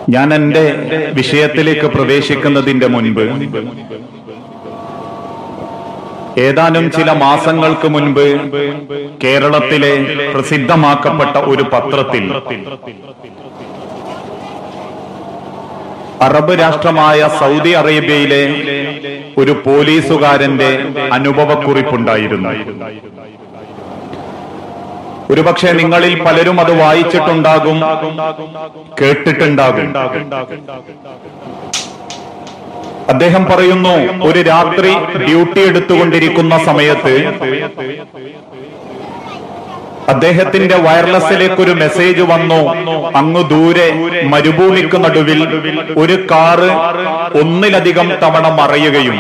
ഞാൻ എന്റെ വിഷയത്തിലേക്ക് പ്രവേശിക്കുന്നതിന്റെ മുൻപ് ഏതാനും ചില മാസങ്ങൾക്ക് മുൻപ് കേരളത്തിലെ പ്രസിദ്ധമാക്കപ്പെട്ട ഒരു പത്രത്തിൽ അറബ് രാഷ്ട്രമായ സൗദി അറേബ്യയിലെ ഒരു പോലീസുകാരന്റെ അനുഭവക്കുറിപ്പുണ്ടായിരുന്നു ഒരുപക്ഷെ നിങ്ങളിൽ പലരും അത് വായിച്ചിട്ടുണ്ടാകും കേട്ടിട്ടുണ്ടാകും അദ്ദേഹം പറയുന്നു ഒരു രാത്രി ഡ്യൂട്ടി എടുത്തുകൊണ്ടിരിക്കുന്ന സമയത്ത് അദ്ദേഹത്തിന്റെ വയർലെസ്സിലേക്ക് ഒരു മെസ്സേജ് വന്നു അങ്ങ് ദൂരെ മരുഭൂമിക്ക് നടുവിൽ ഒരു കാറ് ഒന്നിലധികം തവണ മറയുകയും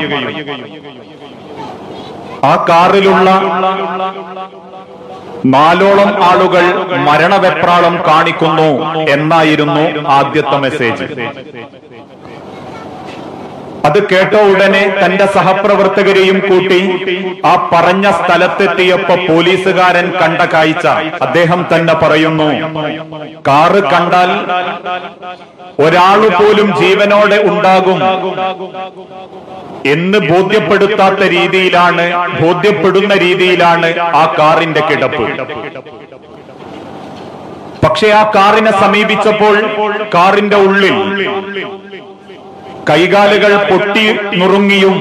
ആ കാറിലുള്ള നാലോളം ആളുകൾ മരണവെപ്രാളം കാണിക്കുന്നു എന്നായിരുന്നു ആദ്യത്തെ മെസ്സേജ് അത് കേട്ട ഉടനെ തന്റെ സഹപ്രവർത്തകരെയും കൂട്ടി ആ പറഞ്ഞ സ്ഥലത്തെത്തിയപ്പോ പോലീസുകാരൻ കണ്ട കാഴ്ച അദ്ദേഹം തന്നെ പറയുന്നു കാറ് കണ്ടാൽ ഒരാള് പോലും ജീവനോടെ ഉണ്ടാകും എന്ന് ബോധ്യപ്പെടുത്താത്ത രീതിയിലാണ് ബോധ്യപ്പെടുന്ന രീതിയിലാണ് ആ കാറിന്റെ കിടപ്പ് പക്ഷെ ആ കാറിനെ സമീപിച്ചപ്പോൾ കാറിന്റെ ഉള്ളിൽ കൈകാലുകൾ പൊട്ടി നുറുങ്ങിയും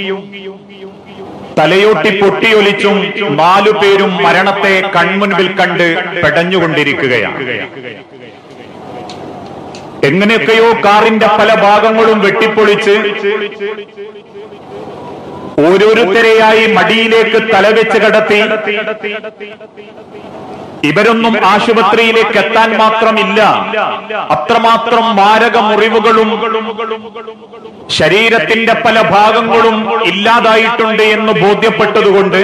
തലയോട്ടി പൊട്ടിയൊലിച്ചും നാലു പേരും മരണത്തെ കൺമുൻപിൽ കണ്ട് പെടഞ്ഞുകൊണ്ടിരിക്കുകയാണ് എങ്ങനെയൊക്കെയോ കാറിന്റെ പല ഭാഗങ്ങളും വെട്ടിപ്പൊളിച്ച് ഓരോരുത്തരെയായി മടിയിലേക്ക് തലവെച്ച് കടത്തി ഇവരൊന്നും ആശുപത്രിയിലേക്ക് എത്താൻ മാത്രമില്ല അത്രമാത്രം മാരക മുറിവുകളും ശരീരത്തിന്റെ പല ഭാഗങ്ങളും ഇല്ലാതായിട്ടുണ്ട് എന്ന് ബോധ്യപ്പെട്ടതുകൊണ്ട്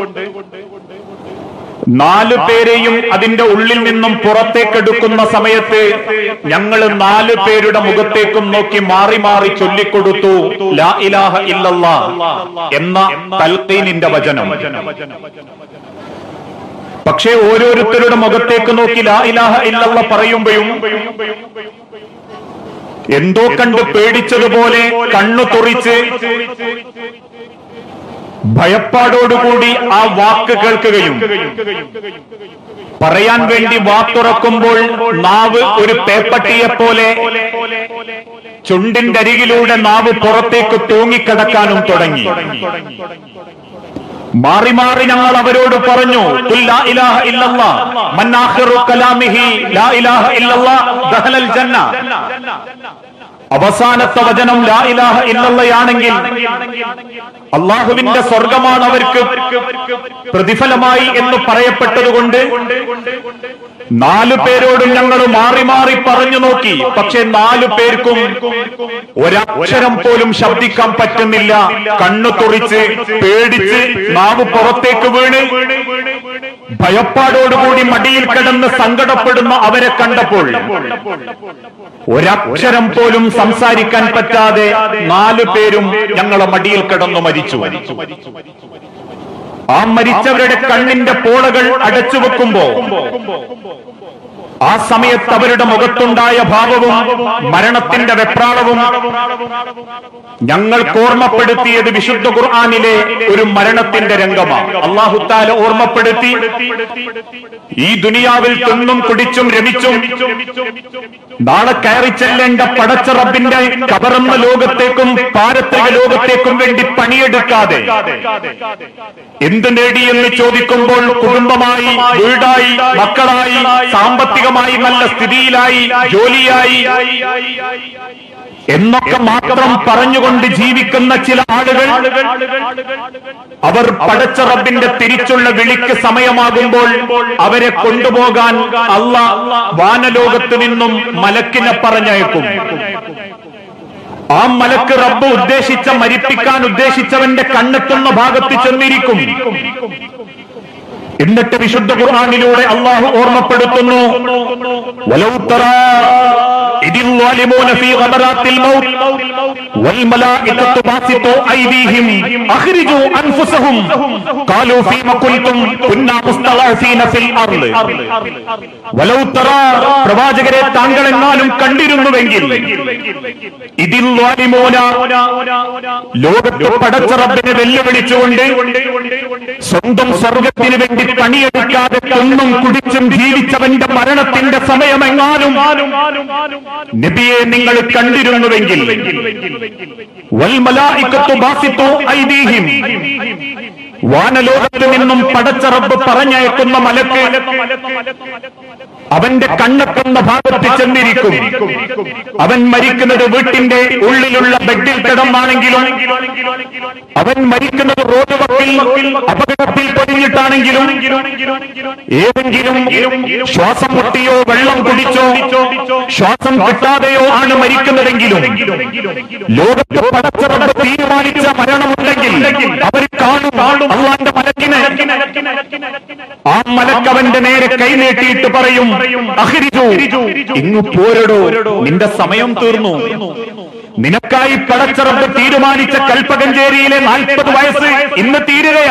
നാലു പേരെയും അതിന്റെ ഉള്ളിൽ നിന്നും പുറത്തേക്കെടുക്കുന്ന സമയത്ത് ഞങ്ങൾ നാലു പേരുടെ മുഖത്തേക്കും നോക്കി മാറി മാറി ചൊല്ലിക്കൊടുത്തു ലാ ഇലാഹ ഇല്ലല്ലാ എന്ന തൽക്കീനിന്റെ വചനം പക്ഷേ ഓരോരുത്തരുടെ മുഖത്തേക്ക് നോക്കി ലാ ഇലാഹ ഇല്ലല്ല പറയുമ്പോഴും എന്തോ കണ്ട് പേടിച്ചതുപോലെ കണ്ണു തുറിച്ച് ഭയപ്പാടോടുകൂടി ആ വാക്ക് കേൾക്കുകയും പറയാൻ വേണ്ടി വാത്തുറക്കുമ്പോൾ നാവ് ഒരു പേപ്പട്ടിയെ പോലെ ചുണ്ടിന്റെ അരികിലൂടെ നാവ് പുറത്തേക്ക് തൂങ്ങിക്കിടക്കാനും തുടങ്ങി മാറി മാറി ഞങ്ങൾ അവരോട് പറഞ്ഞു "ഖുൽ ലാ ഇലാഹ ഇല്ലല്ലാ മൻ ആഖിറു കലാമിഹി ലാ ഇലാഹ ഇല്ലല്ലാ ദഖലൽ ജന്ന അവസാനത്തെ വചനം ലാ ഇലാഹ ഇല്ലല്ലയാണെങ്കിൽ അള്ളാഹുവിന്റെ സ്വർഗമാണ് അവർക്ക് പ്രതിഫലമായി എന്ന് പറയപ്പെട്ടതുകൊണ്ട് നാലു പേരോടും ഞങ്ങൾ മാറി മാറി പറഞ്ഞു നോക്കി പക്ഷെ നാലു പേർക്കും ഒരക്ഷരം പോലും ശബ്ദിക്കാൻ പറ്റുന്നില്ല കണ്ണു തുറിച്ച് പേടിച്ച് നാവ് പുറത്തേക്ക് വീണ് ഭയപ്പാടോടുകൂടി മടിയിൽ കിടന്ന് സങ്കടപ്പെടുന്ന അവരെ കണ്ടപ്പോൾ ഒരക്ഷരം പോലും സംസാരിക്കാൻ പറ്റാതെ നാലു പേരും ഞങ്ങളെ മടിയിൽ കിടന്നു മരിച്ചു ആ മരിച്ചവരുടെ കണ്ണിന്റെ പോളകൾ അടച്ചു വെക്കുമ്പോ ആ സമയത്ത് അവരുടെ മുഖത്തുണ്ടായ ഭാവവും മരണത്തിന്റെ വെപ്രാളവും ഞങ്ങൾക്ക് ഓർമ്മപ്പെടുത്തിയത് വിശുദ്ധ ഖുർആാനിലെ ഒരു മരണത്തിന്റെ രംഗമാണ് അള്ളാഹുത്താല ഓർമ്മപ്പെടുത്തി ഈ ദുനിയാവിൽ തിന്നും കുടിച്ചും രമിച്ചും നാളെ കയറി ചെല്ലേണ്ട പടച്ച റബ്ബിന്റെ കബറന്ന ലോകത്തേക്കും പാരത്രിക ലോകത്തേക്കും വേണ്ടി പണിയെടുക്കാതെ എന്ത് നേടി എന്ന് ചോദിക്കുമ്പോൾ കുടുംബമായി വീടായി മക്കളായി സാമ്പത്തികമായി നല്ല സ്ഥിതിയിലായി ജോലിയായി എന്നൊക്കെ മാത്രം പറഞ്ഞുകൊണ്ട് ജീവിക്കുന്ന ചില ആളുകൾ അവർ പടച്ച റബ്ബിന്റെ തിരിച്ചുള്ള വിളിക്ക് സമയമാകുമ്പോൾ അവരെ കൊണ്ടുപോകാൻ അല്ല വാനലോകത്ത് നിന്നും മലക്കിനെ പറഞ്ഞയക്കും ആ മലക്ക് റബ്ബ് ഉദ്ദേശിച്ച മരിപ്പിക്കാൻ ഉദ്ദേശിച്ചവന്റെ കണ്ണെത്തുന്ന ഭാഗത്ത് ചെന്നിരിക്കും എന്നിട്ട് വിശുദ്ധ ഖുർആാനിലൂടെ അള്ളാഹു ഓർമ്മപ്പെടുത്തുന്നു വലൗ തറാ ഇദിൽ الظالمون في غمرات الموت والملائكة باسطوا أيديهم أخرجوا أنفسهم قالوا فيما كنتم كنا مستضعفين في الأرض ولو ترى പ്രവാചകരെ താങ്കൾ എങ്ങാനും കണ്ടിരുന്നുവെങ്കിൽ ഇതിൽ ദ്വാലിമോന ലോകത്ത് പടച്ച റബ്ബിനെ വെല്ലുവിളിച്ചുകൊണ്ട് സ്വന്തം സ്വർഗത്തിന് വേണ്ടി പണിയെടുക്കാതെ കൊന്നും കുടിച്ചും ജീവിച്ചവന്റെ മരണത്തിന്റെ സമയമെങ്ങാനും നബിയെ നിങ്ങൾ കണ്ടിരുന്നുവെങ്കിൽ വൽമലായിക്കത്തു ബാസിത്തു ഐദീഹിം വാനലോകത്ത് നിന്നും പടച്ച റബ്ബ് പറഞ്ഞയക്കുന്ന മലക്ക് അവന്റെ കണ്ണെത്തുന്ന ഭാഗത്ത് ചെന്നിരിക്കും അവൻ മരിക്കുന്നത് വീട്ടിന്റെ ഉള്ളിലുള്ള ബെഡിൽ കിടന്നാണെങ്കിലും അവൻ മരിക്കുന്നത് റോഡ് വക്കിൽ അപകടത്തിൽ പൊതിഞ്ഞിട്ടാണെങ്കിലും ഏതെങ്കിലും ശ്വാസം മുട്ടിയോ വെള്ളം കുടിച്ചോ ശ്വാസം കിട്ടാതെയോ ആണ് മരിക്കുന്നതെങ്കിലും ലോകത്ത് പടച്ചറബ് തീരുമാനിച്ച മരണമുണ്ടെങ്കിൽ അവർ കാണും അള്ളാന്റെ മലക്കിനെ ആ മലക്കവന്റെ നേരെ കൈനീട്ടിയിട്ട് പറയും അഹരിജു ഇങ്ങു പോരടോ നിന്റെ സമയം തീർന്നു നിനക്കായി പടച്ചറബ് തീരുമാനിച്ച കൽപ്പകഞ്ചേരിയിലെ നാൽപ്പത് വയസ്സ് ഇന്ന് തീരുകയാ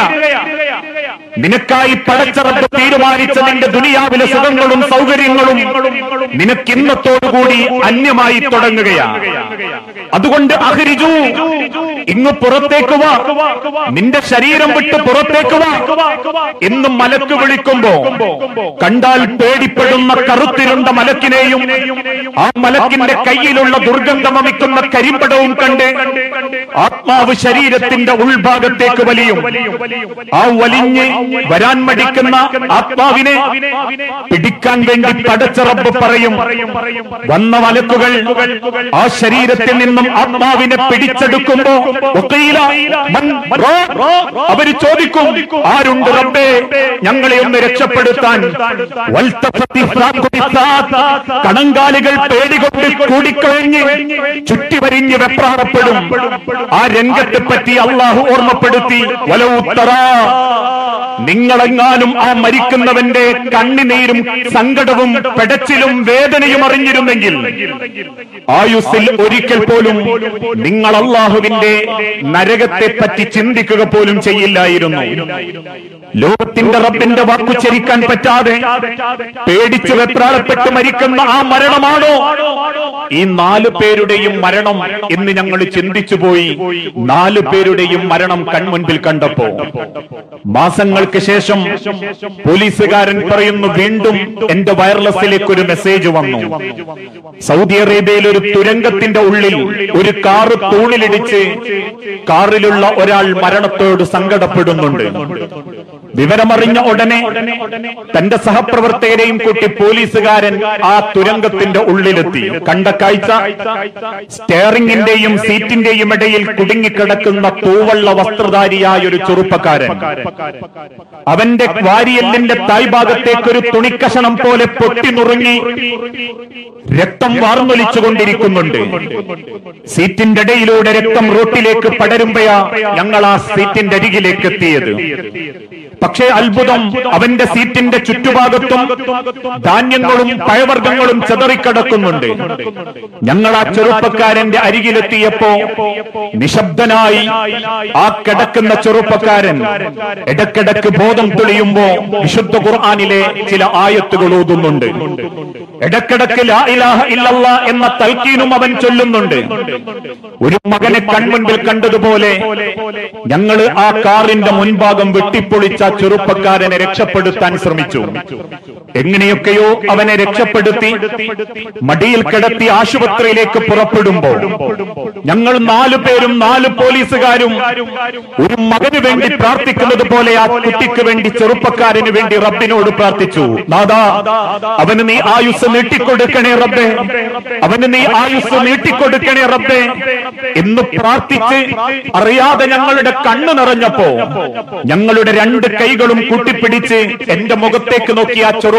നിനക്കായി പടച്ചറബ് തീരുമാനിച്ച നിന്റെ ദുനിയാവിലെ സുഖങ്ങളും സൗകര്യങ്ങളും നിനക്ക് ഇന്നത്തോടുകൂടി അന്യമായി തുടങ്ങുകയാ അതുകൊണ്ട് അഹരിജു ഇന്ന് പുറത്തേക്ക് വാ നിന്റെ ശരീരം വിട്ട് പുറത്തേക്ക് വാ എന്ന് മലക്ക് വിളിക്കുമ്പോ കണ്ടാൽ പേടിപ്പെടുന്ന കറുത്തിരുണ്ട മലക്കിനെയും ആ മലക്കിന്റെ കയ്യിലുള്ള ദുർഗന്ധമമിക്കുന്ന കരിമ്പടവും കണ്ട് ആത്മാവ് ശരീരത്തിന്റെ ഉൾഭാഗത്തേക്ക് വലിയും ആ വലിഞ്ഞ് വരാൻ മടിക്കുന്ന ആത്മാവിനെ പിടിക്കാൻ വേണ്ടി പടച്ചറബ് പറയും വന്ന മലക്കുകൾ ആ ശരീരത്തിൽ നിന്നും ആത്മാവിനെ പിടിച്ചെടുക്കുമ്പോ ഒക്കയില മൻ റോ? അവര് ചോദിക്കും ആരുണ്ട് റബ്ബേ ഞങ്ങളെ ഒന്ന് രക്ഷപ്പെടുത്താൻ വൽത്തഫത്തി ഫാഖുബിസാത്ത്. കണങ്കാലുകൾ പേടികൊണ്ട് കൂടിക്കഴിഞ്ഞ് ചുറ്റിവരിഞ്ഞ് വെപ്രാറപ്പെടും ആ രംഗത്തെ പറ്റി അള്ളാഹു ഓർമ്മപ്പെടുത്തി വലവുത്തറ നിങ്ങളെങ്ങാനും ആ മരിക്കുന്നവന്റെ കണ്ണിനീരും സങ്കടവും പെടച്ചിലും വേദനയും അറിഞ്ഞിരുന്നെങ്കിൽ ആയുസ്സിൽ ഒരിക്കൽ പോലും നിങ്ങൾ അള്ളാഹുവിന്റെ നരകത്തെ പറ്റി ചിന്തിക്കുക പോലും ചെയ്യില്ലായിരുന്നു ലോകത്തിന്റെ റബ്ബിന്റെ വാക്കുച്ചരിക്കാൻ പറ്റാതെ പേടിച്ച് വെപ്രാളപ്പെട്ട് മരിക്കുന്ന ആ മരണമാണോ ഈ നാലു പേരുടെയും മരണം എന്ന് ഞങ്ങൾ ചിന്തിച്ചുപോയി നാലു പേരുടെയും മരണം കൺമുൻപിൽ കണ്ടപ്പോ മാസങ്ങൾക്ക് ശേഷം പോലീസുകാരൻ പറയുന്നു വീണ്ടും എന്റെ വയർലെസ്സിലേക്ക് ഒരു മെസ്സേജ് വന്നു സൗദി അറേബ്യയിൽ ഒരു തുരങ്കത്തിന്റെ ഉള്ളിൽ ഒരു കാറ് തൂണിലിടിച്ച് കാറിലുള്ള ഒരാൾ മരണത്തോട് സങ്കടപ്പെടുന്നുണ്ട് വിവരമറിഞ്ഞ ഉടനെ തന്റെ സഹപ്രവർത്തകരെയും കൂട്ടി പോലീസുകാരൻ ആ തുരങ്കത്തിന്റെ ഉള്ളിലെത്തി കണ്ട കാഴ്ച സ്റ്റെയറിംഗിന്റെയും സീറ്റിന്റെയും ഇടയിൽ കുടുങ്ങിക്കിടക്കുന്ന തൂവള്ള വസ്ത്രധാരിയായ ഒരു ചെറുപ്പക്കാരൻ അവന്റെ വാരിയല്ലിന്റെ തായ്ഭാഗത്തേക്ക് ഒരു തുണിക്കഷണം പോലെ പൊട്ടി നുറുങ്ങി രക്തം വാർന്നൊലിച്ചുകൊണ്ടിരിക്കുന്നുണ്ട് സീറ്റിന്റെ ഇടയിലൂടെ രക്തം റോട്ടിലേക്ക് പടരുമ്പോയാ ഞങ്ങൾ ആ സീറ്റിന്റെ അരികിലേക്ക് എത്തിയത് പക്ഷേ അത്ഭുതം അവന്റെ സീറ്റിന്റെ ചുറ്റുഭാഗത്തും ധാന്യങ്ങളും പഴവർഗ്ഗങ്ങളും ചെതറിക്കിടക്കുന്നുണ്ട് ഞങ്ങൾ ആ ചെറുപ്പക്കാരന്റെ അരികിലെത്തിയപ്പോ നിശബ്ദനായി ആ കിടക്കുന്ന ചെറുപ്പക്കാരൻ ഇടക്കിടക്ക് ബോധം തെളിയുമ്പോ വിശുദ്ധ ഖുർആാനിലെ ചില ആയത്തുകൾ ഓതുന്നുണ്ട് ഇടക്കിടക്ക് ലാ ഇലാഹ ഇല്ലല്ലാ എന്ന തൽക്കീനും അവൻ ചൊല്ലുന്നുണ്ട് ഒരു മകനെ കൺമുൻപിൽ കണ്ടതുപോലെ ഞങ്ങൾ ആ കാറിന്റെ മുൻഭാഗം വെട്ടിപ്പൊളിച്ച ആ ചെറുപ്പക്കാരനെ രക്ഷപ്പെടുത്താൻ ശ്രമിച്ചു എങ്ങനെയൊക്കെയോ അവനെ രക്ഷപ്പെടുത്തി മടിയിൽ കിടത്തി ആശുപത്രിയിലേക്ക് പുറപ്പെടുമ്പോ ഞങ്ങൾ നാലു പേരും നാല് പോലീസുകാരും ഒരു മകന് വേണ്ടി പ്രാർത്ഥിക്കുന്നത് പോലെ ആ കുട്ടിക്ക് വേണ്ടി ചെറുപ്പക്കാരന് വേണ്ടി റബ്ബിനോട് പ്രാർത്ഥിച്ചു നാദാ അവന് നീ ആയുസ് നീട്ടിക്കൊടുക്കണേ റബ്ബേ അവന് നീ ആയുസ് നീട്ടിക്കൊടുക്കണേ റബ്ബേ എന്ന് പ്രാർത്ഥിച്ച് അറിയാതെ ഞങ്ങളുടെ കണ്ണു നിറഞ്ഞപ്പോ ഞങ്ങളുടെ രണ്ട് കൈകളും കൂട്ടിപ്പിടിച്ച് എന്റെ മുഖത്തേക്ക് നോക്കി ആ ചെറുപ്പ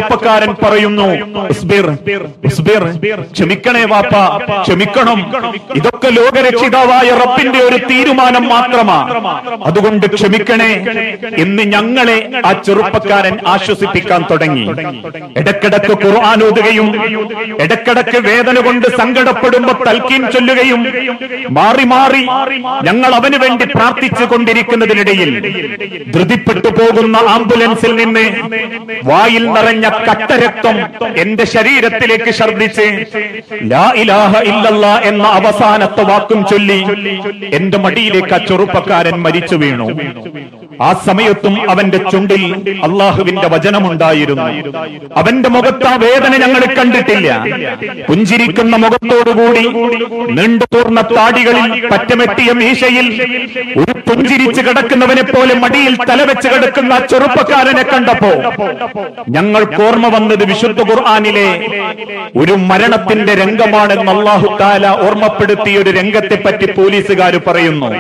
ചെറുപ്പക്കാരൻ പറയുന്നു "ഉസ്ബിർ, ഉസ്ബിർ, ക്ഷമിക്കണേ വാപ്പ ക്ഷമിക്കണം ഇതൊക്കെ ലോകരക്ഷിതാവായ റബ്ബിന്റെ ഒരു തീരുമാനം മാത്രമാ അതുകൊണ്ട് ക്ഷമിക്കണേ എന്ന് ഞങ്ങളെ ആ ചെറുപ്പക്കാരൻ ആശ്വസിപ്പിക്കാൻ തുടങ്ങി ഇടക്കിടക്ക് ഖുർആൻ ഓതുകയും ഇടക്കിടക്ക് വേദന കൊണ്ട് സങ്കടപ്പെടുമ്പോ തൽക്കീൻ ചൊല്ലുകയും മാറി മാറി ഞങ്ങൾ അവന് വേണ്ടി പ്രാർത്ഥിച്ചു കൊണ്ടിരിക്കുന്നതിനിടയിൽ ധൃതിപ്പെട്ടു പോകുന്ന ആംബുലൻസിൽ നിന്ന് വായിൽ നിറഞ്ഞ കട്ടരക്തം എന്റെ ശരീരത്തിലേക്ക് ഛർദ്ദിച്ച് ലാ ഇലാഹ ഇല്ലല്ലാ എന്ന അവസാനത്തെ വാക്കും ചൊല്ലി എന്റെ മടിയിലേക്ക് ആ ചെറുപ്പക്കാരൻ മരിച്ചു വീണു ആ സമയത്തും അവന്റെ ചുണ്ടിൽ അള്ളാഹുവിന്റെ വചനമുണ്ടായിരുന്നു അവന്റെ മുഖത്ത് ആ വേദന ഞങ്ങൾ കണ്ടിട്ടില്ല പുഞ്ചിരിക്കുന്ന മുഖത്തോടുകൂടി നീണ്ടു തൂർന്ന താടികളിൽ പറ്റമെട്ടിയ മീശയിൽ ഒരു പുഞ്ചിരിച്ച് കിടക്കുന്നവനെ പോലെ മടിയിൽ തലവെച്ച് കിടക്കുന്ന ആ ചെറുപ്പക്കാരനെ കണ്ടപ്പോ ഞങ്ങൾക്ക് ഓർമ്മ വന്നത് വിശുദ്ധ ഖുർആാനിലെ ഒരു മരണത്തിന്റെ രംഗമാണെന്ന് അള്ളാഹു താല ഓർമ്മപ്പെടുത്തിയ ഒരു രംഗത്തെ പറ്റി പോലീസുകാർ പറയുന്നു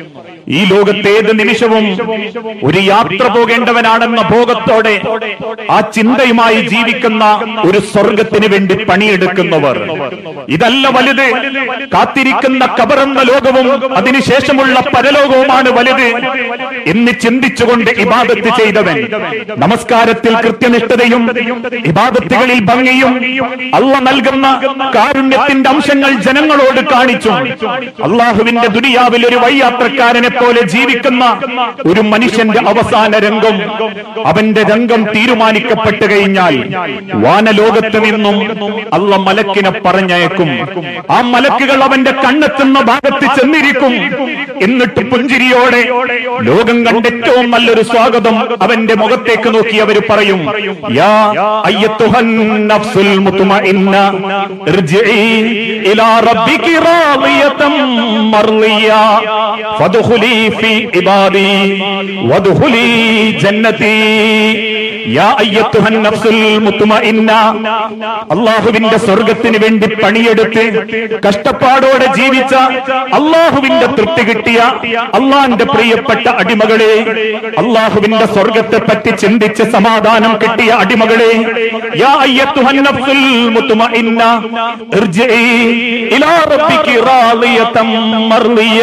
ഈ ലോകത്ത് ഏത് നിമിഷവും ഒരു യാത്ര പോകേണ്ടവനാണെന്ന ഭോഗത്തോടെ ആ ചിന്തയുമായി ജീവിക്കുന്ന ഒരു സ്വർഗത്തിന് വേണ്ടി പണിയെടുക്കുന്നവർ ഇതല്ല വലുത് കാത്തിരിക്കുന്ന കബറെന്ന ലോകവും അതിനുശേഷമുള്ള പരലോകവുമാണ് വലുത് എന്ന് ചിന്തിച്ചുകൊണ്ട് ഇബാദത്ത് ചെയ്തവൻ നമസ്കാരത്തിൽ കൃത്യനിഷ്ഠതയും ഇബാദത്തുകളിൽ ഭംഗിയും അള്ള നൽകുന്ന കാരുണ്യത്തിന്റെ അംശങ്ങൾ ജനങ്ങളോട് കാണിച്ചു അള്ളാഹുവിന്റെ ദുനിയാവിൽ ഒരു വൈയാത്രക്കാരനെ പോലെ ജീവിക്കുന്ന ഒരു മനുഷ്യന്റെ അവസാന രംഗം അവന്റെ രംഗം തീരുമാനിക്കപ്പെട്ടു കഴിഞ്ഞാൽ വാനലോകത്ത് നിന്നും അള്ള മലക്കിനെ പറഞ്ഞയക്കും ആ മലക്കുകൾ അവന്റെ കണ്ണെത്തുന്ന ഭാഗത്ത് ചെന്നിരിക്കും എന്നിട്ട് പുഞ്ചിരിയോടെ ലോകം കണ്ട ഏറ്റവും നല്ലൊരു സ്വാഗതം അവന്റെ മുഖത്തേക്ക് നോക്കി അവർ പറയും യാ അയ്യത്തുഹൻ നഫ്സുൽ മുത്മഇന്ന ഇർജിഇ ഇലാ റബ്ബികി റാദിയതൻ മർളിയ ഫദ്ഖുലി ഫീ ഇബാദി വദ്ഖുലി ജന്നതി യാ അയ്യത്തുഹൻ നഫ്സുൽ മുത്മഇന്ന അള്ളാഹുവിന്റെ സ്വർഗത്തിന് വേണ്ടി പണിയെടുത്ത് കഷ്ടപ്പാടോടെ ജീവിച്ച അള്ളാഹുവിന്റെ തൃപ്തി കിട്ടിയ അള്ളാന്റെ പ്രിയപ്പെട്ട അടിമകളെ അള്ളാഹുവിന്റെ സ്വർഗത്തെ പറ്റി ചിന്തിച്ച് സമാധാനം കിട്ടിയ അടിമകളെ യാ അയ്യത്തുഹൻ നഫ്സുൽ മുത്മഇന്ന ഇർജിഇ ഇലാ റബ്ബികി റാദിയതൻ മർളിയ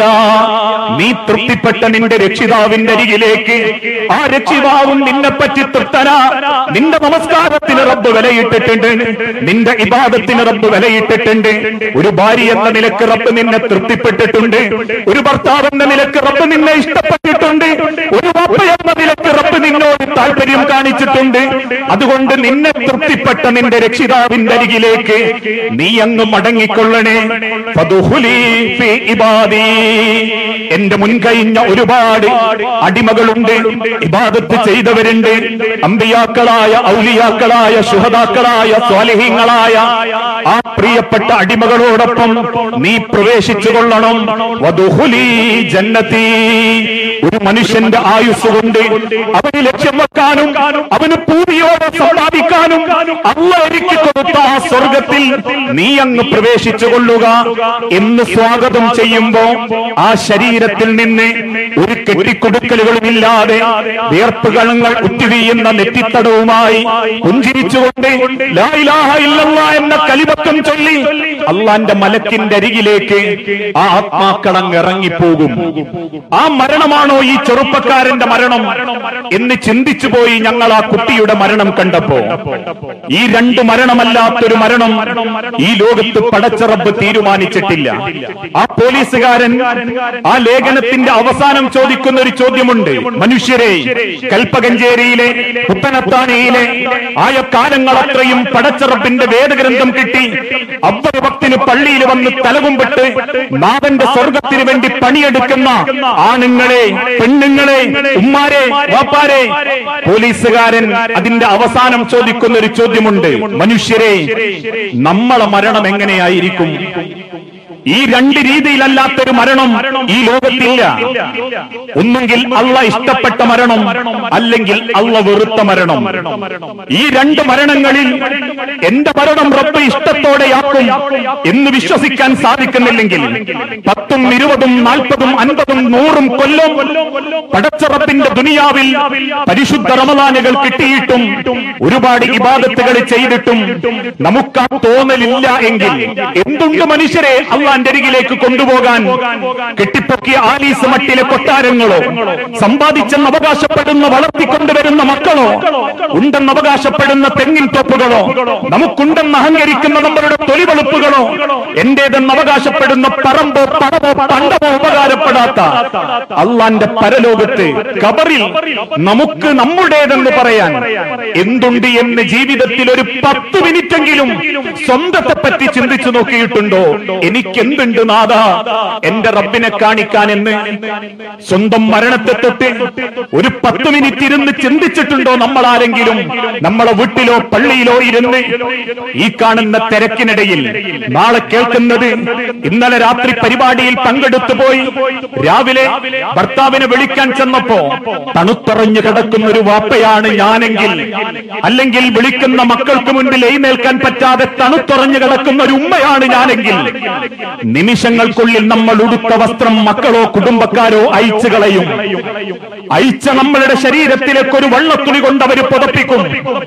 നീ തൃപ്തിപ്പെട്ട നിന്റെ രക്ഷിതാവിന്റെ അരികിലേക്ക് ആ രക്ഷിതാവും നിന്നെ പറ്റി തൃപ്തന നിന്റെ നമസ്കാരത്തിന് റബ്ബ് വിലയിട്ടിട്ടുണ്ട് നിന്റെ ഇബാദത്തിന് റബ്ബ് വിലയിട്ടിട്ടുണ്ട് ഒരു ഭാര്യ എന്ന നിലക്ക് റബ്ബ് നിന്നെ തൃപ്തിപ്പെട്ടിട്ടുണ്ട് ഒരു ഭർത്താവ് എന്ന നിലക്ക് റബ്ബ് നിന്നെ ഇഷ്ടപ്പെട്ടിട്ടുണ്ട് ഒരു വാപ്പ എന്ന നിലക്ക് റബ്ബ് നിന്നോട് താല്പര്യം കാണിച്ചിട്ടുണ്ട് അതുകൊണ്ട് നിന്നെ തൃപ്തിപ്പെട്ട നിന്റെ രക്ഷിതാവിന്റെ അരികിലേക്ക് നീ അങ്ങ് മടങ്ങിക്കൊള്ളണേ ഫദ്ഖുലി ഫീ ഇബാദി എന്റെ മുൻകഴിഞ്ഞ ഒരുപാട് അടിമകളുണ്ട് ഇബാദത്ത് ചെയ്തവരുണ്ട് അമ്പിയാക്കളായ ഔലിയാക്കളായ ശുഹതാക്കളായ സ്വാലിഹീങ്ങളായ ആ പ്രിയപ്പെട്ട അടിമകളോടൊപ്പം നീ പ്രവേശിച്ചു കൊള്ളണം വധുഹുലി ജന്നത്തി ഒരു മനുഷ്യന്റെ ആയുസ് കൊണ്ട് അവന് ലക്ഷ്യം വെക്കാനും അവന് പൂതിയോടെ സമ്പാദിക്കാനും അല്ല ഒരുക്കി കൊടുത്ത ആ സ്വർഗത്തിൽ നീ അങ്ങ് പ്രവേശിച്ചു കൊള്ളുക എന്ന് സ്വാഗതം ചെയ്യുമ്പോ ആ ശരീരത്തിൽ നിന്ന് ഒരു കെട്ടിക്കൊടുക്കലുകളുമില്ലാതെ വിയർപ്പുകളങ്ങൾ ഉറ്റുവീയുന്ന നെറ്റിത്തടവുമായി പുഞ്ചിരിച്ചുകൊണ്ട് ലാ ഇലാഹ ഇല്ലല്ലാ എന്ന കലിപക്കം ചൊല്ലി അള്ളാന്റെ മലക്കിന്റെ അരികിലേക്ക് ആ ആത്മാക്കളങ്ങ് ഇറങ്ങിപ്പോകും ആ മരണമാണോ ഈ ചെറുപ്പക്കാരന്റെ മരണം എന്ന് ചിന്തിച്ചു പോയി ഞങ്ങൾ ആ കുട്ടിയുടെ മരണം കണ്ടപ്പോ ഈ രണ്ട് മരണമല്ലാത്തൊരു മരണം ഈ ലോകത്ത് പടച്ചറബ് തീരുമാനിച്ചിട്ടില്ല ആ പോലീസുകാരൻ ആ ലേഖനത്തിന്റെ അവസാനം ചോദിക്കുന്ന ഒരു ചോദ്യമുണ്ട് മനുഷ്യരെ കൽപ്പകഞ്ചേരിയിലെ പുത്തനത്താണിയിലെ ആയ കാലങ്ങളത്രയും പടച്ചറബിന്റെ വേദഗ്രന്ഥം കിട്ടി അബ്ബർ ഭക്തിന് പള്ളിയിൽ വന്ന് തലകുമ്പിട്ട് നാഥന്റെ സ്വർഗത്തിന് വേണ്ടി പണിയെടുക്കുന്ന ആണുങ്ങളെ പെണ്ണുങ്ങളെ ഉമ്മാരെ വാപ്പാരെ പോലീസുകാരൻ അതിന്റെ അവസാനം ചോദിക്കുന്ന ഒരു ചോദ്യമുണ്ട് മനുഷ്യരെ നമ്മളെ മരണം എങ്ങനെയായിരിക്കും ഈ രണ്ട് രീതിയിലല്ലാത്തൊരു മരണം ഈ ലോകത്തില്ല ഒന്നുകിൽ അള്ള ഇഷ്ടപ്പെട്ട മരണം അല്ലെങ്കിൽ അള്ള വെറുത്ത മരണം ഈ രണ്ട് മരണങ്ങളിൽ എന്റെ മരണം റബ്ബ് ഇഷ്ടത്തോടെയാക്കും എന്ന് വിശ്വസിക്കാൻ സാധിക്കുന്നില്ലെങ്കിൽ പത്തും ഇരുപതും നാൽപ്പതും അൻപതും നൂറും കൊല്ലം പടച്ചറപ്പിന്റെ ദുനിയാവിൽ പരിശുദ്ധ റമദാനുകൾ കിട്ടിയിട്ടും ഒരുപാട് ഇബാദത്തുകൾ ചെയ്തിട്ടും നമുക്ക് ആ തോന്നലില്ല എങ്കിൽ എന്തുണ്ട് മനുഷ്യരെ അള്ളാന്റെ അരികിലേക്ക് കൊണ്ടുപോകാൻ കെട്ടിപ്പൊക്കിയ ആലീസ് മട്ടിലെ കൊട്ടാരങ്ങളോ സമ്പാദിച്ചെന്ന് അവകാശപ്പെടുന്ന വളർത്തിക്കൊണ്ടുവരുന്ന മക്കളോ ഉണ്ടെന്ന് അവകാശപ്പെടുന്ന തെങ്ങിൻ തോപ്പുകളോ നമുക്കുണ്ടെന്ന് അഹങ്കരിക്കുന്ന നമ്മളുടെ തൊലിവെളുപ്പുകളോ എന്റേതെന്ന് അവകാശപ്പെടുന്ന പറമ്പോ പണമോ പണ്ടമോ ഉപകാരപ്പെടാത്ത അള്ളാന്റെ പരലോകത്ത് കബറിൽ നമുക്ക് നമ്മുടേതെന്ന് പറയാൻ എന്തുണ്ട് എന്ന് ജീവിതത്തിൽ ഒരു പത്ത് മിനിറ്റെങ്കിലും സ്വന്തത്തെ പറ്റി ചിന്തിച്ചു നോക്കിയിട്ടുണ്ടോ എനിക്കെന്തുണ്ട് നാഥ എന്റെ റബ്ബിനെ കാണിക്കാൻ എന്ന് സ്വന്തം മരണത്തെ തൊട്ട് ഒരു പത്ത് മിനിറ്റ് ഇരുന്ന് ചിന്തിച്ചിട്ടുണ്ടോ നമ്മൾ ആരെങ്കിലും നമ്മളെ വീട്ടിലോ പള്ളിയിലോ ഇരുന്ന് ഈ കാണുന്ന തിരക്കിനിടയിൽ നാളെ കേൾക്കുന്നത് ഇന്നലെ രാത്രി പരിപാടിയിൽ പങ്കെടുത്തു പോയി രാവിലെ ഭർത്താവിനെ വിളിക്കാൻ ചെന്നപ്പോ തണുത്തറഞ്ഞു കിടക്കുന്ന ഒരു വാപ്പയാണ് ഞാനെങ്കിൽ അല്ലെങ്കിൽ വിളിക്കുന്ന മക്കൾക്ക് മുൻപിൽ എഴുന്നേൽക്കാൻ പറ്റാതെ തണുത്തുറഞ്ഞു കിടക്കുന്ന ഒരു ഉമ്മയാണ് ഞാനെങ്കിൽ നിമിഷങ്ങൾക്കുള്ളിൽ നമ്മൾ ഉടുത്ത വസ്ത്രം മക്കളോ കുടുംബക്കാരോ അയച്ചു കളയും അയച്ച നമ്മളുടെ ശരീരത്തിലേക്ക് ഒരു വെള്ളത്തുണി കൊണ്ട് അവർ പുതപ്പിക്കും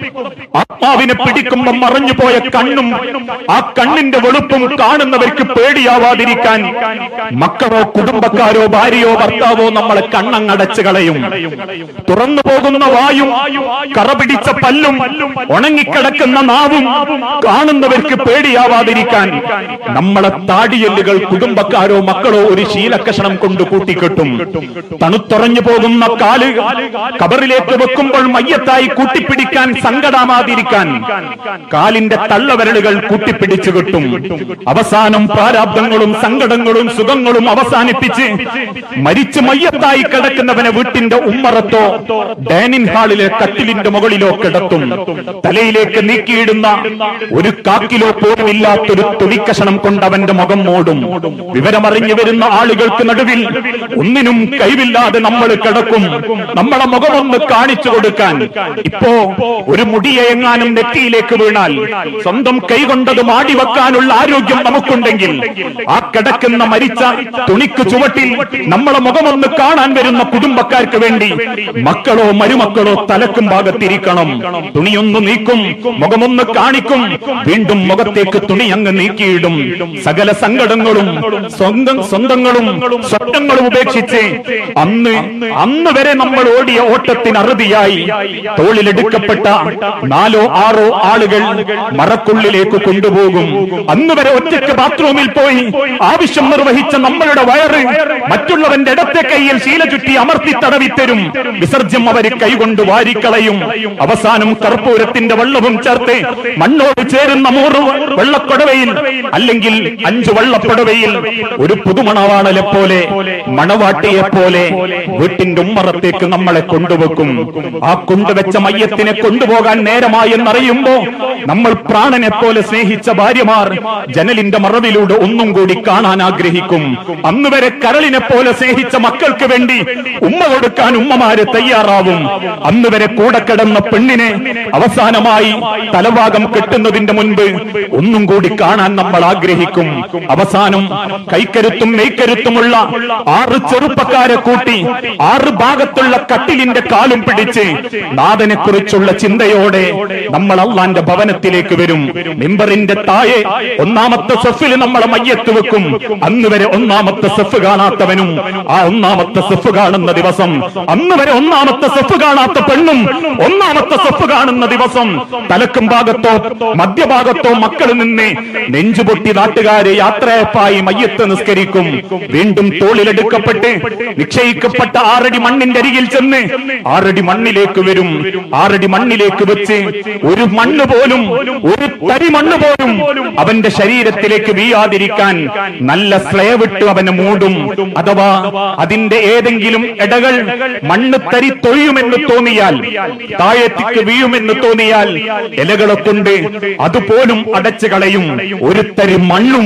ആത്മാവിനെ പിടിക്കുമ്പോൾ മറഞ്ഞുപോയ കണ്ണും ആ കണ്ണിന്റെ വെളുപ്പും കാണുന്നവർക്ക് പേടിയാവാതിരിക്കാൻ മക്കളോ കുടുംബക്കാരോ ഭാര്യയോ ഭർത്താവോ നമ്മളെ കണ്ണങ്ങടച്ചു കളയും തുറന്നു പോകുന്ന വായും കറ പിടിച്ച പല്ലും ഉണങ്ങിക്കിടക്കുന്ന നാവും കാണുന്നവർക്ക് പേടിയാവാതിരിക്കാൻ നമ്മളെ താടിയെല്ലുകൾ കുടുംബക്കാരോ മക്കളോ ഒരു ശീലക്കഷണം കൊണ്ട് കൂട്ടിക്കെട്ടും തണുത്തുറഞ്ഞു പോകുന്ന കാല് കബറിലേക്ക് വെക്കുമ്പോൾ മയ്യത്തായി കൂട്ടിപ്പിടിക്കാൻ സങ്കടമാതിരിക്കാൻ കാലിന്റെ തള്ളവരലുകൾ കൂട്ടിപ്പിടിച്ചു കിട്ടും അവസാനം പ്രാരാബ്ദങ്ങളും സങ്കടങ്ങളും സുഖങ്ങളും അവസാനിപ്പിച്ച് മരിച്ച് മയ്യത്തായി കിടക്കുന്നവനെ വീട്ടിന്റെ ഉമ്മറത്തോ ഡൈനിങ് ഹാളിലെ കട്ടിലിന്റെ മുകളിലോ കിടത്തും തലയിലേക്ക് നീക്കിയിടുന്ന ഒരു കാക്കിലോ പോലും ഇല്ലാത്തൊരു തൊലിക്കഷണം കൊണ്ട് അവന്റെ മുഖം മൂടും വിവരമറിഞ്ഞു വരുന്ന ആളുകൾക്ക് നടുവിൽ ഒന്നിനും കൈവില്ലാതെ നമ്മൾ കിടക്കും നമ്മളെ മുഖമൊന്ന് കാണിച്ചു കൊടുക്കാൻ ഇപ്പോ ഒരു മുടിയെ എങ്ങാനും നെറ്റിയിലേക്ക് വീണാൽ സ്വന്തം കൈകൊണ്ടത് മാടി വെക്കാനുള്ള ആരോഗ്യം നമുക്കുണ്ടെങ്കിൽ ആ കിടക്കുന്ന മരിച്ച തുണിക്ക് ചുവട്ടിൽ നമ്മളെ മുഖമൊന്ന് കാണാൻ വരുന്ന കുടുംബക്കാർക്ക് വേണ്ടി മക്കളോ മരുമക്കളോ തലക്കും ഭാഗത്തിരിക്കണം തുണിയൊന്ന് നീക്കും മുഖമൊന്ന് കാണിക്കും വീണ്ടും മുഖത്തേക്ക് തുണി അങ്ങ് നീക്കിയിടും സകല സങ്കടങ്ങളും സ്വന്തം സ്വന്തങ്ങളും സ്വപ്നങ്ങളും ഉപേക്ഷിച്ച് അന്ന് അന്ന് വരെ നമ്മൾ ഓടിയ ഓട്ടത്തിന് അറുതിയായി തോളിലെടുക്കപ്പെട്ട നാലോ ആറോ ആളുകൾ മറക്കുള്ളിലേക്ക് കൊണ്ടുപോകും അന്ന് വരെ ഒറ്റയ്ക്ക് ബാത്റൂമിൽ പോയി ആവശ്യം നിർവഹിച്ച നമ്മളുടെ വയറ് മറ്റുള്ളവന്റെ ഇടത്തെ കൈയിൽ ശീല ചുറ്റി അമർത്തി തടവിത്തരും വിസർജ്യം അവര് കൈകൊണ്ട് വാരിക്കളയും അവസാനം കർപ്പൂരത്തിന്റെ വെള്ളവും ചേർത്ത് മണ്ണോട് ചേരുന്ന മൂറ് വെള്ളക്കൊടവയിൽ അല്ലെങ്കിൽ അഞ്ചു വെള്ളപ്പൊടവയിൽ ഒരു പുതുമണവാണലെ പോലെ മണവാട്ടിയെ പോലെ വീട്ടിന്റെ ഉമ്മറത്തേക്ക് നമ്മളെ കൊണ്ടുവെക്കും ആ കൊണ്ടുവെച്ച മയ്യത്തിനെ കൊണ്ടുപോകാൻ നേരമായി എന്നറിയുമ്പോ നമ്മൾ പ്രാണനെ പോലെ സ്നേഹിച്ച ഭാര്യമാർ ജനലിന്റെ മറവിലൂടെ ഒന്നും കൂടി കാണാൻ ആഗ്രഹിക്കും അന്ന് വരെ കരളിനെ പോലെ സ്നേഹിച്ച മക്കൾക്ക് വേണ്ടി ഉമ്മ കൊടുക്കാൻ ഉമ്മമാര് തയ്യാറാവും അന്ന് വരെ കൂടെ കിടന്ന പെണ്ണിനെ അവസാനമായി തലഭാഗം കെട്ടുന്നതിന്റെ മുൻപ് ഒന്നും കൂടി കാണാൻ നമ്മൾ ആഗ്രഹിക്കും അവസാനം കൈക്കരുത്തും മെയ്ക്കരുത്തുമുള്ള ആറ് ചെറുപ്പക്കാരെ കൂട്ടി ആറ് ഭാഗത്തുള്ള കട്ടിലിന്റെ കാലും പിടിച്ച് നാഥനെ കുറിച്ചുള്ള ചിന്തയോടെ നമ്മൾ അള്ളാന്റെ ഭവനത്തിലേക്ക് വരും മിമ്പറിന്റെ താഴെ ഒന്നാമത്തെ സെഫിൽ നമ്മളെ മയ്യത്ത് വെക്കും അന്ന് വരെ ഒന്നാമത്തെ സെഫ് കാണാത്തവനും ആ ഒന്നാമത്തെ സെഫ് കാണുന്ന ദിവസം അന്ന് വരെ ഒന്നാമത്തെ സെഫ് കാണാത്ത പെണ്ണും ഒന്നാമത്തെ സെഫ് കാണുന്ന ദിവസം തലക്കും ഭാഗത്തോ മധ്യഭാഗത്തോ മക്കൾ നിന്ന് നെഞ്ചുപൊട്ടി നാട്ടുകാരെ യാത്രയപ്പായി മയ്യത്ത് നിസ്കരിക്കും വീണ്ടും തോളിലെടുക്കപ്പെട്ട് നിശ്ചയിക്കപ്പെട്ട ആറടി മണ്ണിന്റെ അരികിൽ ചെന്ന് ആറടി മണ്ണിലേക്ക് വരും ആറടി മണ്ണിലേക്ക് വെച്ച് ഒരു മണ്ണ് പോലും ഒരു തരി മണ്ണ് പോലും അവന്റെ ശരീരത്തിലേക്ക് വീയാതിരിക്കാൻ നല്ല സ്ലേവിട്ട് അവനെ മൂടും അഥവാ അതിന്റെ ഏതെങ്കിലും ഇടകൾ മണ്ണ് തരി തൊഴിയുമെന്ന് തോന്നിയാൽ താഴത്തേക്ക് വീഴുമെന്ന് തോന്നിയാൽ ഇലകളെ കൊണ്ട് അതുപോലും അടച്ചു കളയും ഒരു തരി മണ്ണും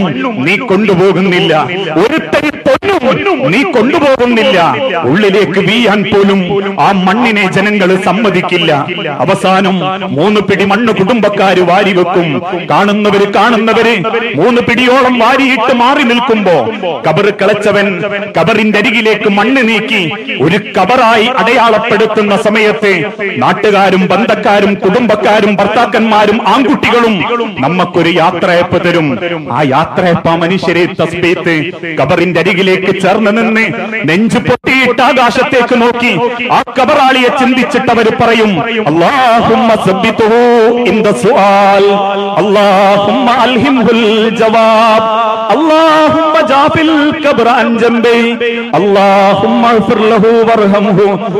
നീ കൊണ്ടുപോകുന്നില്ല ഒരു തരി പൊന്നും നീ കൊണ്ടുപോകുന്നില്ല ഉള്ളിലേക്ക് വീയാൻ പോലും ആ മണ്ണിനെ ജനങ്ങൾ സമ്മതിക്കില്ല അവസാനം മൂന്ന് പിടി മണ്ണ് കുടുംബക്കാര് വാരി വെക്കും കാണുന്നവര് കാണുന്നവര് മൂന്ന് പിടിയോളം വാരിയിട്ട് മാറി നിൽക്കുമ്പോ കബറ് കിളച്ചവൻ കബറിന്റെ അരികിലേക്ക് മണ്ണ് നീക്കി ഒരു കബറായി അടയാളപ്പെടുത്തുന്ന സമയത്ത് നാട്ടുകാരും ബന്ധക്കാരും കുടുംബക്കാരും ഭർത്താക്കന്മാരും ആൺകുട്ടികളും നമുക്കൊരു യാത്രയപ്പ് തരും ആ യാത്രയപ്പ മനുഷ്യരെ തസ്ബീത്ത് കബറിന്റെ അരികിലേക്ക് ചേർന്ന് നിന്ന് നെഞ്ചു പൊട്ടിയിട്ട് ആകാശത്തേക്ക് നോക്കി ആ കബറാളിയെ ചിന്തിച്ചിട്ട് അവർ പറയും അല്ലാഹുമ്മ സബ്ബിതുഹു ഇൻ ദ സുആൽ അല്ലാഹുമ്മ അൽഹിംഹുൽ ജവാബ് അല്ലാഹുമ്മ ജാഫിൽ ഖബ്റ അൻ ജംബി അല്ലാഹുമ്മ اغفر له وارحمه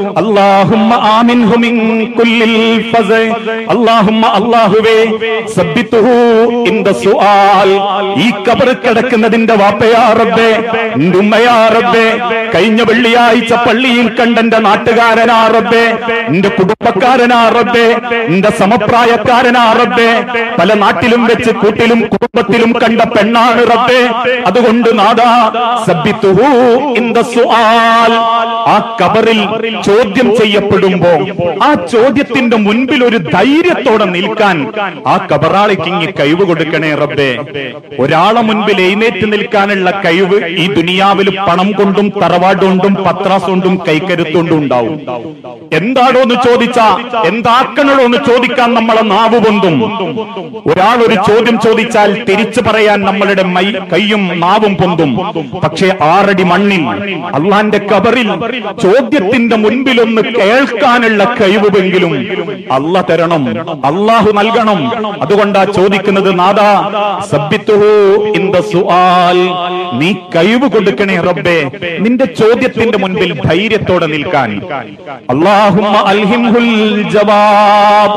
اللهم آمنه من كل الفزع اللهم അല്ലാഹുവേ സബ്ബിതുഹു ഇൻ ദ സുആൽ ഈ ഖബർ കിടക്കുന്നതിന്റെ വാപ്പയാ റബ്ബേ എന്റെ ഉമ്മയാ റബ്ബേ കഴിഞ്ഞ വെള്ളിയാഴ്ച പള്ളിയിൽ കണ്ട എന്റെ നാട്ടുകാരനാ റബ്ബേ എന്റെ കുടുംബക്കാരനാ റബ്ബേ എന്റെ സമപ്രായക്കാരനാ റബ്ബേ പല നാട്ടിലും വെച്ച് കൂട്ടിലും കുടുംബത്തിലും കണ്ട പെണ്ണാണ് റബ്ബേ അതുകൊണ്ട് നാദാ സബ്ബിത്തുഹു ഇൻ ദ സുആൽ ആ കബറിൽ ചോദ്യം ചെയ്യപ്പെടുമ്പോ ആ ചോദ്യത്തിന്റെ മുൻപിൽ ഒരു ധൈര്യത്തോടെ നിൽക്കാൻ ആ കബറാളിക്ക് ഇങ്ങി കഴിവ് കൊടുക്കണേ റബ്ബേ ഒരാളെ മുൻപിൽ എഴുന്നേറ്റ് നിൽക്കാനുള്ള കഴിവ് ഈ ദുനിയാവിൽ പണം കൊണ്ടും തറവാട് കൊണ്ടും പത്രാസ് കൊണ്ടും കൈക്കരുത്തുകൊണ്ടും ഉണ്ടാവും എന്താണോ എന്ന് ചോദിച്ചാ എന്താക്കണോ എന്ന് ചോദിക്കാൻ നമ്മളെ നാവ് പൊന്തും ഒരാൾ ഒരു ചോദ്യം ചോദിച്ചാൽ തിരിച്ചു പറയാൻ നമ്മളുടെ മൈ കൈയും നാവും പൊന്തും പക്ഷേ ആറടി മണ്ണിൽ അള്ളാന്റെ കബറിൽ ചോദ്യത്തിന്റെ മുൻപിലൊന്ന് കേൾക്കാനുള്ള കഴിവുമെങ്കിലും അല്ല തരണം അള്ളാഹു നൽകണം അതുകൊണ്ടാ ചോദിക്കുന്നത് നാദാ സബ്ബിത്തുഹു ഇൻ ദ സുആൽ നീ കഴിവ് കൊടുക്കണേ റബ്ബേ നിന്റെ ചോദ്യത്തിന്റെ മുൻപിൽ ധൈര്യത്തോടെ നിൽക്കാൻ അല്ലാഹുമ്മ അൽഹിംഹുൽ ജവാബ്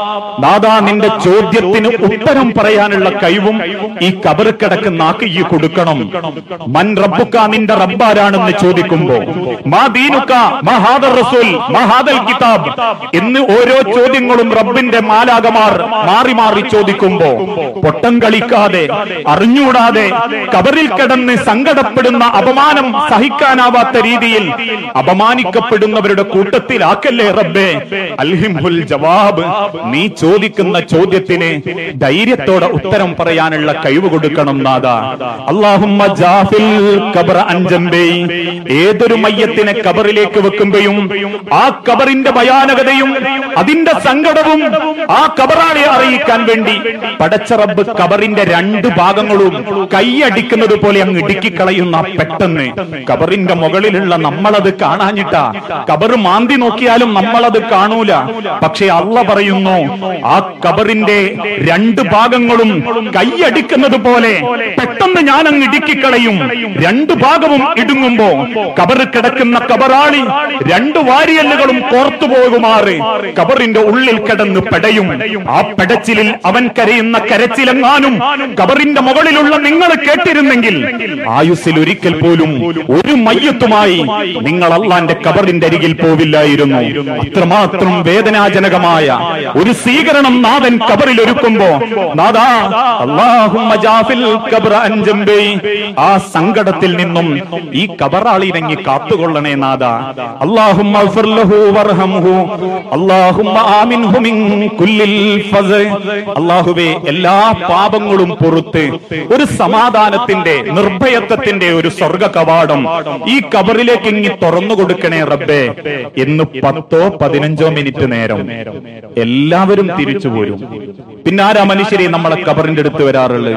നാദാ നിന്റെ ചോദ്യത്തിന് ഉത്തരം പറയാനുള്ള കഴിവും ഈ കബർ കിടക്കുന്ന ആക്ക് ഈ കൊടുക്കണം മൻ റബ്ബുക്ക നിന്റെ റബ്ബാരാണെന്ന് ചോദിക്കുമ്പോ മാ ദീനുക്ക മഹാദർ റസൂൽ മഹാദൽ കിതാബ് എന്ന് ഓരോ ചോദ്യങ്ങളും റബ്ബിന്റെ മാലാകമാർ മാറി മാറി ചോദിക്കുമ്പോ പൊട്ടം കളിക്കാതെ അറിഞ്ഞൂടാതെ കബറിൽ കിടന്ന് സങ്കടപ്പെടുന്ന അപമാനം സഹിക്കാനാവാത്ത രീതിയിൽ അപമാനിക്കപ്പെടുന്നവരുടെ കൂട്ടത്തിലാക്കല്ലേ റബ്ബേ അൽഹിംഹുൽ ജവാബ് നീ ചോദിക്കുന്ന ചോദ്യത്തിന് ധൈര്യത്തോടെ ഉത്തരം പറയാനുള്ള കഴിവ് കൊടുക്കണം നാദ അള്ളാഹുമ്മ ജാഫിൽ ഖബറ അൻജംബേ ഏതൊരു മയ്യത്തിനെ കബറിലേക്ക് വെക്കുമ്പോഴും ആ കബറിന്റെ ഭയാനകതയും അതിന്റെ സങ്കടവും ആ കബറാളെ അറിയിക്കാൻ വേണ്ടി പടച്ച റബ്ബ് കബറിന്റെ രണ്ട് ഭാഗങ്ങളും കൈയടിക്കുന്നത് പോലെ അങ്ങ് ഇടുക്കിക്കളയുന്ന പെട്ടെന്ന് കബറിന്റെ മുകളിലുള്ള നമ്മളത് കാണാഞ്ഞിട്ടാ കബറ് മാന്തി നോക്കിയാലും നമ്മളത് കാണൂല പക്ഷെ അള്ള പറയുന്നു ആ കബറിന്റെ രണ്ട് ഭാഗങ്ങളും കൈയടിക്കുന്നത് പോലെ പെട്ടെന്ന് ഞാൻ അങ്ങ് ഇടുക്കിക്കളയും രണ്ട് ഭാഗവും ഇടുങ്ങുമ്പോ കബറ് കിടക്കുന്ന കബറാളി രണ്ട് വാരിയല്ലുകളും കോർത്തു പോകുമാറ് കബറിന്റെ ഉള്ളിൽ കിടന്ന് പെടയും ആ പെടച്ചിലിൽ അവൻ കരയുന്ന കരച്ചിലെങ്ങാനും കബറിന്റെ മുകളിലുള്ള നിങ്ങൾ കേട്ടിരുന്നെങ്കിൽ ആയുസ്സിൽ ഒരിക്കൽ പോലും ഒരു മയ്യത്തുമായി നിങ്ങൾ അള്ളാന്റെ കബറിന്റെ അരികിൽ പോവില്ലായിരുന്നു അത്രമാത്രം വേദനാജനകമായ ഒരു സ്വീകരണം നാഥൻ കബറിൽ ഒരുക്കുമ്പോ നാദാ അല്ലാഹുമ്മ ജാഫിൽ ഖബ്റ അൻ ജംബി ആ സങ്കടത്തിൽ നിന്നും ഈ കബറാളിരങ്ങി കാത്തുകൊള്ളണേ നാദ അല്ലാഹുമ്മ അഗ്ഫിർ ലഹു വർഹംഹു അല്ലാഹുമ്മ ആമിൻഹു മിൻ കുല്ലിൽ ഫസ് അല്ലാഹുവേ എല്ലാ പാപങ്ങളും പുറത്ത് ഒരു സമാധാനത്തിന്റെ നിർഭയത്വത്തിന്റെ ഒരു സ്വർഗ കവാടം ഈ കബറിലേക്ക് ഇങ്ങി തുറന്നു കൊടുക്കണേ റബ്ബേ എന്ന് പത്തോ പതിനഞ്ചോ മിനിറ്റ് നേരം എല്ലാവരും തിരിച്ചു പോരും പിന്നെ ആരാ മനുഷ്യരെ നമ്മളെ കബറിന്റെ അടുത്ത് വരാറുള്ളത്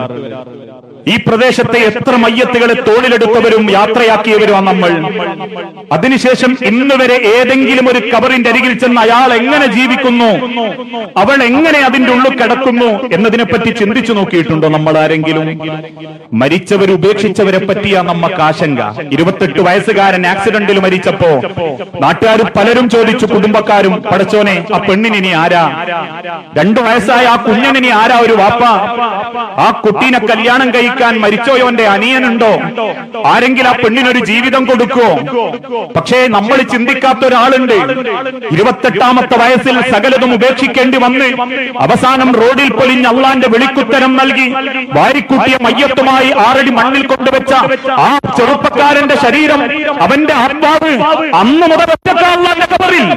ഈ പ്രദേശത്തെ എത്ര മയ്യത്തുകളെ തോളിലെടുത്തവരും യാത്രയാക്കിയവരും നമ്മൾ അതിനുശേഷം ഇന്ന് വരെ ഏതെങ്കിലും ഒരു കബറിന്റെ അരികിൽ ചെന്ന് അയാൾ എങ്ങനെ ജീവിക്കുന്നു അവൾ എങ്ങനെ അതിന്റെ ഉള്ളിൽ കിടക്കുന്നു എന്നതിനെ പറ്റി ചിന്തിച്ചു നോക്കിയിട്ടുണ്ടോ നമ്മൾ ആരെങ്കിലും മരിച്ചവർ ഉപേക്ഷിച്ചവരെ പറ്റിയാ നമുക്ക് ആശങ്ക ഇരുപത്തെട്ട് വയസ്സുകാരൻ ആക്സിഡന്റിൽ മരിച്ചപ്പോ നാട്ടുകാർ പലരും ചോദിച്ചു കുടുംബക്കാരും പടച്ചോനെ ആ പെണ്ണിനി ആരാ രണ്ടു വയസ്സായ ആ കുഞ്ഞനിനി ആരാ ഒരു വാപ്പ ആ കുട്ടീനെ കല്യാണം കഴിക്കാൻ കഴിക്കാൻ മരിച്ചോയോന്റെ അനിയനുണ്ടോ ആരെങ്കിലും ആ പെണ്ണിനൊരു ജീവിതം കൊടുക്കുവോ പക്ഷേ നമ്മൾ ചിന്തിക്കാത്ത ഒരാളുണ്ട് ഇരുപത്തെട്ടാമത്തെ വയസ്സിൽ സകലതും ഉപേക്ഷിക്കേണ്ടി വന്ന് അവസാനം റോഡിൽ പൊലിഞ്ഞ് അള്ളാന്റെ വെളിക്കുത്തരം നൽകി വാരിക്കൂട്ടിയ മയ്യത്തുമായി ആറടി മണ്ണിൽ കൊണ്ടുവച്ച ആ ചെറുപ്പക്കാരന്റെ ശരീരം അവന്റെ ആത്മാവ് അന്ന് മുതൽ ഒറ്റക്കാളാന്റെ കബറിൽ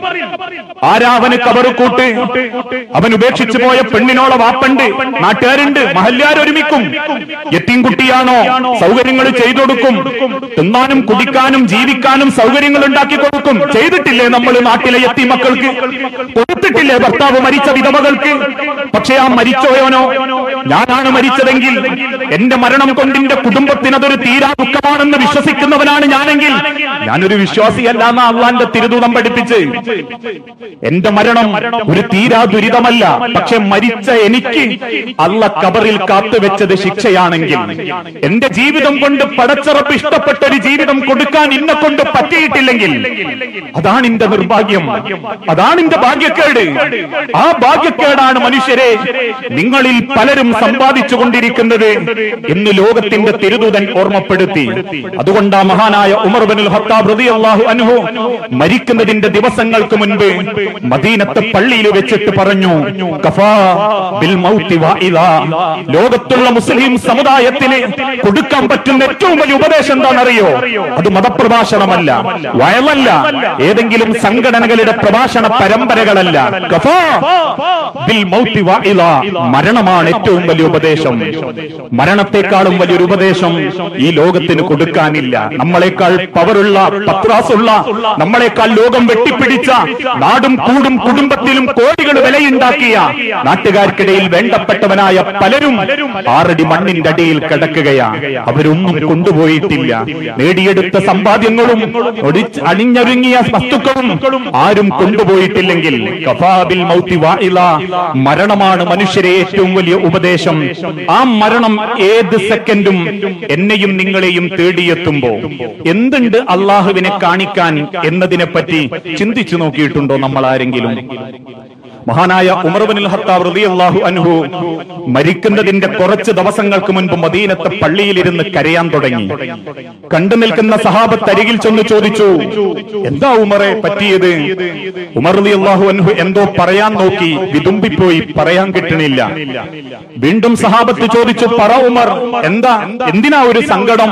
ആരാ അവന് കബറ് കൂട്ട് അവൻ ഉപേക്ഷിച്ചു പോയ പെണ്ണിനോളം വാപ്പണ്ട് നാട്ടുകാരുണ്ട് മഹല്യാരൊരുമിക്കും എത്തിയും കുട്ടിയാണോ സൗകര്യങ്ങൾ ചെയ്തു കൊടുക്കും തിന്നാനും കുടിക്കാനും ജീവിക്കാനും സൗകര്യങ്ങൾ ഉണ്ടാക്കി കൊടുക്കും ചെയ്തിട്ടില്ലേ നമ്മൾ നാട്ടിലെ എത്തി മക്കൾക്ക് കൊടുത്തിട്ടില്ലേ ഭർത്താവ് മരിച്ച വിധവകൾക്ക് പക്ഷേ ആ മരിച്ചോയോനോ ഞാനാണ് മരിച്ചതെങ്കിൽ എന്റെ മരണം കൊണ്ട് എന്റെ കുടുംബത്തിന് അതൊരു തീരാ ദുഃഖമാണെന്ന് വിശ്വസിക്കുന്നവനാണ് ഞാനെങ്കിൽ ഞാനൊരു വിശ്വാസിയല്ല എന്ന അള്ളാന്റെ തിരുദൂതം പഠിപ്പിച്ച് എന്റെ മരണം ഒരു തീരാ ദുരിതമല്ല പക്ഷെ മരിച്ച എനിക്ക് അള്ള കബറിൽ കാത്തുവെച്ചത് ശിക്ഷയാണെങ്കിൽ എന്റെ ജീവിതം കൊണ്ട് പടച്ചറപ്പ് ഇഷ്ടപ്പെട്ട ഒരു ജീവിതം കൊടുക്കാൻ ഇന്നെ കൊണ്ട് പറ്റിയിട്ടില്ലെങ്കിൽ അതാണ് എന്റെ നിർഭാഗ്യം അതാണ് എന്റെ ഭാഗ്യക്കേട് ആ ഭാഗ്യക്കേടാണ് മനുഷ്യരെ നിങ്ങളിൽ പലരും സമ്പാദിച്ചു കൊണ്ടിരിക്കുന്നത് എന്ന് ലോകത്തിന്റെ തിരുദൂതൻ ഓർമ്മപ്പെടുത്തി അതുകൊണ്ട് ആ മഹാനായ ഉമർ ബിനുൽ ഹത്താബ് റളിയല്ലാഹു അൻഹു മരിക്കുന്നതിന്റെ ദിവസങ്ങൾക്ക് മുൻപ് മദീനത്തെ പള്ളിയിൽ വെച്ചിട്ട് പറഞ്ഞു കഫാ ബിൽ മൗത്തി വാഇദാ. ലോകത്തുള്ള മുസ്ലിം സമുദായത്തിന് കൊടുക്കാൻ പറ്റുന്ന ഏറ്റവും വലിയ ഉപദേശം എന്താണെന്നറിയോ അത് മതപ്രഭാഷണമല്ല വയലല്ല ഏതെങ്കിലും സംഘടനകളുടെ പ്രഭാഷണ പരമ്പരകളല്ല കഫാ ബിൽ മൗത്തി വാഇദാ. മരണമാണ് ഏറ്റവും വലിയ ഉപദേശം മരണത്തെക്കാളും വലിയൊരു ഉപദേശം ഈ ലോകത്തിന് കൊടുക്കാനില്ല നമ്മളെക്കാൾ പവറുള്ള പത്രാസുള്ള നമ്മളെക്കാൾ ലോകം വെട്ടിപ്പിടിച്ച നാടും കൂടും കുടുംബത്തിലും കോടികൾ വിലയുണ്ടാക്കിയ നാട്ടുകാർക്കിടയിൽ വേണ്ടപ്പെട്ടവനായ പലരും ആറടി മണ്ണിന്റെ അടിയിൽ കിടക്കുകയാ അവരൊന്നും കൊണ്ടുപോയിട്ടില്ല നേടിയെടുത്ത സമ്പാദ്യങ്ങളും ഒടിച്ച് അണിഞ്ഞൊരുങ്ങിയ വസ്തുക്കളും ആരും കൊണ്ടുപോയിട്ടില്ലെങ്കിൽ കഫാബിൽ മൗത്തി വാഇല മരണമാണ് മനുഷ്യരെ ഏറ്റവും വലിയ ഉപദേശം ആ മരണം ഏത് സെക്കൻഡും എന്നെയും നിങ്ങളെയും തേടിയെത്തുമ്പോ എന്തുണ്ട് അള്ളാഹുവിനെ കാണിക്കാൻ എന്നതിനെ പറ്റി ചിന്തിച്ചു നോക്കിയിട്ടുണ്ടോ നമ്മൾ ആരെങ്കിലും മഹാനായ ഉമർബിനുൽ ഹത്താബ് റളിയല്ലാഹു അൻഹു മരിക്കുന്നതിന്റെ കുറച്ച് ദിവസങ്ങൾക്ക് മുൻപ് മദീനത്തെ പള്ളിയിലിരുന്ന് കരയാൻ തുടങ്ങി കണ്ടു നിൽക്കുന്ന സഹാബത്ത് അരികിൽ ചെന്ന് ചോദിച്ചു എന്താ ഉമറെ പറ്റിയത് ഉമർ റളിയല്ലാഹു അൻഹു എന്തോ പറയാൻ നോക്കി വിതുമ്പിപ്പോയി പറയാൻ കിട്ടണില്ല വീണ്ടും സഹാബത്ത് ചോദിച്ചു പറ ഉമർ എന്താ എന്തിനാ ഒരു സങ്കടം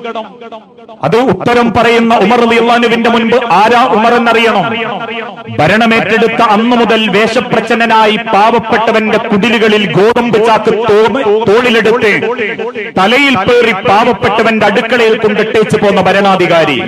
അത് ഉത്തരം പറയുന്ന ഉമർ റളിയല്ലാഹുവിന്റെ മുൻപ് ആരാ ഉമർ എന്നറിയണം ഭരണമേറ്റെടുത്ത അന്നു മുതൽ വേഷപ്രച്ഛന്നനായി പാവപ്പെട്ടവന്റെ കുടിലുകളിൽ ഗോതമ്പ് ചാക്ക് തോന്ന് തോളിലെടുത്ത് തലയിൽ പേറി പാവപ്പെട്ടവന്റെ അടുക്കളയിൽ കൊണ്ടിട്ടേച്ചു പോന്ന ഭരണാധികാരി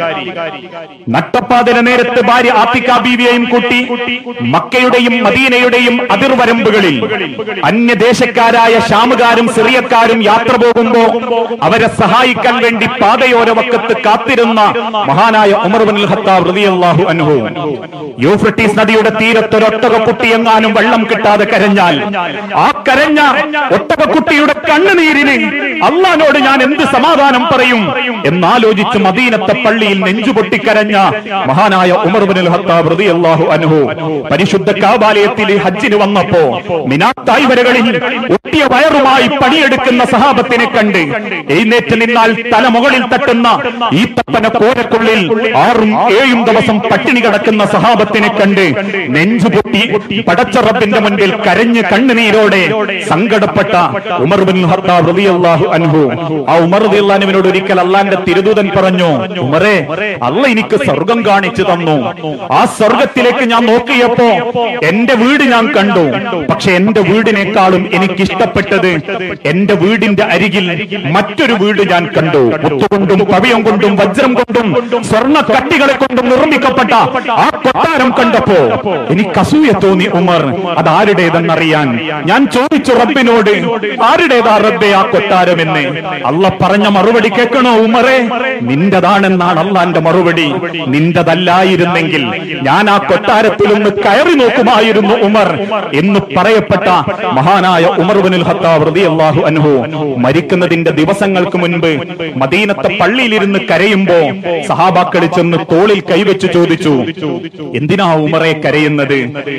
നട്ടപ്പാതിര നേരത്ത് ഭാര്യ ആത്തിക്ക ബീവിയെയും കൂട്ടി മക്കയുടെയും മദീനയുടെയും അതിർവരമ്പുകളിൽ അന്യദേശക്കാരായ ഷാമുകാരും സിറിയക്കാരും യാത്ര പോകുമ്പോ അവരെ സഹായിക്കാൻ വേണ്ടി പാതയോര വക്കത്ത് കാത്തിരുന്ന മഹാനായ ഉമർ ബിൻ ഖത്താബ് റളിയല്ലാഹു അൻഹു യൂഫ്രട്ടീസ് നദിയുടെ തീരത്തൊരൊട്ടക കുട്ടിയെങ്ങാനും വെള്ളം കിട്ടാതെ കരഞ്ഞാൽ ആ കരഞ്ഞ ഒട്ടകക്കുട്ടിയുടെ കണ്ണുനീരിന് അള്ളഹാനോട് ഞാൻ എന്ത് സമാധാനം പറയും എന്നാലോചിച്ച് മദീനത്തെ പള്ളിയിൽ നെഞ്ചുപൊട്ടിക്കരഞ്ഞ മഹാനായ ഉമർ ബിൻ ഖത്താബ് റളിയല്ലാഹു അൻഹു പരിശുദ്ധ കാബാലയത്തിൽ ഹജ്ജിന് വന്നപ്പോ മിനാത്തായി വരകളിൽ ഒട്ടിയ വയറുമായി പണിയെടുക്കുന്ന സഹാബത്തിനെ കണ്ട് എഴുന്നേറ്റ് നിന്നാൽ തല മുകളിൽ തട്ടുന്ന ഈ തപ്പന കോരക്കുള്ളിൽ ആറും ഏഴും ദിവസം പട്ടിണി കിടക്കുന്ന സഹാബത്തിനെ കണ്ട് നെഞ്ചുപൊട്ടി പടച്ചറബിന്റെ മുൻപിൽ കരഞ്ഞ് കണ്ണുനീരോടെ സങ്കടപ്പെട്ട ഉമർ ബിൻ ഖത്താബ് റളിയല്ലാഹു അൻഹു ആ ഉമർ റളിയല്ലാഹുവിനോട് ഒരിക്കൽ അള്ളാന്റെ തിരുദൂതൻ പറഞ്ഞു ഉമറേ അല്ല എനിക്ക് സ്വർഗം കാണിച്ചു തന്നു ആ സ്വർഗത്തിലേക്ക് ഞാൻ നോക്കിയപ്പോ എന്റെ വീട് ഞാൻ കണ്ടു പക്ഷെ എന്റെ വീടിനേക്കാളും എനിക്ക് ഇഷ്ടപ്പെട്ടത് എന്റെ വീടിന്റെ അരികിൽ മറ്റൊരു വീട് ഞാൻ കണ്ടു മുത്തുകൊണ്ടും പവയം കൊണ്ടും വജ്രം കൊണ്ടും സ്വർണ്ണ കട്ടികളെ കൊണ്ടും നിർമ്മിക്കപ്പെട്ട ആ കൊട്ടാരം കണ്ടപ്പോ എനിക്ക് അസൂയ തോന്നി ഉമർ അത് ആരുടേതെന്നറിയാൻ ഞാൻ ചോദിച്ചു റബ്ബിനോട് ആരുടേതാ റബ്ബെ ആ കൊട്ടാരം എന്ന് അല്ല പറഞ്ഞ മറുപടി കേൾക്കണോ ഉമറെ നിന്റേതാണെന്നാണ് അള്ളാന്റെ മറുപടി നിന്റതല്ലായിരുന്നെങ്കിൽ ഞാൻ ആ കൊട്ടാരത്തിൽ ഒന്ന് കയറി നോക്കുമായിരുന്നു ഉമർ എന്ന് പറയപ്പെട്ട മഹാനായ ഉമർ ബിനുൽ ഖത്താബ് റളിയല്ലാഹു അൻഹു മരിക്കുന്നതിന്റെ ദിവസങ്ങൾക്ക് മുൻപ് മദീനത്തെ പള്ളിയിലിരുന്ന് കരയുമ്പോ സഹാബാക്കൾ ചെന്ന് തോളിൽ കൈവച്ച് ചോദിച്ചു എന്തിനാ ഉമറെ കരയുന്നത്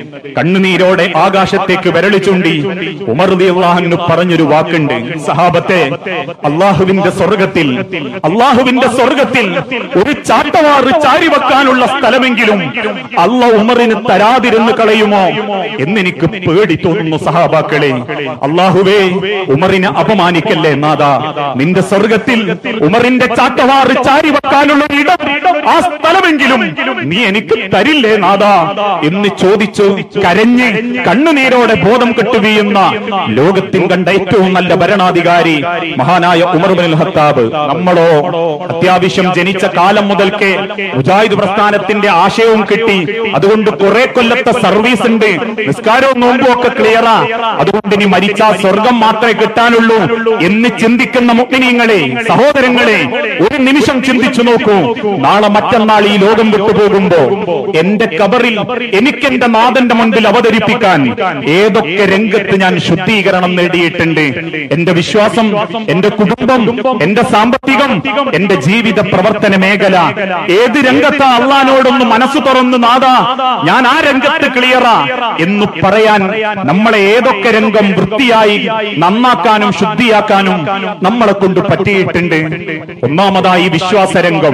കണ്ണുനീരോടെ ആകാശത്തേക്ക് വിരളി ചൂണ്ടി ഉമർ അള്ളാഹുന് പറഞ്ഞൊരു വാക്കുണ്ട് സഹാബത്തെ അള്ളാഹുവിന്റെ സ്വർഗത്തിൽ അള്ളാഹുവിന്റെ സ്വർഗത്തിൽ ഒരു ചാട്ടവാറ് ചാരി വെക്കാനുള്ള സ്ഥലമെങ്കിലും അല്ല ഉമറിന് തരാതിരുന്ന് കളയുമോ എന്നെനിക്ക് പേടി തോന്നുന്നു സഹാബാക്കളെ അള്ളാഹുവേ ഉമറിനെ അപമാനിക്കല്ലേ നാഥ നിന്റെ സ്വർഗത്തിൽ ഉമറിന്റെ ചാട്ടവാറ് ചാരി വെക്കാനുള്ള ഒരു ഇടം ആ സ്ഥലമെങ്കിലും നീ എനിക്ക് തരില്ലേ നാഥ എന്ന് ചോദിച്ചു കരഞ്ഞ് കണ്ണുനീരോടെ ബോധം കെട്ടുവീയുന്ന ലോകത്തിൻ കണ്ട ഏറ്റവും നല്ല ഭരണാധികാരി മഹാനായ ഉമർ ബിൻ ഹത്താബ് നമ്മളോ അത്യാവശ്യം ജനിച്ച കാലം മുതൽക്കേ മുജാഹിദ് പ്രസ്ഥാനത്തിന്റെ ആശയവും കിട്ടി അതുകൊണ്ട് കുറെ കൊല്ലത്തെ സർവീസ് ഉണ്ട് നിസ്കാരവും നോമ്പും ഒക്കെ ക്ലിയറാ അതുകൊണ്ട് ഇനി മരിച്ച സ്വർഗം മാത്രമേ കിട്ടാനുള്ളൂ എന്ന് ചിന്തിക്കുന്ന മുഗ്നിങ്ങളെ സഹോദരങ്ങളെ ഒരു നിമിഷം ചിന്തിച്ചു നോക്കൂ നാളെ മറ്റന്നാൾ ഈ ലോകം വിട്ടുപോകുമ്പോ എന്റെ കബറിൽ എനിക്ക് എന്റെ നാഥന്റെ മുൻപിൽ അവതരിപ്പിക്കാൻ ഏതൊക്കെ രംഗത്ത് ഞാൻ ശുദ്ധീകരണം നേടിയിട്ടുണ്ട് എന്റെ വിശ്വാസം എന്റെ കുടുംബം എന്റെ സാമ്പത്തികം എന്റെ ജീവിത പ്രവർത്തന മേഖല ഏത് രംഗത്താ അള്ളഹാനോടൊന്ന് മനസ്സ് തുറന്ന് നാഥ ഞാൻ ആ രംഗത്ത് ക്ലിയറാ എന്ന് പറയാൻ നമ്മളെ ഏതൊക്കെ രംഗം വൃത്തിയായി നന്നാക്കാനും ശുദ്ധിയാക്കാനും നമ്മളെ കൊണ്ട് പറ്റിയിട്ടുണ്ട് ഒന്നാമതായി വിശ്വാസ രംഗം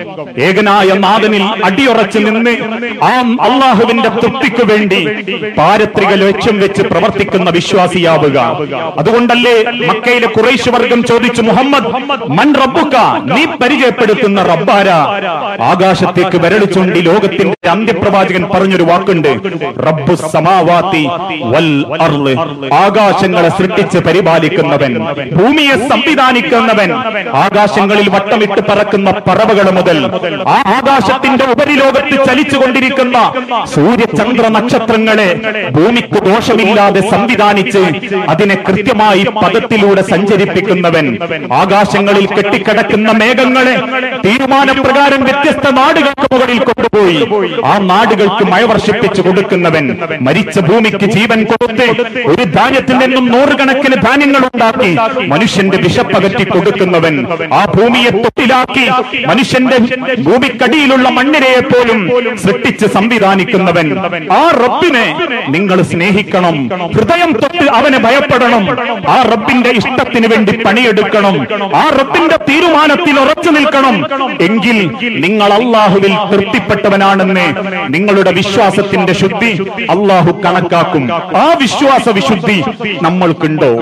ഏകനായ നാഥനിൽ അടിയുറച്ചു നിന്ന് ആ അള്ളാഹുവിന്റെ തൃപ്തിക്ക് വേണ്ടി പാരത്രിക ലക്ഷ്യം വെച്ച് പ്രവർത്തിക്കുന്ന വിശ്വാസിയാവുക അതുകൊണ്ടല്ലേ മക്കയിലെ കുറേശ് വർഗം ചോദിച്ചു മുഹമ്മദ് മൻ റബ്ബുക്ക നീ പരിചയപ്പെടുത്തുന്ന റബ്ബാര ആകാശത്തേക്ക് വിരളിച്ചുണ്ടി ലോകത്തിന്റെ അന്ത്യപ്രവാചകൻ പറഞ്ഞൊരു വാക്കുണ്ട് റബ്ബു സമാവാത്തി വൽ അർള് ആകാശങ്ങളെ സൃഷ്ടിച്ച് പരിപാലിക്കുന്നവൻ ഭൂമിയെ സംവിധാനിക്കുന്നവൻ ആകാശങ്ങളിൽ വട്ടമിട്ട് പറക്കുന്ന പറവകൾ മുതൽ ആ ആകാശത്തിന്റെ ഉപരിലോകത്ത് ചലിച്ചുകൊണ്ടിരിക്കുന്ന സൂര്യചന്ദ്ര നക്ഷത്രങ്ങളെ ഭൂമിക്ക് ദോഷമില്ലാതെ സംവിധാനിച്ച് അതിനെ കൃത്യമായി പദത്തിലൂടെ സഞ്ചരിപ്പിക്കുന്നവൻ ആകാശങ്ങളിൽ കെട്ടിക്കിടക്കുന്ന മേഘങ്ങളെ തീരുമാനപ്രകാരം വ്യത്യസ്ത നാടുകൾക്ക് മുകളിൽ കൊണ്ടുപോയി ആ നാടുകൾക്ക് മഴ വർഷിപ്പിച്ചു കൊടുക്കുന്നവൻ മരിച്ച ഭൂമിക്ക് ജീവൻ കൊടുത്ത് ഒരു ധാന്യത്തിൽ നിന്നും നൂറുകണക്കിന് ധാന്യങ്ങൾ ഉണ്ടാക്കി മനുഷ്യന്റെ വിശപ്പകറ്റി കൊടുക്കുന്നവൻ ആ ഭൂമിയെ തൊട്ടിലാക്കി മനുഷ്യന്റെ ഭൂമിക്കടിയിലുള്ള മണ്ണിരയെ പോലും സൃഷ്ടിച്ച് സംവിധാനിക്കുന്നവൻ ആ റബ്ബിനെ നിങ്ങൾ സ്നേഹിക്കണം ഹൃദയം തൊട്ട് അവനെ ഭയപ്പെടണം ആ റബ്ബിന്റെ ഇഷ്ടത്തിന് വേണ്ടി പണിയെടുക്കണം ആ റബ്ബിന്റെ തീരുമാനത്തിൽ ഉറച്ചു നിൽക്കണം എങ്കിൽ നിങ്ങൾ അള്ളാഹുവിൽ തൃപ്തിപ്പെട്ടവനാണെന്ന് നിങ്ങളുടെ വിശ്വാസത്തിന്റെ ശുദ്ധി അള്ളാഹു കണക്കാക്കും ആ വിശ്വാസ വിശുദ്ധി നമ്മൾക്കുണ്ടോ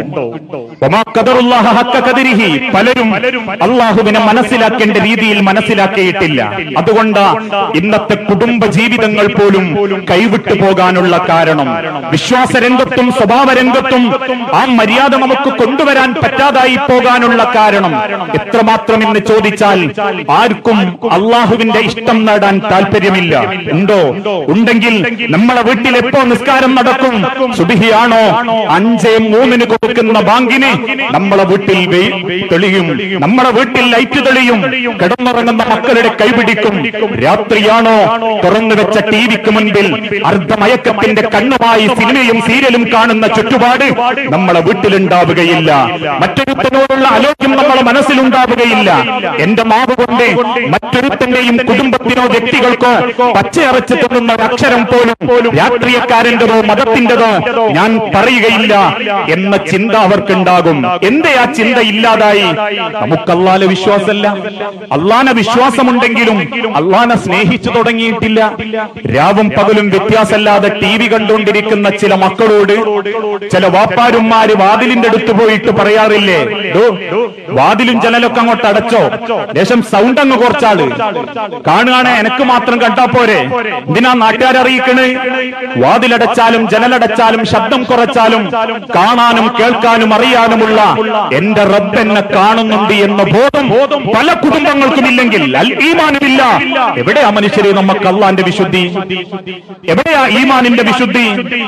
വമാ ഖദറുല്ലാഹ ഹക്ക ഖദരിഹി. പലരും അള്ളാഹുവിനെ മനസ്സിലാക്കേണ്ട രീതിയിൽ മനസ്സിലാക്കിയിട്ടില്ല അതുകൊണ്ട് ഇന്നത്തെ കുടുംബ ജീവിതങ്ങൾ പോലും കൈവിട്ടു പോകാനുള്ള കാരണം വിശ്വാസ രംഗത്തും സ്വഭാവ രംഗത്തും ആ മര്യാദ നമുക്ക് കൊണ്ടുവരാൻ പറ്റാതായി പോകാനുള്ള കാരണം എത്രമാത്രം എന്ന് ചോദിച്ചാൽ ആർക്കും അള്ളാഹുവിന്റെ ഇഷ്ടം നേടാൻ താല്പര്യമില്ല ഉണ്ടോ ഉണ്ടെങ്കിൽ നമ്മളെ വീട്ടിൽ എപ്പോ നിസ്കാരം നടക്കും സുബിഹിയാണോ അഞ്ചേ മൂന്നിന് കൊടുക്കുന്ന ബാങ്കിന് നമ്മളെ വീട്ടിൽ വെ- തെളിയും നമ്മളെ വീട്ടിൽ ലൈറ്റ് തെളിയും കിടന്നുറങ്ങുന്ന മക്കളുടെ കൈപിടിക്കും രാത്രിയാണോ തുറന്നു വെച്ച ടി വിക്ക് മുൻപിൽ അർദ്ധമയക്കത്തിന്റെ കണ്ണുമായി സിനിമയും സീരിയലും കാണുന്ന ചുറ്റുപാട് നമ്മളെ വീട്ടിലുണ്ടാവുകയില്ല മറ്റൊരുത്തനോടുള്ള അലോക്യം നമ്മളെ മനസ്സിലുണ്ടാവുകയില്ല എന്റെ മാവ് കൊണ്ട് മറ്റൊരുത്തന്റെയും കുടുംബത്തിനോ വ്യക്തികൾക്കോ പച്ചയറച്ച് തിന്നുന്ന ഒരു അക്ഷരം പോലും രാഷ്ട്രീയക്കാരന്റെതോ മതത്തിന്റെതോ ഞാൻ പറയുകയില്ല എന്ന ചിന്ത അവർക്കുണ്ടാകും എന്തേ ആ ചിന്ത ഇല്ലാതായി നമുക്ക് അള്ളാലെ വിശ്വാസമല്ല അള്ളാനെ വിശ്വാസമുണ്ടെങ്കിലും അള്ളാനെ സ്നേഹിച്ചു തുടങ്ങിയിട്ടില്ല രാവും പകലും വ്യത്യാസമല്ലാതെ ടി വി കണ്ടുകൊണ്ടിരിക്കുന്ന ചില മക്കളോട് ചില വാപ്പാരുമാര് വാതിലിന്റെ അടുത്ത് പോയിട്ട് പറയാറില്ലേ "ഡോ, വാതിലും ജനലൊക്കെ അങ്ങോട്ട് അടച്ചോ ലേശം സൗണ്ട് അങ്ങ് കുറച്ചാള് കാണുകയാണെ എനക്ക് മാത്രം കണ്ടാ പോരെ എന്തിനാ നാട്ടുകാരറിയിക്കണ് വാതിലടച്ചാലും ജനലടച്ചാലും ശബ്ദം കുറച്ചാലും കാണാനും കേൾക്കാനും അറിയാനുമുള്ള എന്റെ റബ്ബ് എന്നെ കാണുന്നുണ്ട് എന്ന ബോധം പല കുടുംബങ്ങൾക്കും ഇല്ലെങ്കിൽ അൽ ഈമാനുമില്ല എവിടെയാ മനുഷ്യരെ നമുക്ക് അള്ളാന്റെ വിശുദ്ധി എവിടെയാ ഈമാനിന്റെ വിശുദ്ധി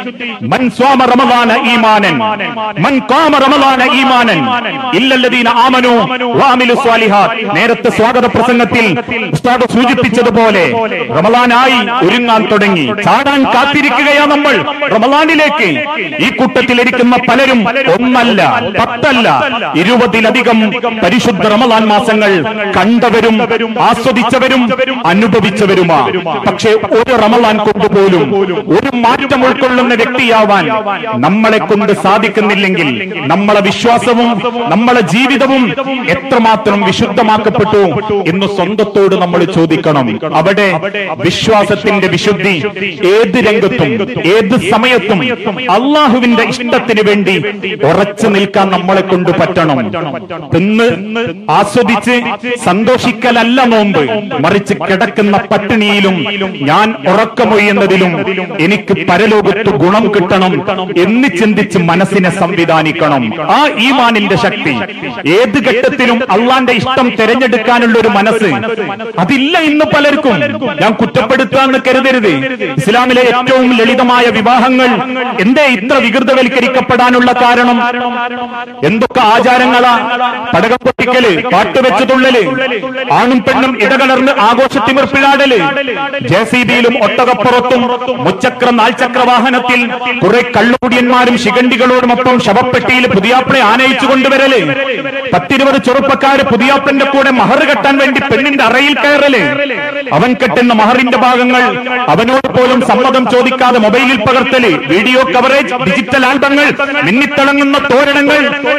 മൻ സ്വാമ റമദാന ഈമാനൻ മൻ കാമ റമദാന ഈമാനൻ ഇല്ലല്ലദീന ആമനു വഅമിലു സ്വാലിഹാത്ത് നേരത്തെ സ്വാഗത പ്രസംഗത്തിൽ ഉസ്താദ് സൂചിപ്പിച്ചതുപോലെ റമലാനായി ഒരുങ്ങാൻ തുടങ്ങി ചാടാൻ കാത്തിരിക്കുകയാ നമ്മൾ റമലാനിലേക്ക് ഈ കൂട്ടത്തിലിരിക്കുന്ന പലരും ഒന്നല്ല പത്തല്ല ഇരുപതിലധികം പരിശുദ്ധ റമലാൻ മാസങ്ങൾ കണ്ടവരും ആസ്വദിച്ചവരും അനുഭവിച്ചവരുമാ പക്ഷേ ഒരു റമലാൻ കൊണ്ടുപോലും ഒരു മാറ്റം ഉൾക്കൊള്ളുന്ന വ്യക്തിയാവാൻ നമ്മളെ കൊണ്ട് സാധിക്കുന്നില്ലെങ്കിൽ നമ്മളെ വിശ്വാസവും നമ്മളെ ജീവിതവും എത്രമാത്രം വിശുദ്ധമാക്കപ്പെട്ടു എന്ന് സ്വന്തത്തോട് നമ്മൾ ചോദിക്കണം അവിടെ വിശ്വാസത്തിന്റെ വിശുദ്ധി ഏത് രംഗത്തും ഏത് സമയത്തും അള്ളാഹുവിന്റെ ഇഷ്ടത്തിന് വേണ്ടി ഉറച്ചു നിൽക്കാൻ നമ്മളെ കൊണ്ട് പറ്റണം തിന്ന് ആസ്വദിച്ച് സന്തോഷിക്കലല്ല നോമ്പ് മറിച്ച് കിടക്കുന്ന പട്ടിണിയിലും ഞാൻ ഉറക്കമൊയ്യുന്നതിലും എനിക്ക് പരലോകത്ത് ഗുണം കിട്ടണം എന്ന് ചിന്തിച്ച് മനസ്സിനെ സംവിധാനിക്കണം ആ ഈമാനിന്റെ ശക്തി ഏത് ഘട്ടത്തിലും അള്ളാന്റെ ഇഷ്ടം തിരഞ്ഞെടുക്കാനുള്ള ഒരു മനസ്സ് അതില്ല ഇന്ന് പലർക്കും ഞാൻ കുറ്റപ്പെടുത്താന്ന് കരുതരുത് ഇസ്ലാമിലെ ഏറ്റവും ലളിതമായ വിവാഹങ്ങൾ എന്തേ ഇത്ര വികൃതവൽക്കരിക്കപ്പെടാനുള്ള കാരണം എന്തൊക്കെ ആചാരങ്ങളാ പടകം പൊട്ടിക്കല് പാട്ടുവെച്ച് തുള്ളല് ആണും പെണ്ണും ഇടകലർന്ന് ആഘോഷത്തിമിർപ്പിഴാടല് ജെ സി ബിയിലും ഒട്ടകപ്പുറത്തും മുച്ചക്ര നാൽചക്ര വാഹനത്തിൽ കുറെ കള്ളുകുടിയന്മാരും ശിഖണ്ഡികളോടുമൊപ്പം ശവപ്പെട്ടിയിൽ പുതിയാപ്പിളെ ആനയിച്ചു കൊണ്ടുവരല് പത്തിരുപത് ചെറുപ്പക്കാര് പുതിയാപ്പന്റെ കൂടെ മഹർ കെട്ടാൻ വേണ്ടി പെണ്ണിന്റെ അറയിൽ കയറല് അവൻ കെട്ടുന്ന മഹറിന്റെ ഭാഗങ്ങൾ അവനോട് പോലും സമ്മതം ചോദിക്കാതെ മൊബൈലിൽ പകർത്തല് വീഡിയോ കവറേജ് ഡിജിറ്റൽ ആൽബങ്ങൾ മിന്നിത്തിളങ്ങുന്ന തോരണങ്ങൾ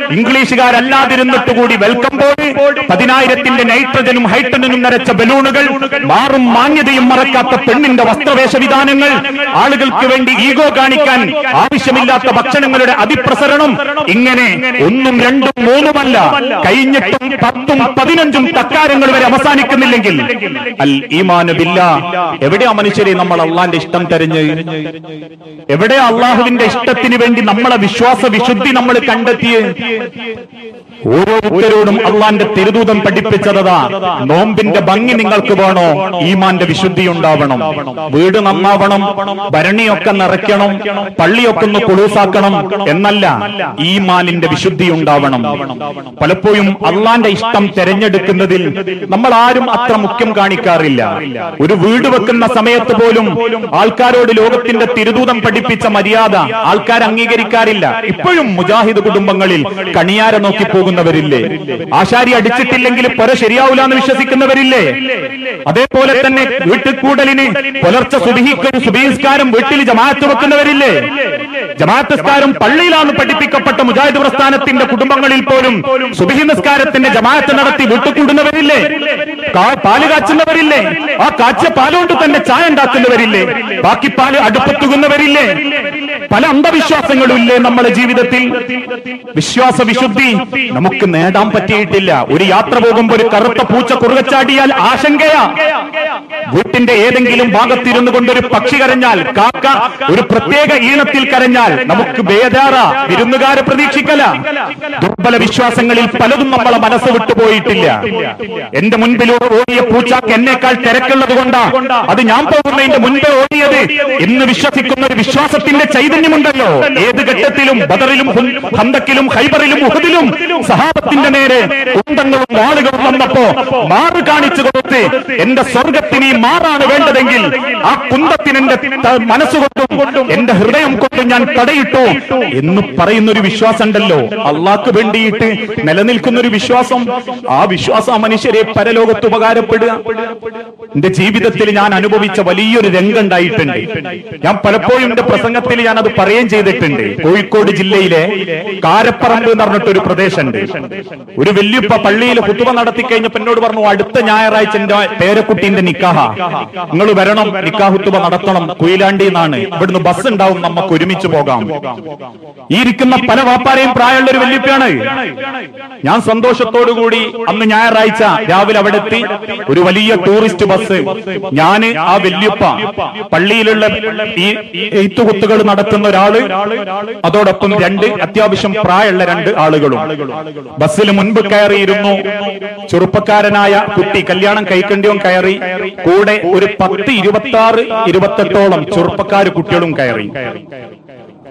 ഇംഗ്ലീഷുകാരല്ലാതിരുന്നിട്ട് കൂടി വെൽക്കം ബോർഡ് പതിനായിരത്തിന്റെ നൈട്രജനും ഹൈഡ്രജനും നിറച്ച ബലൂണുകൾ മാറും മാന്യതയും മറക്കാത്ത പെണ്ണിന്റെ വസ്ത്രവേഷ വിധാനങ്ങൾ ആളുകൾക്ക് വേണ്ടി ഈഗോ കാണിക്കാൻ ആവശ്യമില്ലാത്ത ഭക്ഷണങ്ങളുടെ അതിപ്രസരണം ഇങ്ങനെ ഒന്നും രണ്ടും മൂന്നുമല്ല കഴിഞ്ഞിട്ടും പത്തും പതിനഞ്ചും തക്കാരങ്ങൾ വരെ അവസാനിക്കുന്നില്ലെങ്കിൽ അൽ ഈമാനു ബില്ല എവിടെയാ മനുഷ്യരെ നമ്മൾ അള്ളാന്റെ ഇഷ്ടം തെരഞ്ഞ് എവിടെയാ അള്ളാഹുവിന്റെ ഇഷ്ടത്തിന് വേണ്ടി നമ്മളെ വിശ്വാസ വിശുദ്ധി നമ്മൾ കണ്ടെത്തിയേ ഓരോരുത്തരോടും അള്ളാന്റെ തിരുദൂതം പഠിപ്പിച്ചതാ നോമ്പിന്റെ ഭംഗി നിങ്ങൾക്ക് വേണോ ഈമാന്റെ വിശുദ്ധി ഉണ്ടാവണം വീട് നന്നാവണം ഭരണിയൊക്കെ നിറയ്ക്കണം പള്ളിയൊക്കെ ഒന്ന് കുളൂസാക്കണം എന്നല്ല ഈമാനിന്റെ വിശുദ്ധി ഉണ്ടാവണം പലപ്പോഴും അള്ളാന്റെ ഇഷ്ടം തെരഞ്ഞെടുക്കുന്നതിൽ നമ്മൾ ആരും അത്ര മുഖ്യം കാണിക്കാറില്ല ഒരു വീട് വെക്കുന്ന സമയത്ത് പോലും ആൾക്കാരോട് ലോകത്തിന്റെ തിരുദൂതം പഠിപ്പിച്ച മര്യാദ ആൾക്കാർ അംഗീകരിക്കാറില്ല ഇപ്പോഴും മുജാഹിദ് കുടുംബങ്ങളിൽ കണിയാര നോക്കി പോകുന്നവരില്ലേ ആശാരി അടിച്ചിട്ടില്ലെങ്കിൽ പുര ശരിയാവില്ല എന്ന് വിശ്വസിക്കുന്നവരില്ലേ അതേപോലെ തന്നെ വീട്ടിൽ കൂടലിന് പുലർച്ചെ സുബിഹിക്കൊരു സുബീസ്കാരം വീട്ടിൽ ജമാഅത്ത് വെക്കുന്നവരില്ലേ ജമാഅത്ത് പള്ളിയിലാണ് പഠിപ്പിക്കപ്പെട്ട മുജാഹിദ് പ്രസ്ഥാനത്തിന്റെ കുടുംബങ്ങളിൽ പോലും സുബിഹി നിസ്കാരത്തിന്റെ ജമാഅത്ത് നടത്തി വീട്ടുകൂടുന്നവരില്ലേ കാ- പാല് കാച്ചുന്നവരില്ലേ ആ കാച്ചിയ പാലുകൊണ്ട് തന്നെ ചായ ഉണ്ടാക്കുന്നവരില്ലേ ബാക്കി പാല് അടുപ്പത്തുകുന്നവരില്ലേ പല അന്ധവിശ്വാസങ്ങളും ഇല്ലേ നമ്മുടെ ജീവിതത്തിൽ വിശ്വാസ വിശുദ്ധി നമുക്ക് നേടാൻ പറ്റിയിട്ടില്ല ഒരു യാത്ര പോകുമ്പോൾ ഒരു കറുത്ത പൂച്ച കുറുകച്ചാടിയാൽ ആശങ്കയാ വീട്ടിന്റെ ഏതെങ്കിലും ഭാഗത്തിരുന്നു കൊണ്ടൊരു പക്ഷി കരഞ്ഞാൽ കാക്ക ഒരു പ്രത്യേക ഈണത്തിൽ കരഞ്ഞാൽ നമുക്ക് ബേജാറ വിരുന്നുകാരെ പ്രതീക്ഷിക്കല ദുർബല വിശ്വാസങ്ങളിൽ പലതും നമ്മളെ മനസ്സ് വിട്ടുപോയിട്ടില്ല എന്റെ മുൻപിലൂടെ ഓടിയ പൂച്ചാക്ക് എന്നേക്കാൾ തിരക്കുള്ളത് കൊണ്ടാ അത് ഞാൻ പോകുന്നതിന്റെ മുൻപേ ഓടിയത് എന്ന് വിശ്വസിക്കുന്ന ഒരു വിശ്വാസത്തിന്റെ ചൈതന്യമുണ്ടല്ലോ ഏത് ഘട്ടത്തിലും ബദറിലും ഹുൻ- ഹന്തക്കിലും ഹൈബറിലും ഉഹദിലും സഹാബത്തിന്റെ നേരെ കുന്തങ്ങളും വാളുകളും വന്നപ്പോ മാറ് കാണിച്ചു കൊടുത്ത് എന്റെ സ്വർഗത്തിന് ഈ മാറാണ് വേണ്ടതെങ്കിൽ ആ കുന്തത്തിന് എന്റെ ത- മനസ്സുകൊണ്ടും എന്റെ ഹൃദയം കൊണ്ടും ഞാൻ തടയിട്ടു എന്ന് പറയുന്ന ഒരു വിശ്വാസം ഉണ്ടല്ലോ അള്ളാഹ്ക്ക് വേണ്ടിയിട്ട് നിലനിൽക്കുന്ന ഒരു വിശ്വാസം ആ വിശ്വാസം ആ മനുഷ്യരെ പരലോകത്ത് ഉപകാരപ്പെടുക എന്റെ ജീവിതത്തിൽ ഞാൻ അനുഭവിച്ച വലിയൊരു രംഗം ഉണ്ടായിട്ടുണ്ട് ഞാൻ പലപ്പോഴും എന്റെ പ്രസംഗത്തിൽ ഞാൻ അത് പറയുകയും ചെയ്തിട്ടുണ്ട് കോഴിക്കോട് ജില്ലയിലെ കാരപ്പറമ്പ് എന്ന് പറഞ്ഞിട്ട് ഒരു പ്രദേശമുണ്ട് ഒരു വല്യപ്പ പള്ളിയിൽ കുത്തുവ നടത്തി കഴിഞ്ഞപ്പോ എന്നോട് പറഞ്ഞു അടുത്ത ഞായറാഴ്ച എന്റെ പേരക്കുട്ടീന്റെ നിക്കാഹ നിങ്ങൾ വരണം നിക്കാഹ് കുത്തുവ നടത്തണം കുയിലാണ്ടി എന്നാണ് ഇവിടുന്ന് ബസ് ഉണ്ടാവും നമുക്ക് ഒരുമിച്ച് പോകാം ഈ ഇരിക്കുന്ന പല വാപ്പാരെയും പ്രായമുള്ള ഒരു വല്യപ്പയാണ് ഞാൻ സന്തോഷത്തോടു കൂടി അന്ന് ഞായറാഴ്ച രാവിലെ അവിടെ എത്തി ഒരു വലിയ ടൂറിസ്റ്റ് ബസ് ഞാന് ആ വല്യപ്പ പള്ളിയിലുള്ള ഈ എയ്ത്തുകുത്തുകൾ നടത്തുന്ന ഒരാള് അതോടൊപ്പം രണ്ട് അത്യാവശ്യം പ്രായമുള്ള രണ്ട് ആളുകളും ബസ്സിൽ മുൻപ് കയറിയിരുന്നു ചെറുപ്പക്കാരനായ കുട്ടി കല്യാണം കൈക്കണ്ടിയും കയറി കൂടെ ഒരു പത്ത് ഇരുപത്തി ആറ് ഇരുപത്തെട്ടോളം ചെറുപ്പക്കാര് കുട്ടികളും കയറി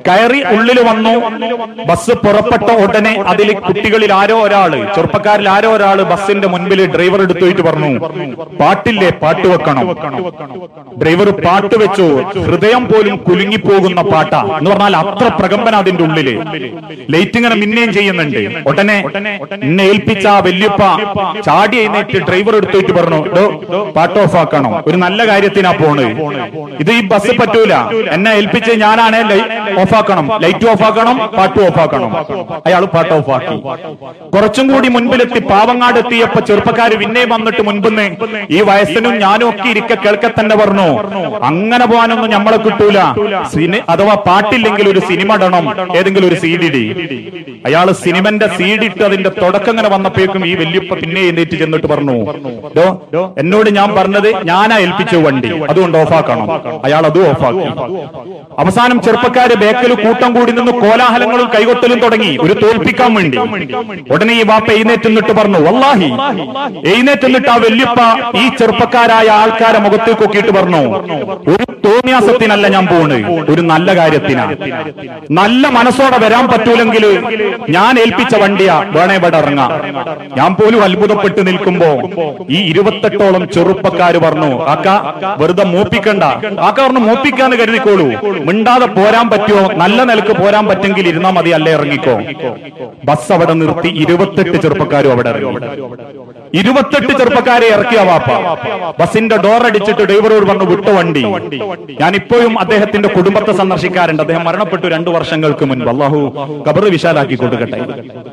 കയറി ഉള്ളിൽ വന്നു ബസ് പുറപ്പെട്ട ഉടനെ അതിൽ കുട്ടികളിൽ ആരോ ഒരാള് ചെറുപ്പക്കാരിൽ ആരോ ഒരാള് ബസ്സിന്റെ മുൻപിൽ ഡ്രൈവർ എടുത്തു വെച്ച് പറഞ്ഞു പാട്ടില്ലേ പാട്ട് വെക്കണം ഡ്രൈവർ പാട്ട് വെച്ചു ഹൃദയം പോലും കുലുങ്ങിപ്പോകുന്ന പാട്ടാ എന്ന് പറഞ്ഞാൽ അത്ര പ്രകമ്പന അതിന്റെ ഉള്ളില് ലൈറ്റ് ഇങ്ങനെ മിന്നുകയും ചെയ്യുന്നുണ്ട് ഉടനെ എന്നെ ഏൽപ്പിച്ച ആ വല്യപ്പ ചാടി എഴുന്നേറ്റ് ഡ്രൈവർ എടുത്തു വെച്ച് പറഞ്ഞു "ഡോ, പാട്ട് ഓഫ് ആക്കണം ഒരു നല്ല കാര്യത്തിനാ പോണ് ഇത് ഈ ബസ് പറ്റൂല എന്നെ ഏൽപ്പിച്ച് ഞാനാണ് ഓഫ് ആക്കണം ലൈറ്റ് ഓഫ് ആക്കണം പാട്ട് ഓഫ് ആക്കണം അയാൾ പാട്ട് ഓഫ് ആക്കി കുറച്ചും കൂടി മുൻപിലെത്തി പാവങ്ങാട് എത്തിയപ്പോ ചെറുപ്പക്കാര് പിന്നെ വന്നിട്ട് മുൻപിന്ന് ഈ വയസ്സിനും ഞാനും ഒക്കെ ഇരിക്കെ കേൾക്കെ തന്നെ പറഞ്ഞു അങ്ങനെ പോകാനൊന്നും നമ്മളെ കിട്ടൂല സിനി അഥവാ പാട്ടില്ലെങ്കിൽ ഒരു സിനിമ ഇടണം ഏതെങ്കിലും ഒരു സി ഡി ഡി അയാള് സിനിമന്റെ സി ഡി ഇട്ട് അതിന്റെ തുടക്കം ഇങ്ങനെ വന്നപ്പോഴേക്കും ഈ വല്യപ്പ പിന്നെ എഴുന്നേറ്റ് ചെന്നിട്ട് പറഞ്ഞു "ഡോ, എന്നോട് ഞാൻ പറഞ്ഞത് ഞാനാ ഏൽപ്പിച്ചു വണ്ടി അതുകൊണ്ട് ഓഫാക്കണം അയാൾ അതും ഓഫാക്കി അവസാനം ചെറുപ്പക്കാര് ബേക്കൽ കൂട്ടം കൂടി നിന്ന് കോലാഹലങ്ങളും കൈകൊട്ടലും തുടങ്ങി ഒരു തോൽപ്പിക്കാൻ വേണ്ടി ഉടനെ ഈ വാപ്പ എഴുന്നേറ്റ് നിന്നിട്ട് പറഞ്ഞു വല്ലാഹി എഴുന്നേറ്റ് നിന്നിട്ട് ആ വല്യപ്പ ഈ ചെറുപ്പക്കാരായ ആൾക്കാരെ മുഖത്തേക്ക് നോക്കിയിട്ട് പറഞ്ഞു ഒരു തോന്നിയാസത്തിനല്ല ഞാൻ പോണ് ഒരു നല്ല കാര്യത്തിനാ നല്ല മനസ്സോടെ വരാൻ പറ്റൂലെങ്കിൽ ഞാൻ ഏൽപ്പിച്ച വണ്ടിയാ വേണേ ഇവിടെ ഇറങ്ങാം ഞാൻ പോലും അത്ഭുതപ്പെട്ട് നിൽക്കുമ്പോ ഈ ഇരുപത്തെട്ടോളം ചെറുപ്പക്കാര് പറഞ്ഞു ആക്ക വെറുതെ മൂപ്പിക്കണ്ട ആക്ക പറഞ്ഞു മൂപ്പിക്കാന്ന് കരുതിക്കോളൂ മിണ്ടാതെ പോരാൻ പറ്റുമോ നല്ല നിലക്ക് പോരാൻ പറ്റെങ്കിൽ ഇരുന്നാ മതി അല്ലേ ഇറങ്ങിക്കോ ബസ് അവിടെ നിർത്തി ഇരുപത്തെട്ട് ചെറുപ്പക്കാരും അവിടെ ഇറങ്ങി ഇരുപത്തെട്ട് ചെറുപ്പക്കാരെ ഇറക്കിയ വാപ്പ ബസിന്റെ ഡോർ അടിച്ചിട്ട് ഡ്രൈവറോട് പറഞ്ഞു വിട്ട വണ്ടി ഞാൻ ഇപ്പോഴും അദ്ദേഹത്തിന്റെ കുടുംബത്തെ സന്ദർശിക്കാറുണ്ട് അദ്ദേഹം മരണപ്പെട്ടു രണ്ടു വർഷങ്ങൾക്ക് മുൻപ് അള്ളാഹു കബറ് വിശാലാക്കി കൊടുക്കട്ടെ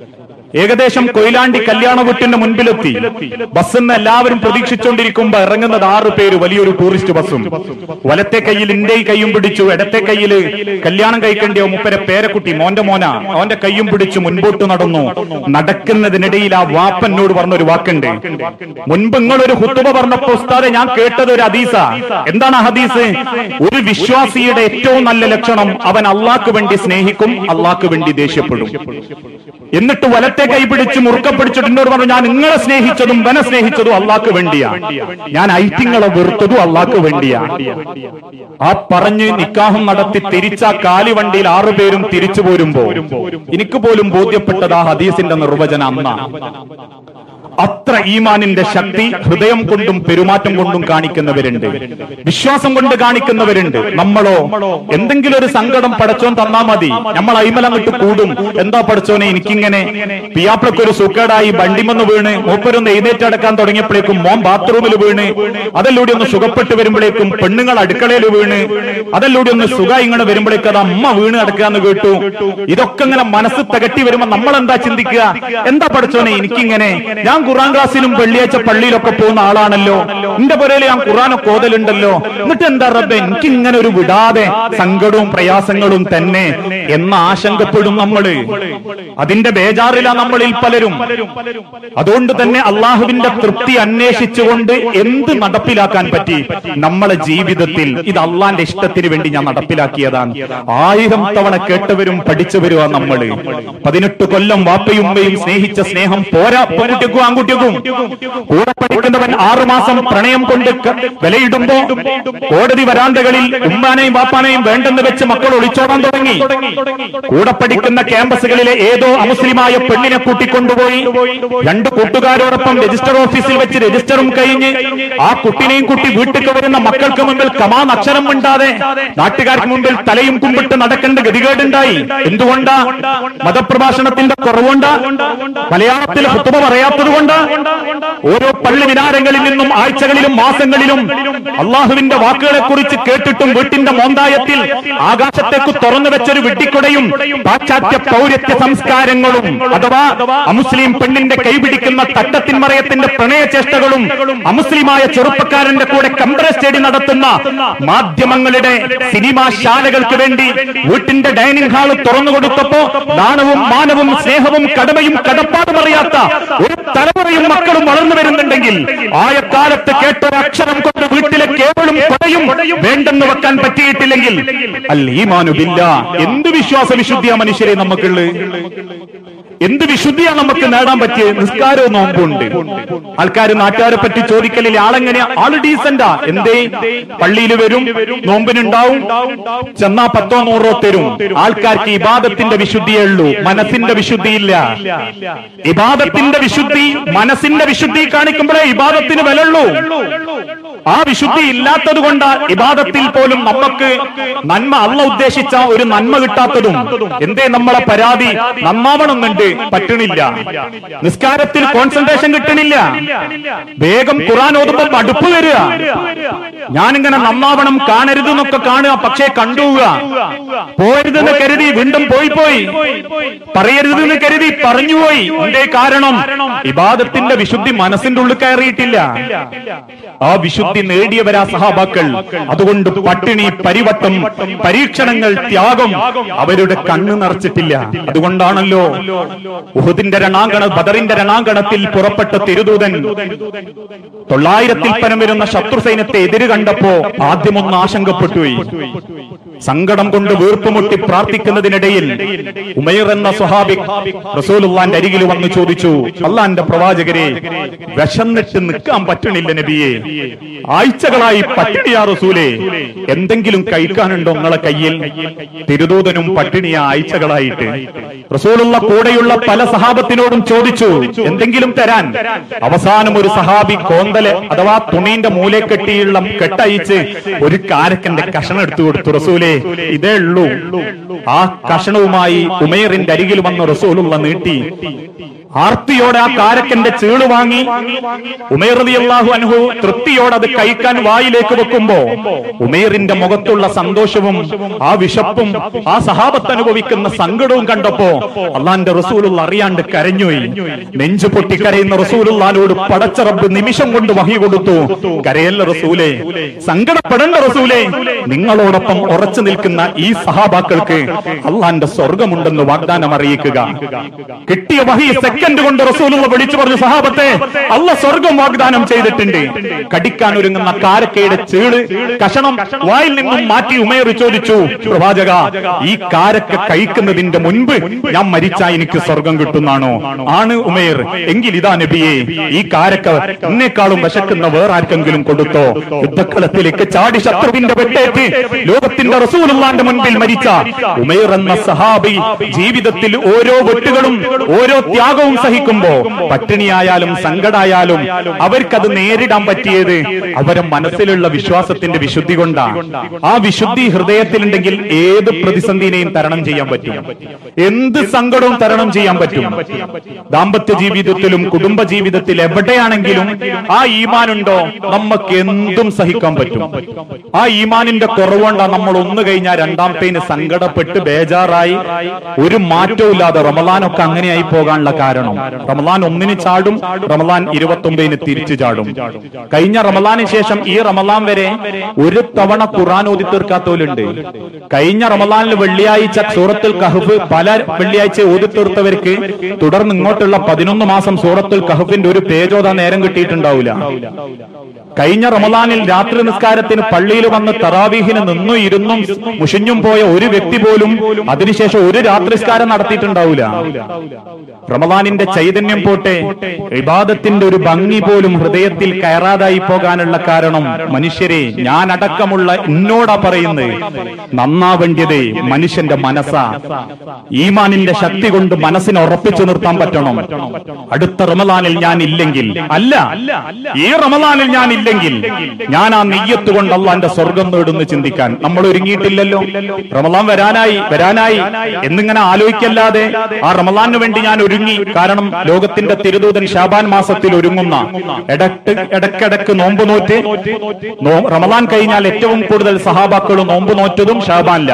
ഏകദേശം കൊയിലാണ്ടി കല്യാണ വീട്ടിന്റെ മുൻപിലെത്തി ബസ്സിന്ന് എല്ലാവരും പ്രതീക്ഷിച്ചുകൊണ്ടിരിക്കുമ്പോ ഇറങ്ങുന്നത് ആറ് പേര് വലിയൊരു ടൂറിസ്റ്റ് ബസ്സും വലത്തെ കയ്യിൽ ഇന്റെ കൈയും പിടിച്ചു ഇടത്തെ കയ്യിൽ കല്യാണം കഴിക്കേണ്ടിയോ മുപ്പരെ പേരക്കുട്ടി മോന്റെ മോന അവന്റെ കൈയും പിടിച്ചു മുൻപോട്ട് നടന്നു നടക്കുന്നതിനിടയിൽ ആ വാപ്പനോട് പറഞ്ഞൊരു വാക്കുണ്ട് മുൻപ് നിങ്ങളൊരു ഹുത്തുബ പറഞ്ഞപ്പോ ഉസ്താദെ ഞാൻ കേട്ടത് ഒരു ഹദീസ എന്താണ് ആ ഹദീസ് ഒരു വിശ്വാസിയുടെ ഏറ്റവും നല്ല ലക്ഷണം അവൻ അള്ളാഹ്ക്ക് വേണ്ടി സ്നേഹിക്കും അള്ളാഹ്ക്ക് വേണ്ടി ദേഷ്യപ്പെടും എന്നിട്ട് വലത്തെ കൈ പിടിച്ച് മുറുക്ക പിടിച്ചിട്ട് എന്നോട് പറഞ്ഞു ഞാൻ നിങ്ങളെ സ്നേഹിച്ചതും വന സ്നേഹിച്ചതും അള്ളാഹ്ക്ക് വേണ്ടിയാ ഞാൻ ഐറ്റിങ്ങളെ വെറുത്തതും അള്ളാഹ്ക്ക് വേണ്ടിയാ ആ പറഞ്ഞ് നിക്കാഹം നടത്തി തിരിച്ച കാലി വണ്ടിയിൽ ആറുപേരും തിരിച്ചു പോരുമ്പോ എനിക്ക് പോലും ബോധ്യപ്പെട്ടത് ആ ഹദീസിന്റെ നിർവചനം അന്നാ അത്ര ഈമാനിന്റെ ശക്തി ഹൃദയം കൊണ്ടും പെരുമാറ്റം കൊണ്ടും കാണിക്കുന്നവരുണ്ട് വിശ്വാസം കൊണ്ട് കാണിക്കുന്നവരുണ്ട് നമ്മളോ എന്തെങ്കിലും ഒരു സങ്കടം പടച്ചോൻ തന്നാ മതി നമ്മൾ അയിമലങ്ങിട്ട് കൂടും എന്താ പടച്ചോനെ എനിക്കിങ്ങനെ പിയാപ്പിളക്ക് ഒരു സുക്കേടായി വണ്ടിമന്ന് വീണ് മൂപ്പരൊന്ന് എഴുന്നേറ്റടക്കാൻ തുടങ്ങിയപ്പോഴേക്കും മോൻ ബാത്റൂമിൽ വീണ് അതിലൂടെ ഒന്ന് സുഖപ്പെട്ട് വരുമ്പോഴേക്കും പെണ്ണുങ്ങൾ അടുക്കളയിൽ വീണ് അതിലൂടെ ഒന്ന് സുഖ ഇങ്ങനെ വരുമ്പോഴേക്കും അത് അമ്മ വീണ് കിടക്കാന്ന് കേട്ടു ഇതൊക്കെ ഇങ്ങനെ മനസ്സ് തികട്ടി വരുമ്പോ നമ്മൾ എന്താ ചിന്തിക്കുക എന്താ പഠിച്ചോനെ എനിക്കിങ്ങനെ ഞാൻ ഖുറാൻ ക്ലാസ്സിലും വെള്ളിയാഴ്ച പള്ളിയിലൊക്കെ പോകുന്ന ആളാണല്ലോ എന്റെ പുരയിൽ ഞാൻ ഖുറാനൊക്കെ ഓതലുണ്ടല്ലോ എന്നിട്ട് എന്താ റബ്ബെ എനിക്ക് ഇങ്ങനെ ഒരു വിടാതെ സങ്കടവും പ്രയാസങ്ങളും തന്നെ എന്ന ആശങ്കപ്പെടും നമ്മള് അതിന്റെ ബേജാറില നമ്മളിൽ പലരും അതുകൊണ്ട് തന്നെ അള്ളാഹുവിന്റെ തൃപ്തി അന്വേഷിച്ചുകൊണ്ട് എന്ത് നടപ്പിലാക്കാൻ പറ്റി നമ്മളെ ജീവിതത്തിൽ ഇത് അള്ളാന്റെ ഇഷ്ടത്തിന് വേണ്ടി ഞാൻ നടപ്പിലാക്കിയതാണ് ആയിരം തവണ കേട്ടവരും പഠിച്ചവരുമാ നമ്മള് പതിനെട്ട് കൊല്ലം വാപ്പയും ഉമ്മയും സ്നേഹിച്ച സ്നേഹം പോരാ പെൺകുട്ടിക്കും ആൺകുട്ടിക്കും കൂടെ പഠിക്കുന്നവൻ ആറുമാസം പ്രണയം കൊണ്ട് ക- വിലയിടുമ്പോ കോടതി വരാന്തകളിൽ ഉമ്മാനെയും വാപ്പാനെയും വേണ്ടെന്ന് വെച്ച് മക്കൾ ഒളിച്ചോടാൻ തുടങ്ങി കൂടെ പഠിക്കുന്ന ക്യാമ്പസുകളിലെ ഏതോ അമുസ്ലിമായ പെണ്ണിനെ കൂട്ടിക്കൊണ്ടുപോയി രണ്ട് കൂട്ടുകാരോടൊപ്പം രജിസ്റ്റർ ഓഫീസിൽ വെച്ച് രജിസ്റ്ററും കഴിഞ്ഞ് ആ കുട്ടിനെയും കുട്ടി വീട്ടിൽ വരുന്ന മക്കൾക്ക് മുമ്പിൽ കമാൻ അക്ഷരം മിണ്ടാതെ നാട്ടുകാർക്ക് മുമ്പിൽ തലയും കുമ്പിട്ട് നടക്കേണ്ട ഗതികേടുണ്ടായി എന്തുകൊണ്ടാ മതപ്രഭാഷണത്തിന്റെ കുറവുണ്ട് മലയാളത്തിൽ ഹുത്തുബ പറയാത്തത് കൊണ്ട് ഓരോ പള്ളി വിനാരങ്ങളിൽ നിന്നും ആഴ്ചകളിലും മാസങ്ങളിലും അള്ളാഹുവിന്റെ വാക്കുകളെ കുറിച്ച് കേട്ടിട്ടും വീട്ടിന്റെ മോന്തായത്തിൽ ആകാശത്തേക്ക് തുറന്നു വെച്ചൊരു വെട്ടിക്കൊടയും പാശ്ചാത്യ പൗരത്യ സംസ്കാരങ്ങളും അഥവാ അമുസ്ലിം പെണ്ണിന്റെ കൈപിടിക്കുന്ന തട്ടത്തിൻമറയത്തിന്റെ പ്രണയചേഷ്ടകളും അമുസ്ലിമായ ചെറുപ്പക്കാരന്റെ കൂടെ കംപ്രസ് സ്റ്റഡി നടത്തുന്ന മാധ്യമങ്ങളുടെ സിനിമാ ശാലകൾക്ക് വേണ്ടി വീട്ടിന്റെ ഡൈനിങ് ഹാൾ തുറന്നു കൊടുത്തപ്പോ ദാനവും മാനവും സ്നേഹവും കടമയും കടപ്പാടും അറിയാത്ത ഒരു തലമുറയും മക്കളും വളർന്നു വരുന്നുണ്ടെങ്കിൽ ആയക്കാലത്ത് കേട്ടൊരക്ഷരം കൊണ്ട് വീട്ടിലെ കേവളും കൊടയും വേണ്ടെന്ന് വെക്കാൻ പറ്റിയിട്ടില്ലെങ്കിൽ അല്ല ഈ മാനുബില്ല എന്ത് വിശ്വാസ വിശുദ്ധിയാ മനുഷ്യരെ നമുക്കുള്ളത് എന്ത് വിശുദ്ധിയാണ് നമുക്ക് നേടാൻ പറ്റിയത് നിസ്കാരവും നോമ്പുണ്ട് ആൾക്കാർ നാട്ടുകാരെ പറ്റി ചോദിക്കലിൽ ആളെങ്ങനെയാ ആള് ഡീസന്റാ എന്തേ പള്ളിയിൽ വരും നോമ്പിനുണ്ടാവും ചെന്നാ പത്തോ നൂറോ തരും ആൾക്കാർക്ക് ഇബാദത്തിന്റെ വിശുദ്ധിയേ ഉള്ളൂ മനസ്സിന്റെ വിശുദ്ധിയില്ല ഇബാദത്തിന്റെ വിശുദ്ധി മനസ്സിന്റെ വിശുദ്ധി കാണിക്കുമ്പോഴേ ഇബാദത്തിന് വിലയുള്ളൂ ആ വിശുദ്ധി ഇല്ലാത്തത് കൊണ്ട് ഇബാദത്തിൽ പോലും നമുക്ക് നന്മ അല്ല ഉദ്ദേശിച്ച ഒരു നന്മ കിട്ടാത്തതും എന്തേ നമ്മളെ പരാതി നന്നാവണമെന്നുണ്ട് പറ്റണില്ല നിസ്കാരത്തിൽ കോൺസെൻട്രേഷൻ കിട്ടണില്ല വേഗം ഖുറാൻ ഓതുമ്പോ മടുപ്പ് വരിക ഞാനിങ്ങനെ നന്നാവണം കാണരുത് എന്നൊക്കെ കാണുക പക്ഷേ കണ്ടുക പോരുതെന്ന് കരുതി വീണ്ടും പോയി പോയി പറയരുതെന്ന് കരുതി പറഞ്ഞുപോയി എന്തേ കാരണം ഇബാദത്തിന്റെ വിശുദ്ധി മനസ്സിന്റെ ഉള്ളിൽ കയറിയിട്ടില്ല ആ വിശുദ്ധി നേടിയവരാ സഹാബാക്കൾ അതുകൊണ്ട് പട്ടിണി പരിവട്ടം പരീക്ഷണങ്ങൾ ത്യാഗം അവരുടെ കണ്ണ് നിറച്ചിട്ടില്ല അതുകൊണ്ടാണല്ലോ ഉഹുദിന്റെ രണാങ്കണ ബദറിന്റെ രണാങ്കണത്തിൽ പുറപ്പെട്ട തിരുദൂതൻ തൊള്ളായിരത്തിൽ പരം വരുന്ന ശത്രു സൈന്യത്തെ എതിര് കണ്ടപ്പോ ആദ്യമൊന്ന് ആശങ്കപ്പെട്ടുപോയി സങ്കടം കൊണ്ട് വീർപ്പുമുട്ടി പ്രാർത്ഥിക്കുന്നതിനിടയിൽ ഉമൈർ എന്ന സ്വഹാബി റസൂലുള്ളാന്റെ അരികിൽ വന്ന് ചോദിച്ചു അള്ളാന്റെ പ്രവാചകരെ വിശന്നിട്ട് നിൽക്കാൻ പറ്റണില്ല നബിയെ ആഴ്ചകളായി പട്ടിണിയാ റസൂലെ എന്തെങ്കിലും കഴിക്കാനുണ്ടോ നിങ്ങളെ കയ്യിൽ തിരുദൂതനും പട്ടിണിയ ആഴ്ചകളായിട്ട് റസൂലുള്ള കൂടെയുള്ള പല സഹാബത്തിനോടും ചോദിച്ചു എന്തെങ്കിലും തരാൻ അവസാനം ഒരു സഹാബി കോന്തല് അഥവാ തുണീന്റെ മൂലെ കെട്ടിയുള്ള കെട്ടയച്ച് ഒരു കാരക്കന്റെ കഷണം എടുത്തു കൊടുത്തു റസൂലെ ഇതേ ഉള്ളൂ ആ കഷണവുമായി ഉമേറിന്റെ അരികിൽ വന്ന റസൂലുള്ള നീട്ടി ആർത്തിയോടെ ആ കാരക്കന്റെ ചീള് വാങ്ങി ഉമേറിയാഹു അനുഭവ തൃപ്തിയോടെ അത് കഴിക്കാൻ വായിലേക്ക് വെക്കുമ്പോ ഉമേറിന്റെ മുഖത്തുള്ള സന്തോഷവും ആ വിശപ്പും ആ സഹാബത്ത് അനുഭവിക്കുന്ന സങ്കടവും കണ്ടപ്പോ അള്ളാന്റെ റസൂലുള്ള അറിയാണ്ട് കരഞ്ഞുപോയി നെഞ്ചു പൊട്ടി കരയുന്ന റസൂലുള്ളാനോട് പടച്ച റബ്ബ് നിമിഷം കൊണ്ട് വഹി കൊടുത്തു കരയല്ല റസൂലെ സങ്കടപ്പെടേണ്ട റസൂലെ നിങ്ങളോടൊപ്പം ഉറച്ചു നിൽക്കുന്ന ഈ സഹാബാക്കൾക്ക് അള്ളാന്റെ സ്വർഗമുണ്ടെന്ന് വാഗ്ദാനം അറിയിക്കുക കിട്ടിയ വഹി സെക്കൻഡ് കൊണ്ട് റസൂലുള്ള വിളിച്ചു പറഞ്ഞു സഹാബത്തെ അല്ല സ്വർഗം വാഗ്ദാനം ചെയ്തിട്ടുണ്ട് കടിക്കാൻ ഒരുങ്ങുന്ന കാരക്കയുടെ ചീള് കഷണം വായിൽ നിന്നും മാറ്റി ഉമേർ ചോദിച്ചു പ്രവാചക ഈ കാരക്ക കഴിക്കുന്നതിന്റെ മുൻപ് ഞാൻ മരിച്ചാ എനിക്ക് സ്വർഗം കിട്ടുന്നാണോ ആണ് ഉമേർ എങ്കിൽ ഇതാ നബിയെ ഈ കാരക്ക എന്നെക്കാളും വിശക്കുന്ന വേറെ ആർക്കെങ്കിലും കൊടുത്തോ യുദ്ധക്കളത്തിലേക്ക് ചാടി ശത്രുവിന്റെ വെട്ടേറ്റ് ലോകത്തിന്റെ റസൂലുള്ളാന്റെ മുൻപിൽ മരിച്ച ഉമേർ എന്ന സഹാബി ജീവിതത്തിൽ ഓരോ വെട്ടുകളും ഓരോ ത്യാഗവും സഹിക്കുമ്പോ പട്ടിണിയായാലും സങ്കടായാലും അവർക്കത് നേരിടാൻ പറ്റിയത് അവരെ മനസ്സിലുള്ള വിശ്വാസത്തിന്റെ വിശുദ്ധി കൊണ്ടാണ് ആ വിശുദ്ധി ഹൃദയത്തിലുണ്ടെങ്കിൽ ഏത് പ്രതിസന്ധിനെയും തരണം ചെയ്യാൻ പറ്റും എന്ത് സങ്കടവും തരണം ചെയ്യാൻ പറ്റും ദാമ്പത്യ ജീവിതത്തിലും കുടുംബ ജീവിതത്തിൽ എവിടെയാണെങ്കിലും ആ ഈമാനുണ്ടോ നമുക്ക് എന്തും സഹിക്കാൻ പറ്റും ആ ഈമാനിന്റെ കുറവുകൊണ്ടാ നമ്മൾ ഒന്ന് കഴിഞ്ഞാൽ രണ്ടാമത്തേന് സങ്കടപ്പെട്ട് ബേജാറായി ഒരു മാറ്റവും ഇല്ലാതെ റമലാനൊക്കെ അങ്ങനെയായി പോകാനുള്ള കാരണം റമലാൻ ഒന്നിന് ചാടും റമലാൻ ഇരുപത്തി ഒമ്പതിന് തിരിച്ചു ചാടും കഴിഞ്ഞ റമലാന് ശേഷം ഈ റമലാൻ വരെ ഒരു തവണ ഖുറാൻ ഓതി തീർക്കാത്തവരുണ്ട് കഴിഞ്ഞ റമലാനിൽ വെള്ളിയാഴ്ച സൂറത്തുൽ കഹഫ് പല വെള്ളിയാഴ്ച ഓതി തീർത്തവർക്ക് തുടർന്ന് ഇങ്ങോട്ടുള്ള പതിനൊന്ന് മാസം സൂറത്തുൽ കഹഫിന്റെ ഒരു പേജോതാ നേരം കിട്ടിയിട്ടുണ്ടാവില്ല കഴിഞ്ഞ റമലാനിൽ രാത്രി നിസ്കാരത്തിന് പള്ളിയിൽ വന്ന് തറാവീഹിന് നിന്നു ഇരുന്നും മുഷിഞ്ഞും പോയ ഒരു വ്യക്തി പോലും അതിനുശേഷം ഒരു രാത്രി നിസ്കാരം നടത്തിയിട്ടുണ്ടാവില്ല റമലാനിന്റെ ചൈതന്യം പോട്ടെ വിവാദത്തിന്റെ ഒരു ഭംഗി പോലും ഹൃദയത്തിൽ കയറാതായി പോകാനുള്ള കാരണം മനുഷ്യരെ ഞാൻ അടക്കമുള്ള എന്നോടാ പറയുന്നത് നന്നാവേണ്ടത് മനുഷ്യന്റെ മനസ്സാ ഈമാനിന്റെ ശക്തി കൊണ്ട് മനസ്സിനെ ഉറപ്പിച്ചു നിർത്താൻ പറ്റണം അടുത്ത റമലാനിൽ ഞാൻ ഇല്ലെങ്കിൽ അല്ല ഈ റമലാനിൽ ഞാൻ ഇല്ലെങ്കിൽ ഞാൻ ആ നെയ്യത്ത് കൊണ്ട് അള്ളാന്റെ സ്വർഗം നേടുന്നു ചിന്തിക്കാൻ നമ്മൾ ഒരുങ്ങിയിട്ടില്ലല്ലോ റമലാൻ വരാനായി വരാനായി എന്നിങ്ങനെ ആലോചിക്കല്ലാതെ ആ റമലാനു വേണ്ടി ഞാൻ ഒരുങ്ങി കാരണം ലോകത്തിന്റെ തിരുദൂതൻ ഷാബാൻ മാസത്തിൽ ഒരുങ്ങുന്ന ഇടക്ക് ഇടക്കിടക്ക് നോമ്പ് നോറ്റ് നോ- റമലാൻ കഴിഞ്ഞാൽ ഏറ്റവും കൂടുതൽ സഹാബാക്കളും നോമ്പ് നോറ്റതും ഷാബാനില്ല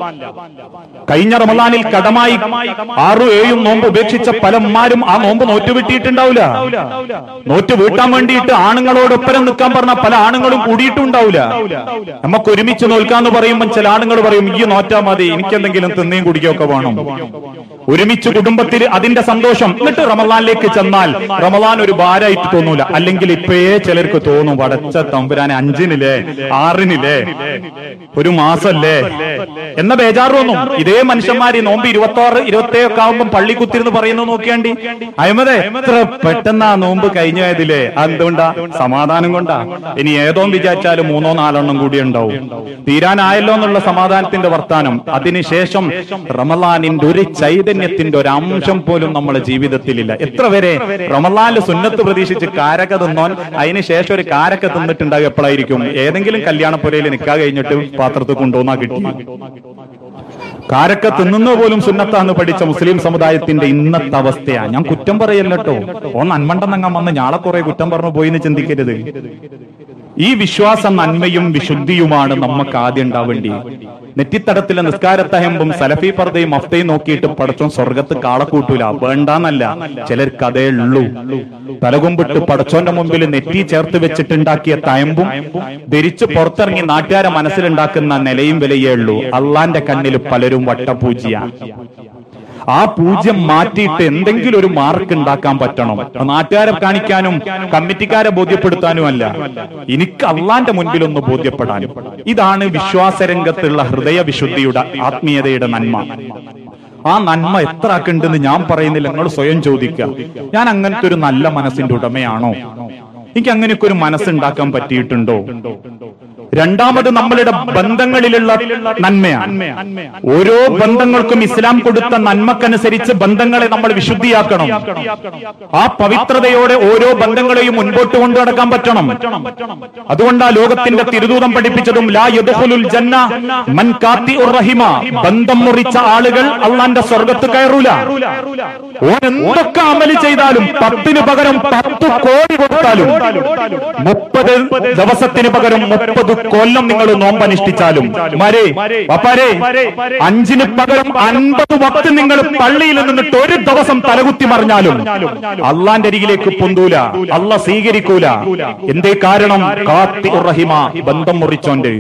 കഴിഞ്ഞ റമലാനിൽ കടമായി ആറും ഏഴും നോമ്പ് ഉപേക്ഷിച്ച പല ഉമ്മാരും ആ നോമ്പ് നോറ്റ് വിട്ടിട്ടുണ്ടാവില്ല നോറ്റ് വീട്ടാൻ വേണ്ടിയിട്ട് ആണുങ്ങളോടൊപ്പരം നിൽക്കാൻ പറഞ്ഞ പല ആണുങ്ങളും കൂടിയിട്ടുണ്ടാവില്ല നമുക്ക് ഒരുമിച്ച് നോൽക്കാന്ന് പറയുമ്പോൾ ചില ആണുങ്ങൾ പറയും ഈ നോറ്റാ മതി എനിക്ക് എന്തെങ്കിലും തിന്നയും കുടിക്കുകയൊക്കെ വേണം ഒരുമിച്ച് കുടുംബത്തിൽ അതിന്റെ സന്തോഷം സന്തോഷം എന്നിട്ട് റമദാനിലേക്ക് ചെന്നാൽ റമദാൻ ഒരു ഭാരമായിട്ട് തോന്നൂല അല്ലെങ്കിൽ ഇപ്പോഴേ ചിലർക്ക് തോന്നും വടച്ച തമ്പുരാനെ അഞ്ചിനില്ലേ ആറിനില്ലേ ഒരു മാസല്ലേ എന്ന ബേജാറ് തോന്നും ഇതേ മനുഷ്യന്മാര് ഈ നോമ്പ് ഇരുപത്തി ആറ് ഇരുപത്തി ഒക്കെ ആവുമ്പം പള്ളി കുത്തിരുന്ന് പറയുന്നത് നോക്കിയാണ്ടി അയമതെ എത്ര പെട്ടെന്ന് ആ നോമ്പ് കഴിഞ്ഞു പോയതില്ലേ എന്തുകൊണ്ടാ സമാധാനം കൊണ്ടാ ഇനി ഏതോ വിചാരിച്ചാലും മൂന്നോ നാലെണ്ണം കൂടി ഉണ്ടാവും തീരാനായല്ലോ എന്നുള്ള സമാധാനത്തിന്റെ വർത്താനം അതിനുശേഷം റമലാനിന്റെ ഒരു ചൈതന്യത്തിന്റെ ഒരു അംശം പോലും നമ്മുടെ ജീവിതത്തിലില്ല എത്ര വരെ റമലാനിൽ സുന്നത്ത് പ്രതീക്ഷിച്ച് കാരക്ക തിന്നോൻ അതിനുശേഷം ഒരു കാരക്ക തിന്നിട്ടുണ്ടാകും എപ്പോഴായിരിക്കും ഏതെങ്കിലും കല്യാണപ്പുരയിൽ നിൽക്കാ കഴിഞ്ഞിട്ട് പാത്രത്തിൽ കൊണ്ടുവന്നാ കിട്ടി കാരക്ക തിന്നുന്ന പോലും സുന്നത്താന്ന് പഠിച്ച മുസ്ലിം സമുദായത്തിന്റെ ഇന്നത്തെ അവസ്ഥയാ ഞാൻ കുറ്റം പറയല്ലോ ഓ നന്മണ്ടെന്നങ്ങ വന്ന് ഞാളെ കുറെ കുറ്റം പറഞ്ഞു പോയിന്ന് ചിന്തിക്കരുത് ഈ വിശ്വാസം നന്മയും വിശുദ്ധിയുമാണ് നമുക്ക് ആദ്യം ഉണ്ടാവേണ്ടി നെറ്റിത്തടത്തിലെ നിസ്കാരത്തഹമ്പും സലഫി പർദ്ദയും അഫ്തയും നോക്കിയിട്ട് പടച്ചോൻ സ്വർഗത്ത് കാളക്കൂട്ടൂല വേണ്ടാന്നല്ല ചിലർക്ക് അതേ ഉള്ളൂ തലകുമ്പിട്ട് പടച്ചോന്റെ മുമ്പിൽ നെറ്റി ചേർത്ത് വെച്ചിട്ടുണ്ടാക്കിയ തയമ്പും ധരിച്ച് പുറത്തിറങ്ങി നാട്ടുകാരെ മനസ്സിലുണ്ടാക്കുന്ന നിലയും വിലയേ ഉള്ളൂ അള്ളാന്റെ കണ്ണിൽ പലരും വട്ടപൂജിയാണ് ആ പൂജ്യം മാറ്റിയിട്ട് എന്തെങ്കിലും ഒരു മാർക്ക് ഉണ്ടാക്കാൻ പറ്റണം അത് നാട്ടുകാരെ കാണിക്കാനും കമ്മിറ്റിക്കാരെ ബോധ്യപ്പെടുത്താനും അല്ല എനിക്ക് അള്ളാന്റെ മുൻപിൽ ഒന്ന് ബോധ്യപ്പെടാനും ഇതാണ് വിശ്വാസരംഗത്തുള്ള ഹൃദയ വിശുദ്ധിയുടെ ആത്മീയതയുടെ നന്മ ആ നന്മ എത്ര ആക്കുണ്ടെന്ന് ഞാൻ പറയുന്നില്ല നിങ്ങൾ സ്വയം ചോദിക്കുക ഞാൻ അങ്ങനത്തെ ഒരു നല്ല മനസ്സിന്റെ ഉടമയാണോ എനിക്ക് അങ്ങനെയൊക്കെ ഒരു മനസ്സുണ്ടാക്കാൻ പറ്റിയിട്ടുണ്ടോ രണ്ടാമത് നമ്മളുടെ ബന്ധങ്ങളിലുള്ള നന്മയാണ് ഓരോ ബന്ധങ്ങൾക്കും ഇസ്ലാം കൊടുത്ത നന്മക്കനുസരിച്ച് ബന്ധങ്ങളെ നമ്മൾ വിശുദ്ധിയാക്കണം ആ പവിത്രതയോടെ ഓരോ ബന്ധങ്ങളെയും മുൻപോട്ട് കൊണ്ടു നടക്കാൻ പറ്റണം അതുകൊണ്ട് ആ ലോകത്തിന്റെ തിരുദൂതം പഠിപ്പിച്ചതും ലാ യദ്ഖുലുൽ ജന്ന മൻ കാത്തിഉർ റഹിമ ബന്ധം മുറിച്ച ആളുകൾ അള്ളാന്റെ സ്വർഗത്ത് കയറൂല ഓൻ എന്തൊക്കെ അമല് ചെയ്താലും പത്തിന് പകരം പത്ത് കോടി കൊടുത്താലും മുപ്പത് ദിവസത്തിന് പകരം മുപ്പത് കൊല്ലം നിങ്ങൾ നോമ്പനുഷ്ഠിച്ചാലും മരേ പപ്പാരേ അഞ്ചിന് പകരം അൻപത് വക്ത് നിങ്ങൾ പള്ളിയിൽ നിന്നിട്ട് ഒരു ദിവസം തലകുത്തി മറിഞ്ഞാലും അള്ളാന്റെ അരികിലേക്ക് പൊന്തൂല അല്ല സ്വീകരിക്കൂല എന്തേ കാരണം കാത്തി റഹിമ ബന്ധം മുറിച്ചോണ്ട്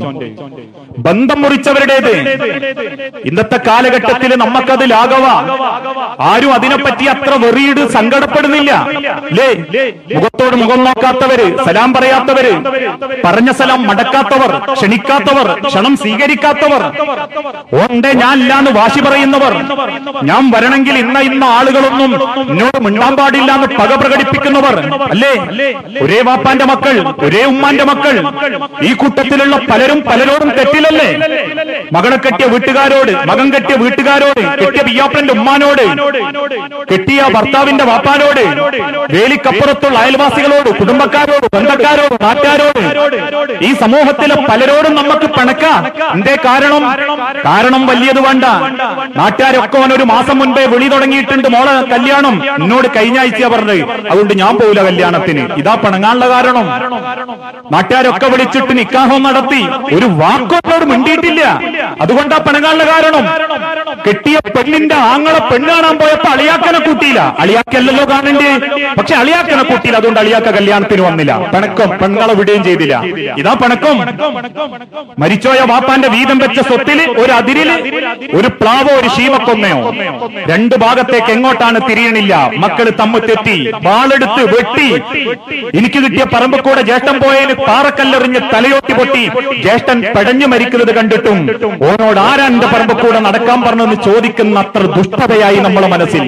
ബന്ധം മുറിച്ചവരുടേത് ഇന്നത്തെ കാലഘട്ടത്തിൽ നമുക്കത് ലാഘവ ആരും അതിനെപ്പറ്റി അത്ര വെറിയിട് സങ്കടപ്പെടുന്നില്ല ലേ മുഖത്തോട് മുഖം നോക്കാത്തവര് സലാം പറയാത്തവര് പറഞ്ഞ സലാം മടക്കാത്തവർ ക്ഷണിക്കാത്തവർ ക്ഷണം സ്വീകരിക്കാത്തവർ ഓണ്ടേ ഞാൻ ഇല്ലാന്ന് വാശി പറയുന്നവർ ഞാൻ വരണമെങ്കിൽ ഇന്ന ഇന്ന ആളുകളൊന്നും എന്നോട് മിണ്ടാൻ പാടില്ല എന്ന് പക പ്രകടിപ്പിക്കുന്നവർ അല്ലേ ഒരേ വാപ്പാന്റെ മക്കൾ ഒരേ ഉമ്മാന്റെ മക്കൾ ഈ കൂട്ടത്തിലുള്ള പലരും പലരോടും തെറ്റിലല്ലേ മകളെ കെട്ടിയ വീട്ടുകാരോട് മകൻ കെട്ടിയ വീട്ടുകാരോട് കെട്ടിയ പിയ്യാപ്പന്റെ ഉമ്മാനോട് കെട്ടിയ ഭർത്താവിന്റെ വാപ്പാനോട് വേലിക്കപ്പുറത്തുള്ള അയൽവാസികളോട് കുടുംബക്കാരോട് ബന്ധക്കാരോട് നാട്ടുകാരോട് ഈ സമൂഹത്തിലെ പലരോടും നമുക്ക് പിണക്ക എന്തേ കാരണം കാരണം വലിയത് വേണ്ട നാട്ടുകാരൊക്കെ ഓൻ ഒരു മാസം മുൻപേ വിളി തുടങ്ങിയിട്ടുണ്ട് മോളെ കല്യാണം എന്നോട് കഴിഞ്ഞ ആഴ്ച പറഞ്ഞത് അതുകൊണ്ട് ഞാൻ പോവില്ല കല്യാണത്തിന് ഇതാ പിണങ്ങാനുള്ള കാരണം നാട്ടുകാരൊക്കെ വിളിച്ചിട്ട് നിക്കാഹം നടത്തി ഒരു വാക്കോട് മിണ്ടിയിട്ടില്ല അതുകൊണ്ടാ പിണങ്ങാനുള്ള കാരണം കെട്ടിയ പെണ്ണിന്റെ ആങ്ങളെ പെണ്ണ് കാണാൻ പോയപ്പോ അളിയാക്കനെ കൂട്ടിയില്ല അളിയാക്കല്ലല്ലോ കാണണ്ടേ പക്ഷെ അളിയാക്കനെ കൂട്ടിയില്ല അതുകൊണ്ട് അളിയാക്ക കല്യാണത്തിന് വന്നില്ല പിണക്കം പെണ്ണുങ്ങളെ വിടുകയും ചെയ്തില്ല ഇതാ പിണക്കം മരിച്ചോയ വാപ്പാന്റെ വീതം വെച്ച സ്വത്തിൽ ഒരു അതിരില് ഒരു പ്ലാവോ ഒരു ശീമക്കൊന്നയോ രണ്ട് ഭാഗത്തേക്ക് എങ്ങോട്ടാണ് തിരിയണില്ല മക്കള് തമ്മ് തെറ്റി വാളെടുത്ത് വെട്ടി എനിക്ക് കിട്ടിയ പറമ്പ് കൂടെ ജ്യേഷ്ഠൻ പോയതിന് പാറക്കല്ലെറിഞ്ഞ് തലയോട്ടി പൊട്ടി ജ്യേഷ്ഠൻ പെടഞ്ഞു മരിക്കുന്നത് കണ്ടിട്ടും ഓനോട് ആരാ എന്റെ പറമ്പ് കൂടെ നടക്കാൻ പറഞ്ഞെന്ന് ചോദിക്കുന്ന അത്ര ദുഷ്ടതയായി നമ്മളെ മനസ്സിൽ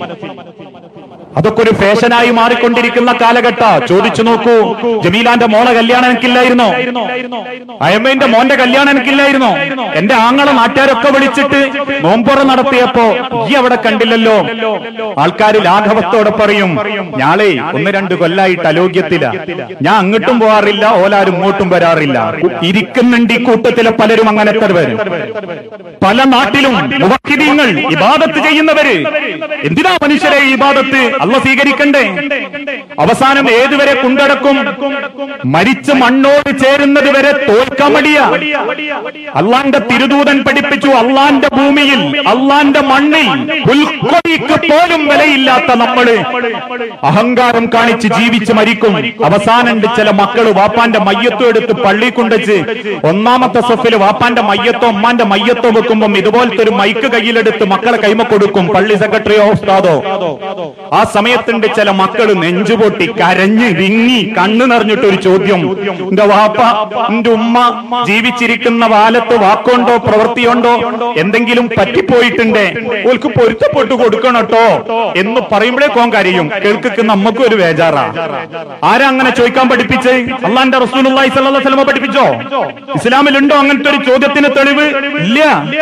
അതൊക്കെ ഒരു ഫാഷനായി മാറിക്കൊണ്ടിരിക്കുന്ന കാലഘട്ട ചോദിച്ചു നോക്കൂ ജമീലാന്റെ മോളെ കല്യാണം എനിക്കില്ലായിരുന്നോ അയമ്മന്റെ മോന്റെ കല്യാണം എനിക്കില്ലായിരുന്നോ എന്റെ ആങ്ങളെ നാട്ടുകാരൊക്കെ വിളിച്ചിട്ട് നോമ്പുറ നടത്തിയപ്പോ ഈ അവിടെ കണ്ടില്ലല്ലോ ആൾക്കാർ ലാഘവത്തോടെ പറയും ഞാളെ ഒന്ന് രണ്ട് കൊല്ലായിട്ട് അലോഗ്യത്തില ഞാൻ അങ്ങോട്ടും പോകാറില്ല ഓലാരും ഇങ്ങോട്ടും വരാറില്ല ഇരിക്കുന്നുണ്ട് ഈ കൂട്ടത്തിലെ പലരും അങ്ങനത്തെ വരും പല നാട്ടിലും മുവക്കിദീങ്ങൾ ഇബാദത്ത് ചെയ്യുന്നവര് എന്തിനാ മനുഷ്യരെ ഈ ഇബാദത്ത് അല്ല സ്വീകരിക്കണ്ടേ അവസാനം ഏതുവരെ കൊണ്ടടക്കും മരിച്ച് മണ്ണോട് ചേരുന്നത് വരെ തോൽക്കാൻ മടിയ അള്ളാന്റെ തിരുദൂതൻ പഠിപ്പിച്ചു അള്ളാന്റെ ഭൂമിയിൽ അള്ളാന്റെ മണ്ണിൽ പുൽക്കൊടിക്ക് പോലും വിലയില്ലാത്ത നമ്മള് അഹങ്കാരം കാണിച്ച് ജീവിച്ച് മരിക്കും അവസാനണ്ട് ചില മക്കള് വാപ്പാന്റെ മയ്യത്തോ എടുത്ത് പള്ളി കൊണ്ടുവച്ച് ഒന്നാമത്തെ സൊഫില് വാപ്പാന്റെ മയ്യത്തോ ഉമ്മാന്റെ മയ്യത്തോ വെക്കുമ്പം ഇതുപോലത്തെ ഒരു മൈക്ക് കയ്യിലെടുത്ത് മക്കളെ കൈമ കൊടുക്കും പള്ളി സെക്രട്ടറിയോ ഉസ്താദോ ആ സമയത്തുണ്ട് ചില മക്കള് നെഞ്ചുപൊട്ടി കരഞ്ഞ് വിങ്ങി കണ്ണു നിറഞ്ഞിട്ട് ഒരു ചോദ്യം എന്റെ വാപ്പ എന്റെ ഉമ്മ ജീവിച്ചിരിക്കുന്ന കാലത്ത് വാക്കുണ്ടോ പ്രവൃത്തിയുണ്ടോ എന്തെങ്കിലും പറ്റിപ്പോയിട്ടുണ്ടേ ഓൾക്ക് പൊരുത്തപ്പെട്ടു കൊടുക്കണട്ടോ എന്ന് പറയുമ്പോഴേ കോൻ കരയും കേൾക്കുന്ന നമ്മക്കും ഒരു വേജാറാ ആരാ അങ്ങനെ ചോദിക്കാൻ പഠിപ്പിച്ചേ അള്ളാന്റെ റസൂലുള്ളാഹി സ്വല്ലല്ലാഹു അലൈഹി വസല്ലമ പഠിപ്പിച്ചോ ഇസ്ലാമിലുണ്ടോ അങ്ങനത്തെ ഒരു ചോദ്യത്തിന് തെളിവ് ഇല്ല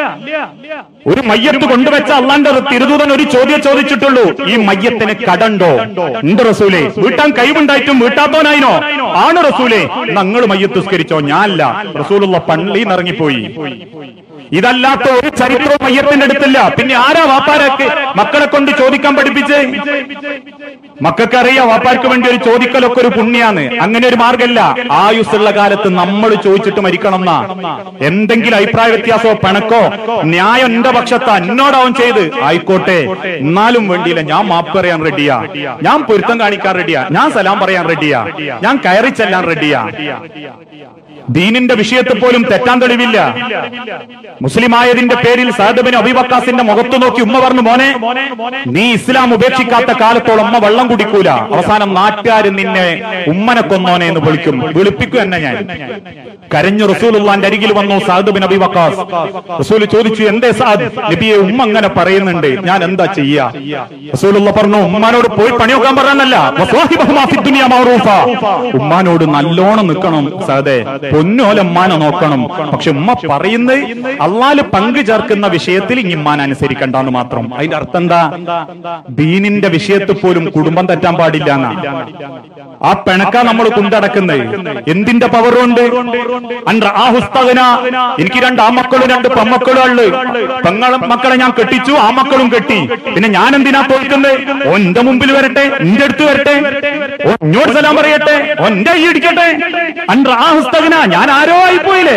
ഒരു മയ്യത്ത് കൊണ്ടുവച്ച അള്ളാന്റെ തിരുദൂതൻ ഒരു ചോദ്യം ചോദിച്ചിട്ടുള്ളൂ ഈ മയ്യത്തിന് കടണ്ടോ ഉണ്ട് റസൂലെ വീട്ടാൻ കഴിവുണ്ടായിട്ടും വീട്ടാത്തോനായിനോ ആണ് റസൂലെ ഞങ്ങൾ മയ്യത്ത് സ്കരിച്ചോ ഞാനല്ല റസൂലുള്ള പള്ളിയിൽ ഇറങ്ങിപ്പോയി ഇതല്ലാത്ത ഒരു ചരിത്രവും മയ്യത്തിന്റെ അടുത്തില്ല പിന്നെ ആരാ വാപ്പാരൊക്കെ മക്കളെ കൊണ്ട് ചോദിക്കാൻ പഠിപ്പിച്ച് മക്കൾക്കറിയാം വാപ്പാർക്ക് വേണ്ടി ഒരു ചോദിക്കലൊക്കെ ഒരു പുണ്യാന്ന് അങ്ങനെ ഒരു മാർഗമല്ല ആയുസ്സുള്ള കാലത്ത് നമ്മൾ ചോദിച്ചിട്ട് മരിക്കണം എന്നാ എന്തെങ്കിലും അഭിപ്രായ വ്യത്യാസമോ പിണക്കോ ന്യായം എന്റെ പക്ഷത്താ എന്നോടാവും ചെയ്ത് ആയിക്കോട്ടെ എന്നാലും വേണ്ടിയില്ല ഞാൻ മാപ്പ് പറയാൻ റെഡിയാ ഞാൻ പൊരുത്തം കാണിക്കാൻ റെഡിയാ ഞാൻ സലാം പറയാൻ റെഡിയാ ഞാൻ കയറി ചെല്ലാൻ റെഡിയാ ദീനിന്റെ വിഷയത്തിൽ പോലും തെറ്റാൻ തെളിവില്ല മുസ്ലിം ആയതിന്റെ പേരിൽ സാദബിന് അബിബക്കാസിന്റെ മുഖത്ത് നോക്കി ഉമ്മ പറഞ്ഞു മോനെ നീ ഇസ്ലാം ഉപേക്ഷിക്കാത്ത കാലത്തോളം ഉമ്മ വെള്ളം കുടിക്കൂല അവസാനം നാട്ടുകാർ നിന്നെ ഉമ്മനെ കൊന്നോനെ എന്ന് വിളിക്കും വിളിപ്പിക്കും എന്നെ ഞാൻ കരഞ്ഞു റസൂലുള്ളാന്റെ അരികിൽ വന്നു സാദ് ബിൻ അബി വക്കാസ് റസൂൽ ചോദിച്ചു എന്തേ സാദ് നബിയെ ഉമ്മ അങ്ങനെ പറയുന്നുണ്ട് ഞാൻ എന്താ ചെയ്യാ റസൂലുള്ള പറഞ്ഞു ഉമ്മാനോട് പോയി പണിയൊക്കാൻ പറഞ്ഞല്ല വസ്വാഹിബഹുമാ ഫി ദുനിയ മഅറൂഫ. ഉമ്മാനോട് നല്ലോണം നിൽക്കണം സാദേ പൊന്നോലെ ഉമ്മാനെ നോക്കണം പക്ഷെ ഉമ്മ പറയുന്നത് അള്ളാല് പങ്കു ചേർക്കുന്ന വിഷയത്തിൽ ഇനി ഉമ്മാൻ അനുസരിക്കണ്ടെന്ന് മാത്രം അതിന്റെ അർത്ഥം എന്താ ദീനിന്റെ വിഷയത്തിൽ പോലും കുടുംബം തെറ്റാൻ പാടില്ല എന്നാ ആ പിണക്ക നമ്മൾ കൊണ്ടടക്കുന്നത് എന്തിന്റെ പവർ കൊണ്ട് അൻറ ആ ഹുസ്തകന എനിക്ക് രണ്ട് ആമക്കളും രണ്ട് പെമ്മക്കളും ഉള്ളു പെങ്ങളെ മക്കളെ ഞാൻ കെട്ടിച്ചു ആ മക്കളും കെട്ടി പിന്നെ ഞാൻ എന്തിനാ പോയിക്കുന്നത് ഓ എന്റെ മുമ്പിൽ വരട്ടെ എന്റെ അടുത്ത് വരട്ടെ ഓ ഇങ്ങോട്ട് സലാം പറയട്ടെ ഓ എന്റെ കൈ ഇടിക്കട്ടെ അൻറ ആ ഹുസ്തകന ഞാൻ ആരോ ആയിപ്പോയില്ലേ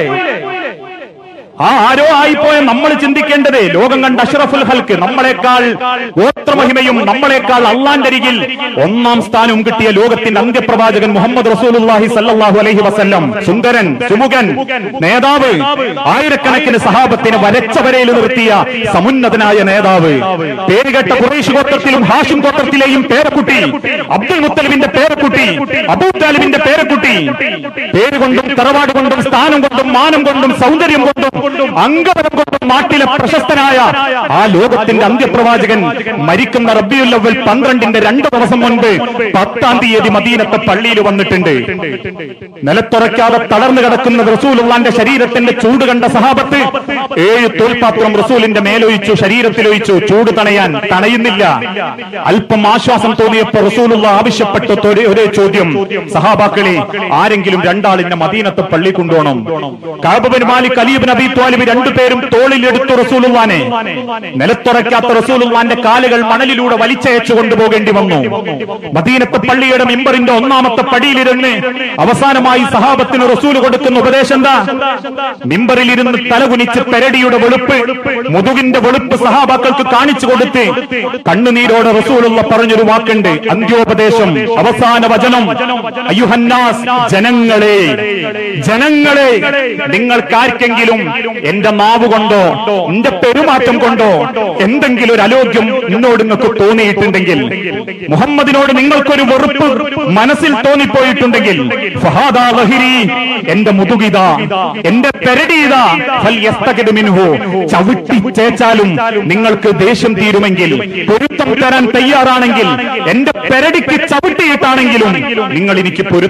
ആ ആരോ ആയിപ്പോയ നമ്മൾ ചിന്തിക്കേണ്ടത് ലോകം കണ്ട അഷ്റഫുൽ ഹൽക്ക് നമ്മളെക്കാൾ ഗോത്രമഹിമയും നമ്മളെക്കാൾ അള്ളാന്റെ അരികിൽ ഒന്നാം സ്ഥാനവും കിട്ടിയ ലോകത്തിന്റെ അന്ത്യപ്രവാചകൻ മുഹമ്മദ് റസൂലുള്ളാഹി സല്ലല്ലാഹു അലൈഹി വസല്ലം സുന്ദരൻ സുമുഖൻ നേതാവ് ആയിരക്കണക്കിന് സഹാബത്തിനെ വരച്ച വരയിൽ നിർത്തിയ സമുന്നതനായ നേതാവ് പേരുകെട്ട കുറേശ് ഗോത്രത്തിലും ഹാഷിം ഗോത്രത്തിലെയും പേരക്കുട്ടി അബ്ദുൽ മുത്തലിബിന്റെ പേരക്കുട്ടി അബൂ താലിബിന്റെ പേരക്കുട്ടി പേര് കൊണ്ടും തറവാട് കൊണ്ടും സ്ഥാനം കൊണ്ടും മാനം കൊണ്ടും സൗന്ദര്യം കൊണ്ടും അംഗബലം കൊണ്ടും നാട്ടിലെ പ്രശസ്തനായ ആ ലോകത്തിന്റെ അന്ത്യപ്രവാചകൻ മരിക്കുന്ന റബ്ബിയുൽ അവൽ പന്ത്രണ്ടിന്റെ രണ്ട് ദിവസം മുൻപ് പത്താം തീയതി മദീനത്തെ പള്ളിയിൽ വന്നിട്ടുണ്ട് നിലത്തുറയ്ക്കാതെ തളർന്നു കിടക്കുന്ന റസൂലുള്ളാന്റെ ശരീരത്തിന്റെ ചൂട് കണ്ട സഹാബത്ത് ഏഴ് തോൽപാത്രം റസൂലിന്റെ മേലൊഴിച്ചു ശരീരത്തിലൊഴിച്ചു ചൂട് തണയാൻ തണയുന്നില്ല അല്പം ആശ്വാസം തോന്നിയപ്പോ റസൂലുള്ള ആവശ്യപ്പെട്ട തൊരു- ഒരേ ചോദ്യം സഹാബാക്കളെ ആരെങ്കിലും രണ്ടാളിന്റെ മദീനത്തെ പള്ളി കൊണ്ടുപോകണം കാബബിൻ മാലിക് അലീബിൻ അബി ത്വാലിബ് രണ്ടുപേരും തോളിലെടുത്തു റസൂലുള്ളാനെ നിലത്തുറയ്ക്കാത്ത റസൂലുള്ളാന്റെ കാലുകൾ മണലിലൂടെ വലിച്ചയച്ചു കൊണ്ടുപോകേണ്ടി വന്നു മദീനത്തെ പള്ളിയുടെ മിമ്പറിന്റെ ഒന്നാമത്തെ പടിയിലിരുന്ന് അവസാനമായി സഹാബത്തിന് റസൂൽ കൊടുക്കുന്ന ഉപദേശം എന്താ മിമ്പറിൽ ഇരുന്ന് തലകുനിച്ച് പെരടിയുടെ വെളുപ്പ് മുതുകിന്റെ വെളുപ്പ് സഹാബാക്കൾക്ക് കാണിച്ചു കൊടുത്ത് കണ്ണുനീരോടെ റസൂലുള്ള പറഞ്ഞൊരു വാക്കുണ്ട് അന്ത്യോപദേശം അവസാന വചനം അയ്യുഹന്നാസ് ജനങ്ങളെ ജനങ്ങളെ നിങ്ങൾക്കാർക്കെങ്കിലും എന്റെ നാവ് കൊണ്ടോ എന്റെ പെരുമാറ്റം കൊണ്ടോ എന്തെങ്കിലും ഒരു അലോഗ്യം എന്നോട് നിങ്ങൾക്ക് തോന്നിയിട്ടുണ്ടെങ്കിൽ മുഹമ്മദിനോട് നിങ്ങൾക്കൊരു വെറുപ്പ് മനസ്സിൽ തോന്നിപ്പോയിട്ടുണ്ടെങ്കിൽ ഫഹാദാ ലഹിരി എന്റെ മുതുകിത എന്റെ പെരടിയിത ഫൽ യസ്തകിദ് മിൻഹു ചവിട്ടി ചേച്ചാലും നിങ്ങൾക്ക് ദേഷ്യം തീരുമെങ്കിൽ പൊരുത്തം തരാൻ തയ്യാറാണെങ്കിൽ എന്റെ പെരടിക്ക് ചവിട്ടിയിട്ടാണെങ്കിലും നിങ്ങൾ എനിക്ക് പൊരുത്തം തരണം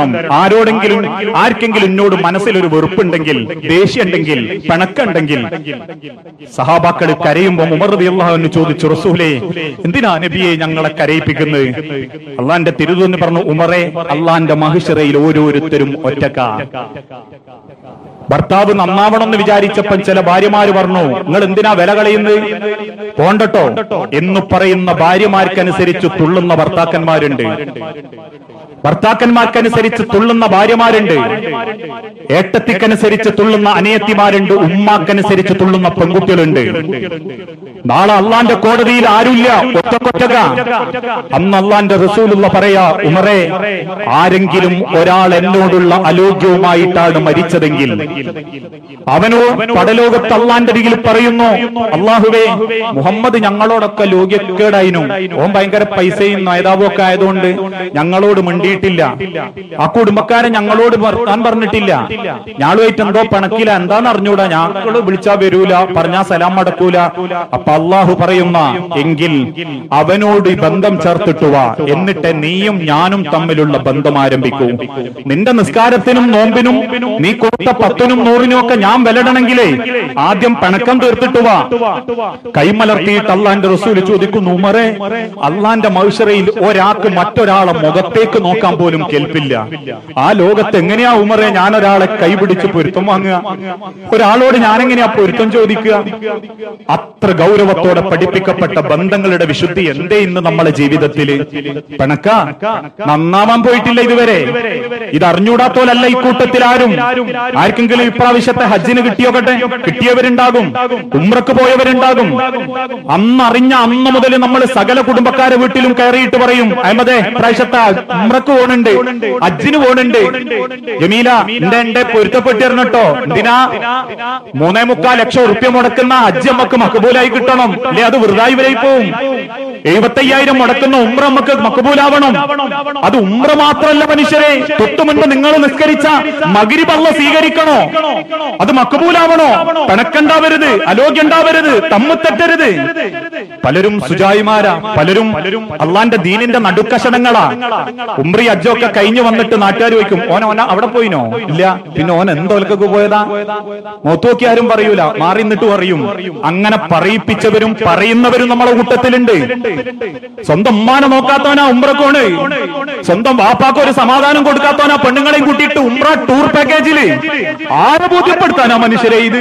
തരണം ആരോടെങ്കിലും ആർക്കെങ്കിലും എന്നോട് മനസ്സിലൊരു വെറുപ്പുണ്ടെങ്കിൽ ദേഷ്യമുണ്ടെങ്കിൽ പിണക്കുണ്ടെങ്കിൽ സഹാബാക്കൾ കരയുമ്പോൾ ഉമർ അള്ളാഹുവിന് ചോദിച്ചു റസൂലേ എന്തിനാ നബിയെ ഞങ്ങളെ കരയിപ്പിക്കുന്നത് അള്ളാന്റെ തിരുതെന്ന് പറഞ്ഞു ഉമറെ അള്ളാന്റെ മഹിഷറയിൽ ഓരോരുത്തരും ഒറ്റക്ക ഭർത്താവ് നന്നാവണമെന്ന് വിചാരിച്ചപ്പോൾ ചില ഭാര്യമാര് പറഞ്ഞു നിങ്ങൾ എന്തിനാ വില കളയുന്നത് പോണ്ടട്ടോ എന്ന് പറയുന്ന ഭാര്യമാർക്കനുസരിച്ച് തുള്ളുന്ന ഭർത്താക്കന്മാരുണ്ട് ഭർത്താക്കന്മാർക്കനുസരിച്ച് തുള്ളുന്ന ഭാര്യമാരുണ്ട് ഏട്ടത്തിക്കനുസരിച്ച് തുള്ളുന്ന അനിയത്തിമാരുണ്ട് ഉമ്മാക്കനുസരിച്ച് തുള്ളുന്ന പെൺകുട്ടികളുണ്ട് നാളെ അള്ളാന്റെ കോടതിയിൽ ആരുമില്ല ഒറ്റക്കൊറ്റക അന്ന് അള്ളാന്റെ റസൂലുള്ള പറയാ ഉമറെ ആരെങ്കിലും ഒരാൾ എന്നോടുള്ള അലോഗ്യവുമായിട്ടാണ് മരിച്ചതെങ്കിൽ അവനോ പടലോകത്ത് അള്ളാന്റെ അരികിൽ പറയുന്നു അള്ളാഹുവേ മുഹമ്മദ് ഞങ്ങളോടൊക്കെ ലോക്യക്കേടായിനു ഓൻ ഭയങ്കര പൈസയും നേതാവും ഒക്കെ ആയതുകൊണ്ട് ഞങ്ങളോട് മിണ്ടിയിട്ടില്ല ആ കുടുംബക്കാരെ ഞങ്ങളോട് താൻ പറഞ്ഞിട്ടില്ല ഞാളുമായിട്ട് എന്തോ പണക്കില്ല എന്താന്ന് അറിഞ്ഞൂടാ ഞങ്ങള് വിളിച്ചാ വരൂല പറഞ്ഞാ സലാം മടക്കൂല അപ്പൊ അള്ളാഹു പറയുന്ന എങ്കിൽ അവനോട് ഈ ബന്ധം ചേർത്തിട്ടുവ എന്നിട്ട് നീയും ഞാനും തമ്മിലുള്ള ബന്ധം ആരംഭിക്കൂ നിന്റെ നിസ്കാരത്തിനും നോമ്പിനും നീ കൊടുത്ത പത്തിനും നൂറിനും ഒക്കെ ഞാൻ വിലടണമെങ്കിലേ ആദ്യം പണക്കം തീർത്തിട്ടുവാ കൈമലർത്തിയിട്ട് അള്ളാന്റെ റസൂല് ചോദിക്കുന്നു ഉമറെ അള്ളാന്റെ മൗഷറയിൽ ഒരാൾക്ക് മറ്റൊരാളെ മുഖത്തേക്ക് നോക്കാൻ പോലും കേൾപ്പില്ല ആ ലോകത്ത് എങ്ങനെയാ ഉമറെ ഞാൻ ഒരാളെ കൈപിടിച്ച് പൊരുത്തം വാങ്ങുക ഒരാളോട് ഞാൻ എങ്ങനെയാ പൊരുത്തം ചോദിക്കുക അത്ര ഗൗരവത്തോടെ പഠിപ്പിക്കപ്പെട്ട ബന്ധങ്ങളുടെ വിശുദ്ധി എന്തേ ഇന്ന് നമ്മളെ ജീവിതത്തില് പിണക്ക നന്നാവാൻ പോയിട്ടില്ല ഇതുവരെ ഇത് അറിഞ്ഞൂടാത്തോലല്ല ഈ കൂട്ടത്തിൽ ആരും ആർക്കെങ്കിലും ഇപ്രാവശ്യത്തെ ഹജ്ജിന് കിട്ടിയോക്കട്ടെ കിട്ടിയവരുണ്ടാകും ഉമ്രക്ക് പോയവരുണ്ടാകും അന്ന് അറിഞ്ഞ അന്ന് മുതൽ നമ്മൾ സകല കുടുംബക്കാരെ വീട്ടിലും കയറിയിട്ട് പറയും അഹമ്മദേ പ്രാവശ്യത്തെ ഉമ്രക്ക് പോണുണ്ട് ഹജ്ജിന് പോണുണ്ട് ജമീല എന്റെ എന്റെ പൊരുത്തപ്പെട്ടിരുന്നട്ടോ എന്തിനാ മൂന്നേ മുക്കാൽ ലക്ഷം ഉറുപ്യ മുടക്കുന്ന ഹജ്ജ് നമുക്ക് മക്കബൂലായി കിട്ടണം അല്ലെ അത് വൃതായി വരെ പോവും എഴുപത്തയ്യായിരം മുടക്കുന്ന ഉമ്ര നമുക്ക് മക്കബൂലാവണം അത് ഉമ്ര മാത്രമല്ല മനുഷ്യരെ തൊട്ടു മുൻപ് നിങ്ങൾ നിസ്കരിച്ച മകിരി പള്ള സ്വീകരിക്കണോ അത് മക്കബൂലാവണോ പിണക്കണ്ടാവരുത് അലോഗ്യണ്ടാവരുത് തമ്മു തെറ്റരുത് പലരും സുജായിമാരാ പലരും അള്ളാന്റെ ദീനിന്റെ നടുക്കഷണങ്ങളാ ഉമ്രി അജ്ജൊക്കെ കഴിഞ്ഞു വന്നിട്ട് നാട്ടുകാർ ചോദിക്കും ഓന ഓന അവിടെ പോയിനോ ഇല്ല പിന്നെ ഓൻ എന്തോൽക്കൊക്കെ പോയതാ നോക്കി ആരും പറയൂല മാറി നിന്നിട്ട് പറയും അങ്ങനെ പറയിപ്പിച്ചവരും പറയുന്നവരും നമ്മളെ കൂട്ടത്തിലുണ്ട് സ്വന്തം ഉമ്മാനെ നോക്കാത്തവനാ ഉമ്രക്കോണ് സ്വന്തം വാപ്പാക്ക് ഒരു സമാധാനം കൊടുക്കാത്തവനാ പെണ്ണുങ്ങളെയും കൂട്ടിയിട്ട് ഉമ്ര ടൂർ പാക്കേജില് ആരെ ബോധ്യപ്പെടുത്താനാ മനുഷ്യരെ ഇത്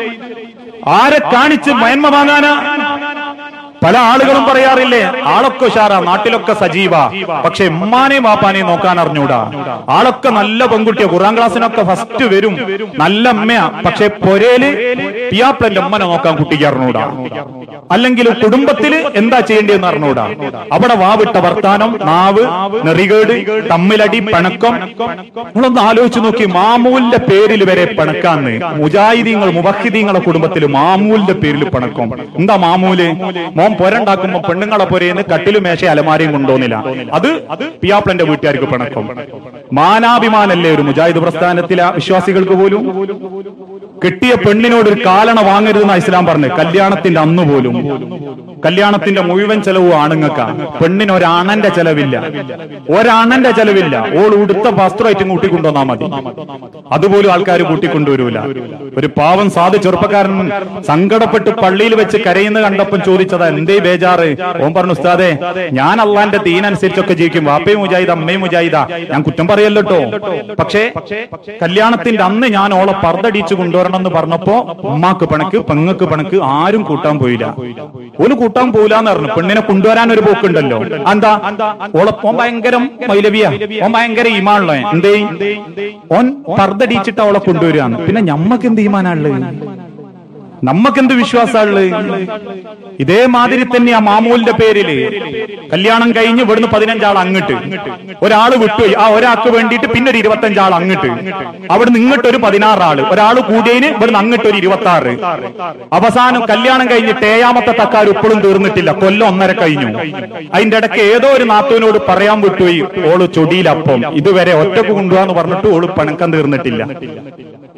ആരെ കാണിച്ച് മേന്മ വാങ്ങാനാ പല ആളുകളും പറയാറില്ലേ ആളൊക്കെ ഉഷാറാ നാട്ടിലൊക്കെ സജീവ പക്ഷെ ഉമ്മാനെയും വാപ്പാനെയും നോക്കാൻ അറിഞ്ഞൂടാ ആളൊക്കെ നല്ല പെൺകുട്ടിയാ ഖുറാൻ ക്ലാസ്സിനൊക്കെ ഫസ്റ്റ് വരും നല്ല അമ്മയാ പക്ഷെ പൊരേല് പിയാപ്ലന്റെ ഉമ്മനെ നോക്കാൻ കുട്ടിക്ക് അറിഞ്ഞൂടാ അല്ലെങ്കിൽ കുടുംബത്തില് എന്താ ചെയ്യേണ്ടതെന്ന് അറിഞ്ഞൂടാ അവിടെ വാവിട്ട വർത്താനം നാവ് നെറികേട് തമ്മിലടി പിണക്കം നിങ്ങളൊന്ന് ആലോചിച്ച് നോക്കി മാമൂലിന്റെ പേരിൽ വരെ പിണക്കാന്ന് മുജാഹിദീങ്ങൾ മുബഹിദീങ്ങളെ കുടുംബത്തിൽ മാമൂലിന്റെ പേരിൽ പിണക്കം എന്താ മാമൂല് മോൻ പൊരണ്ടാക്കുമ്പോ പെണ്ണുങ്ങളെ പൊരേന്ന് കട്ടിലും മേശ അലമാരയും കൊണ്ടുപോകുന്നില്ല അത് പിയാപ്ലന്റെ വീട്ടുകാർക്ക് പിണക്കം മാനാഭിമാനല്ലേ ഒരു മുജാഹിദ് പ്രസ്ഥാനത്തിലെ വിശ്വാസികൾക്ക് പോലും കിട്ടിയ പെണ്ണിനോട് ഒരു കാലണ വാങ്ങരുതെന്ന ഇസ്ലാം പറഞ്ഞു കല്യാണത്തിന്റെ അന്ന് പോലും കല്യാണത്തിന്റെ മുഴുവൻ ചെലവും ആണുങ്ങൾക്കാ പെണ്ണിന് ഒരാണന്റെ ചെലവില്ല ഒരാണന്റെ ചെലവില്ല ഓൾ ഉടുത്ത വസ്ത്രമായിട്ട് കൂട്ടിക്കൊണ്ടുവന്നാ മതി അതുപോലും ആൾക്കാർ കൂട്ടിക്കൊണ്ടുവരൂല ഒരു പാവം സാധു ചെറുപ്പക്കാരൻ സങ്കടപ്പെട്ട് പള്ളിയിൽ വെച്ച് കരയുന്ന കണ്ടപ്പം ചോദിച്ചതാ എന്തേ ബേജാറ് ഓൻ പറഞ്ഞു ഉസ്താദെ ഞാൻ അള്ളാന്റെ തീനനുസരിച്ചൊക്കെ ജീവിക്കും വാപ്പയും മുജാഹിദ അമ്മയും മുജാഹിദ ഞാൻ കുറ്റം പറയല്ലോ പക്ഷേ കല്യാണത്തിന്റെ അന്ന് ഞാൻ ഓളെ പർദ്ദടിച്ചു കൊണ്ടുവരണം എന്ന് പറഞ്ഞപ്പോ ഉമ്മാക്ക് പണക്ക് പെങ്ങക്ക് പണക്ക് ആരും കൂട്ടാൻ പോയില്ല ഒരു കൂട്ടാൻ പോയില്ലാന്ന് പറഞ്ഞു പെണ്ണിനെ കൊണ്ടുവരാൻ ഒരു പോക്കുണ്ടല്ലോ എന്താ ഓളെ ഓൻ ഭയങ്കര മൈലവിയ ഓൻ ഭയങ്കര ഈമാണല്ലോ എന്തേ ഓൻ പർദ്ദടിച്ചിട്ട് അവളെ കൊണ്ടുവരികയാണ് പിന്നെ ഞമ്മക്ക് എന്ത് ഈമാനാണുള്ളത് നമ്മക്കെന്ത് വിശ്വാസമുള്ളത് ഇതേമാതിരി തന്നെ ആ മാമൂലിന്റെ പേരില് കല്യാണം കഴിഞ്ഞ് ഇവിടുന്ന് പതിനഞ്ചാൾ അങ്ങോട്ട് ഒരാള് വിട്ടുപോയി ആ ഒരാൾക്ക് വേണ്ടിയിട്ട് പിന്നെ ഒരു ഇരുപത്തഞ്ചാൾ അങ്ങോട്ട് അവിടുന്ന് ഇങ്ങോട്ട് ഒരു പതിനാറാള് ഒരാൾ കൂടിയതിന് ഇവിടുന്ന് അങ്ങോട്ട് ഒരു ഇരുപത്തി ആറ് അവസാനം കല്യാണം കഴിഞ്ഞിട്ട് ഏഴാമത്തെ തക്കാർ ഇപ്പോഴും തീർന്നിട്ടില്ല കൊല്ലം ഒന്നര കഴിഞ്ഞു അതിന്റെ ഇടയ്ക്ക് ഏതോ ഒരു നാത്തുവിനോട് പറയാൻ വിട്ടുപോയി ഓള് ചൊടിയിലപ്പം ഇതുവരെ ഒറ്റക്ക് കൊണ്ടുപോകാന്ന് പറഞ്ഞിട്ട് ഓള് പണക്കം തീർന്നിട്ടില്ല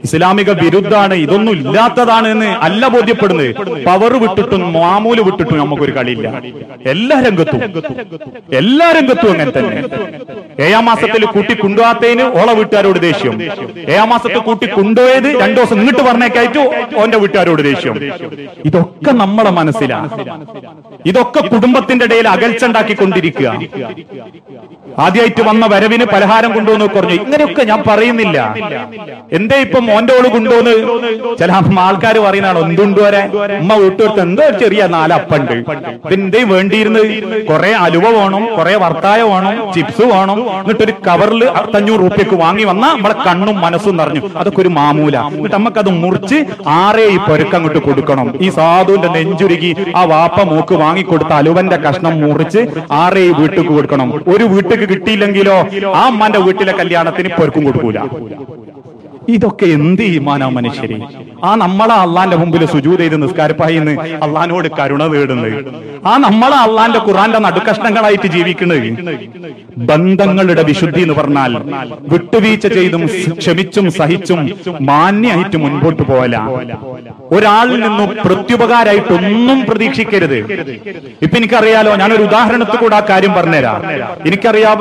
ഇസ്ലാമിക വിരുദ്ധാണ് ഇതൊന്നും ഇല്ലാത്തതാണ് എന്ന് അല്ല ബോധ്യപ്പെടുന്നത് പവർ വിട്ടിട്ടും മാമൂല് വിട്ടിട്ടും നമുക്കൊരു കളിയില്ല എല്ലാ രംഗത്തും എല്ലാ രംഗത്തും അങ്ങനെ തന്നെ ഏഴാം മാസത്തിൽ കൂട്ടി കൊണ്ടുപോകാത്തതിന് ഓള വീട്ടുകാരോട് ദേഷ്യം ഏഴാം മാസത്തിൽ കൂട്ടി കൊണ്ടുപോയത് രണ്ടു ദിവസം ഇങ്ങോട്ട് പറഞ്ഞേക്കായിട്ട് ഓന്റെ വീട്ടുകാരോട് ദേഷ്യം ഇതൊക്കെ നമ്മളെ മനസ്സിലാണ് ഇതൊക്കെ കുടുംബത്തിന്റെ ഇടയിൽ അകൽച്ച ഉണ്ടാക്കിക്കൊണ്ടിരിക്കുക ആദ്യമായിട്ട് വന്ന വരവിന് പലഹാരം കൊണ്ടുവന്ന് കുറഞ്ഞു ഇങ്ങനെയൊക്കെ ഞാൻ പറയുന്നില്ല എന്തേ ഇപ്പൊ മോന്റെ ഓള് കൊണ്ടുവന്ന് ചില ആൾക്കാർ പറയുന്നതാണോ എന്തുകൊണ്ടുവരെ ഉമ്മ വീട്ടുകൊടുത്ത് എന്തോ ഒരു ചെറിയ നാലപ്പുണ്ട് ഇതെന്തേ വേണ്ടിയിരുന്നത് കുറെ അലുവ വേണം കുറെ വർത്തായ വേണം ചിപ്സ് വേണം എന്നിട്ടൊരു കവറിൽ അറുത്തഞ്ഞൂറ് റുപ്യക്ക് വാങ്ങി വന്ന നമ്മളെ കണ്ണും മനസ്സും നിറഞ്ഞു അതൊക്കെ ഒരു മാമൂല എന്നിട്ട് നമുക്കത് മുറിച്ച് ആറേ ഈ പൊരുക്ക് അങ്ങോട്ട് കൊടുക്കണം ഈ സാധുവിന്റെ നെഞ്ചുരുകി ആ വാപ്പ മൂക്ക് വാങ്ങിക്കൊടുത്ത അലുവന്റെ കഷ്ണം മുറിച്ച് ആറേ ഈ വീട്ടിക്ക് കൊടുക്കണം ഒരു വീട്ടിക്ക് കിട്ടിയില്ലെങ്കിലോ ആ അമ്മന്റെ വീട്ടിലെ കല്യാണത്തിന് പൊരുക്കും കൊടുക്കൂല ഇതൊക്കെ എന്ത് ഈമാനാ മനുഷ്യരെ ആ നമ്മളെ അള്ളാന്റെ മുമ്പിൽ സുജൂത് ചെയ്ത് നിസ്കാരപ്പായിന്ന് അള്ളഹാനോട് കരുണ തേടുന്നത് ആ നമ്മളെ അള്ളാന്റെ ഖുറാന്റെ നടുക്കഷ്ണങ്ങളായിട്ട് ജീവിക്കുന്നത് ബന്ധങ്ങളുടെ വിശുദ്ധി എന്ന് പറഞ്ഞാൽ വിട്ടുവീഴ്ച ചെയ്തും ക്ഷമിച്ചും സഹിച്ചും മാന്യായിട്ട് മുൻപോട്ട് പോകല ഒരാളിൽ നിന്നും പ്രത്യുപകാരമായിട്ട് ഒന്നും പ്രതീക്ഷിക്കരുത് ഇപ്പൊ എനിക്കറിയാലോ ഞാനൊരു ഉദാഹരണത്തിൽ കൂടെ ആ കാര്യം പറഞ്ഞുതരാം എനിക്കറിയാ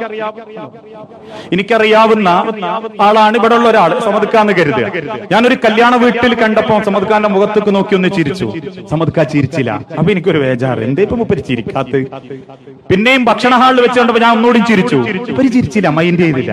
എനിക്കറിയാവുന്ന ആളാണ് ഇവിടെ ഉള്ള ഒരാൾ സമദ്ക്കാന്ന് കരുതുക ഞാനൊരു കല്യാണ വീട്ടിൽ കണ്ടപ്പോ സമദ്ഖാന്റെ മുഖത്തേക്ക് നോക്കി ഒന്ന് ചിരിച്ചു സമദ്ക്ക ചിരിച്ചില്ല അപ്പൊ എനിക്കൊരു വേജാറ് എന്തേ ഇപ്പൊ മുപ്പര് ചിരിക്കാത്ത പിന്നെയും ഭക്ഷണ ഹാളിൽ വെച്ചുകൊണ്ടപ്പോ ഞാൻ ഒന്നുകൂടി ചിരിച്ചു ഇവര് ചിരിച്ചില്ല മൈൻഡ് ചെയ്തില്ല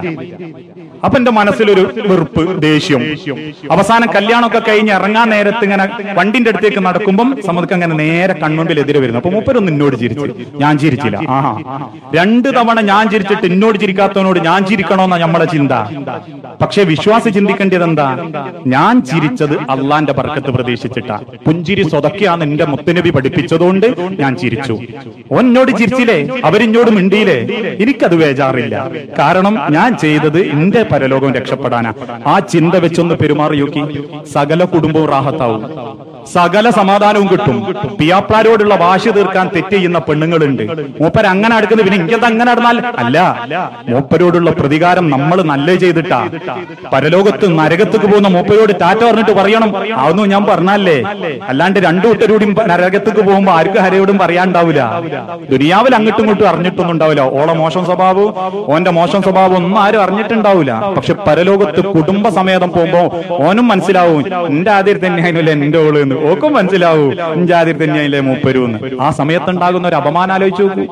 അപ്പൊ എന്റെ മനസ്സിലൊരു വെറുപ്പ് ദേഷ്യം അവസാനം കല്യാണമൊക്കെ കഴിഞ്ഞ് ഇറങ്ങാൻ നേരത്ത് ഇങ്ങനെ വണ്ടിന്റെ അടുത്തേക്ക് നടക്കുമ്പം സമ്മതിക്ക് അങ്ങനെ നേരെ കൺമുമ്പിൽ എതിരെ വരുന്നു അപ്പൊ മൂപ്പരൊന്ന് എന്നോട് ചിരിച്ചു ഞാൻ ചിരിച്ചില്ല ആഹാ രണ്ട് തവണ ഞാൻ ചിരിച്ചിട്ട് എന്നോട് ചിരിക്കാത്തവനോട് ഞാൻ ചിരിക്കണോന്നാ നമ്മളെ ചിന്ത പക്ഷെ വിശ്വാസി ചിന്തിക്കേണ്ടത് എന്താ ഞാൻ ചിരിച്ചത് അള്ളാന്റെ ബർക്കത്ത് പ്രതീക്ഷിച്ചിട്ടാ പുഞ്ചിരി സ്വതക്കെയാണ് എന്റെ മുത്തനബി പഠിപ്പിച്ചതുകൊണ്ട് ഞാൻ ചിരിച്ചു ഓൻ എന്നോട് ചിരിച്ചില്ലേ അവരിന്നോട് മിണ്ടിയില്ലേ എനിക്കത് വേജാറില്ല കാരണം ഞാൻ ചെയ്തത് എന്റെ പരലോകം രക്ഷപ്പെടാനാ ആ ചിന്ത വെച്ചൊന്ന് പെരുമാറി നോക്കി സകല കുടുംബവും റാഹത്താവും സകല സമാധാനവും കിട്ടും പിയാപ്ലാരോടുള്ള വാശി തീർക്കാൻ തെറ്റ് ചെയ്യുന്ന പെണ്ണുങ്ങളുണ്ട് മൂപ്പർ അങ്ങനെ അടുക്കുന്നത് പിന്നെ ഇങ്ങനത്തെ അങ്ങനെ നടന്നാൽ അല്ല മൂപ്പരോടുള്ള പ്രതികാരം നമ്മൾ നല്ല ചെയ്തിട്ടാ പരലോകത്ത് നരകത്തേക്ക് പോകുന്ന മൂപ്പരോട് ടാറ്റ പറഞ്ഞിട്ട് പറയണം അതൊന്നും ഞാൻ പറഞ്ഞല്ലേ അല്ലാണ്ട് രണ്ടു കൂട്ടരോടും നരകത്തേക്ക് പോകുമ്പോ ആർക്കും ഹരയോടും പറയാണ്ടാവില്ല ദുനിയാവിൽ അങ്ങോട്ടും ഇങ്ങോട്ടും അറിഞ്ഞിട്ടൊന്നും ഉണ്ടാവില്ല ഓളെ മോശം സ്വഭാവവും ഓന്റെ മോശം സ്വഭാവം ഒന്നും ആരും അറിഞ്ഞിട്ടുണ്ടാവില്ല പക്ഷെ പരലോകത്ത് കുടുംബ സമേതം പോകുമ്പോ ഓനും മനസ്സിലാവും എന്റെ ആദ്യം തന്നെയായിരുന്നില്ല എന്റെ ഓള് എന്ന് ഓക്കും മനസ്സിലാവൂ എന്റെ ആദ്യം തന്നെയായില്ലേ മൂപ്പരു എന്ന് ആ സമയത്തുണ്ടാകുന്ന ഒരു അപമാനം ആലോചിച്ചു നോക്കൂ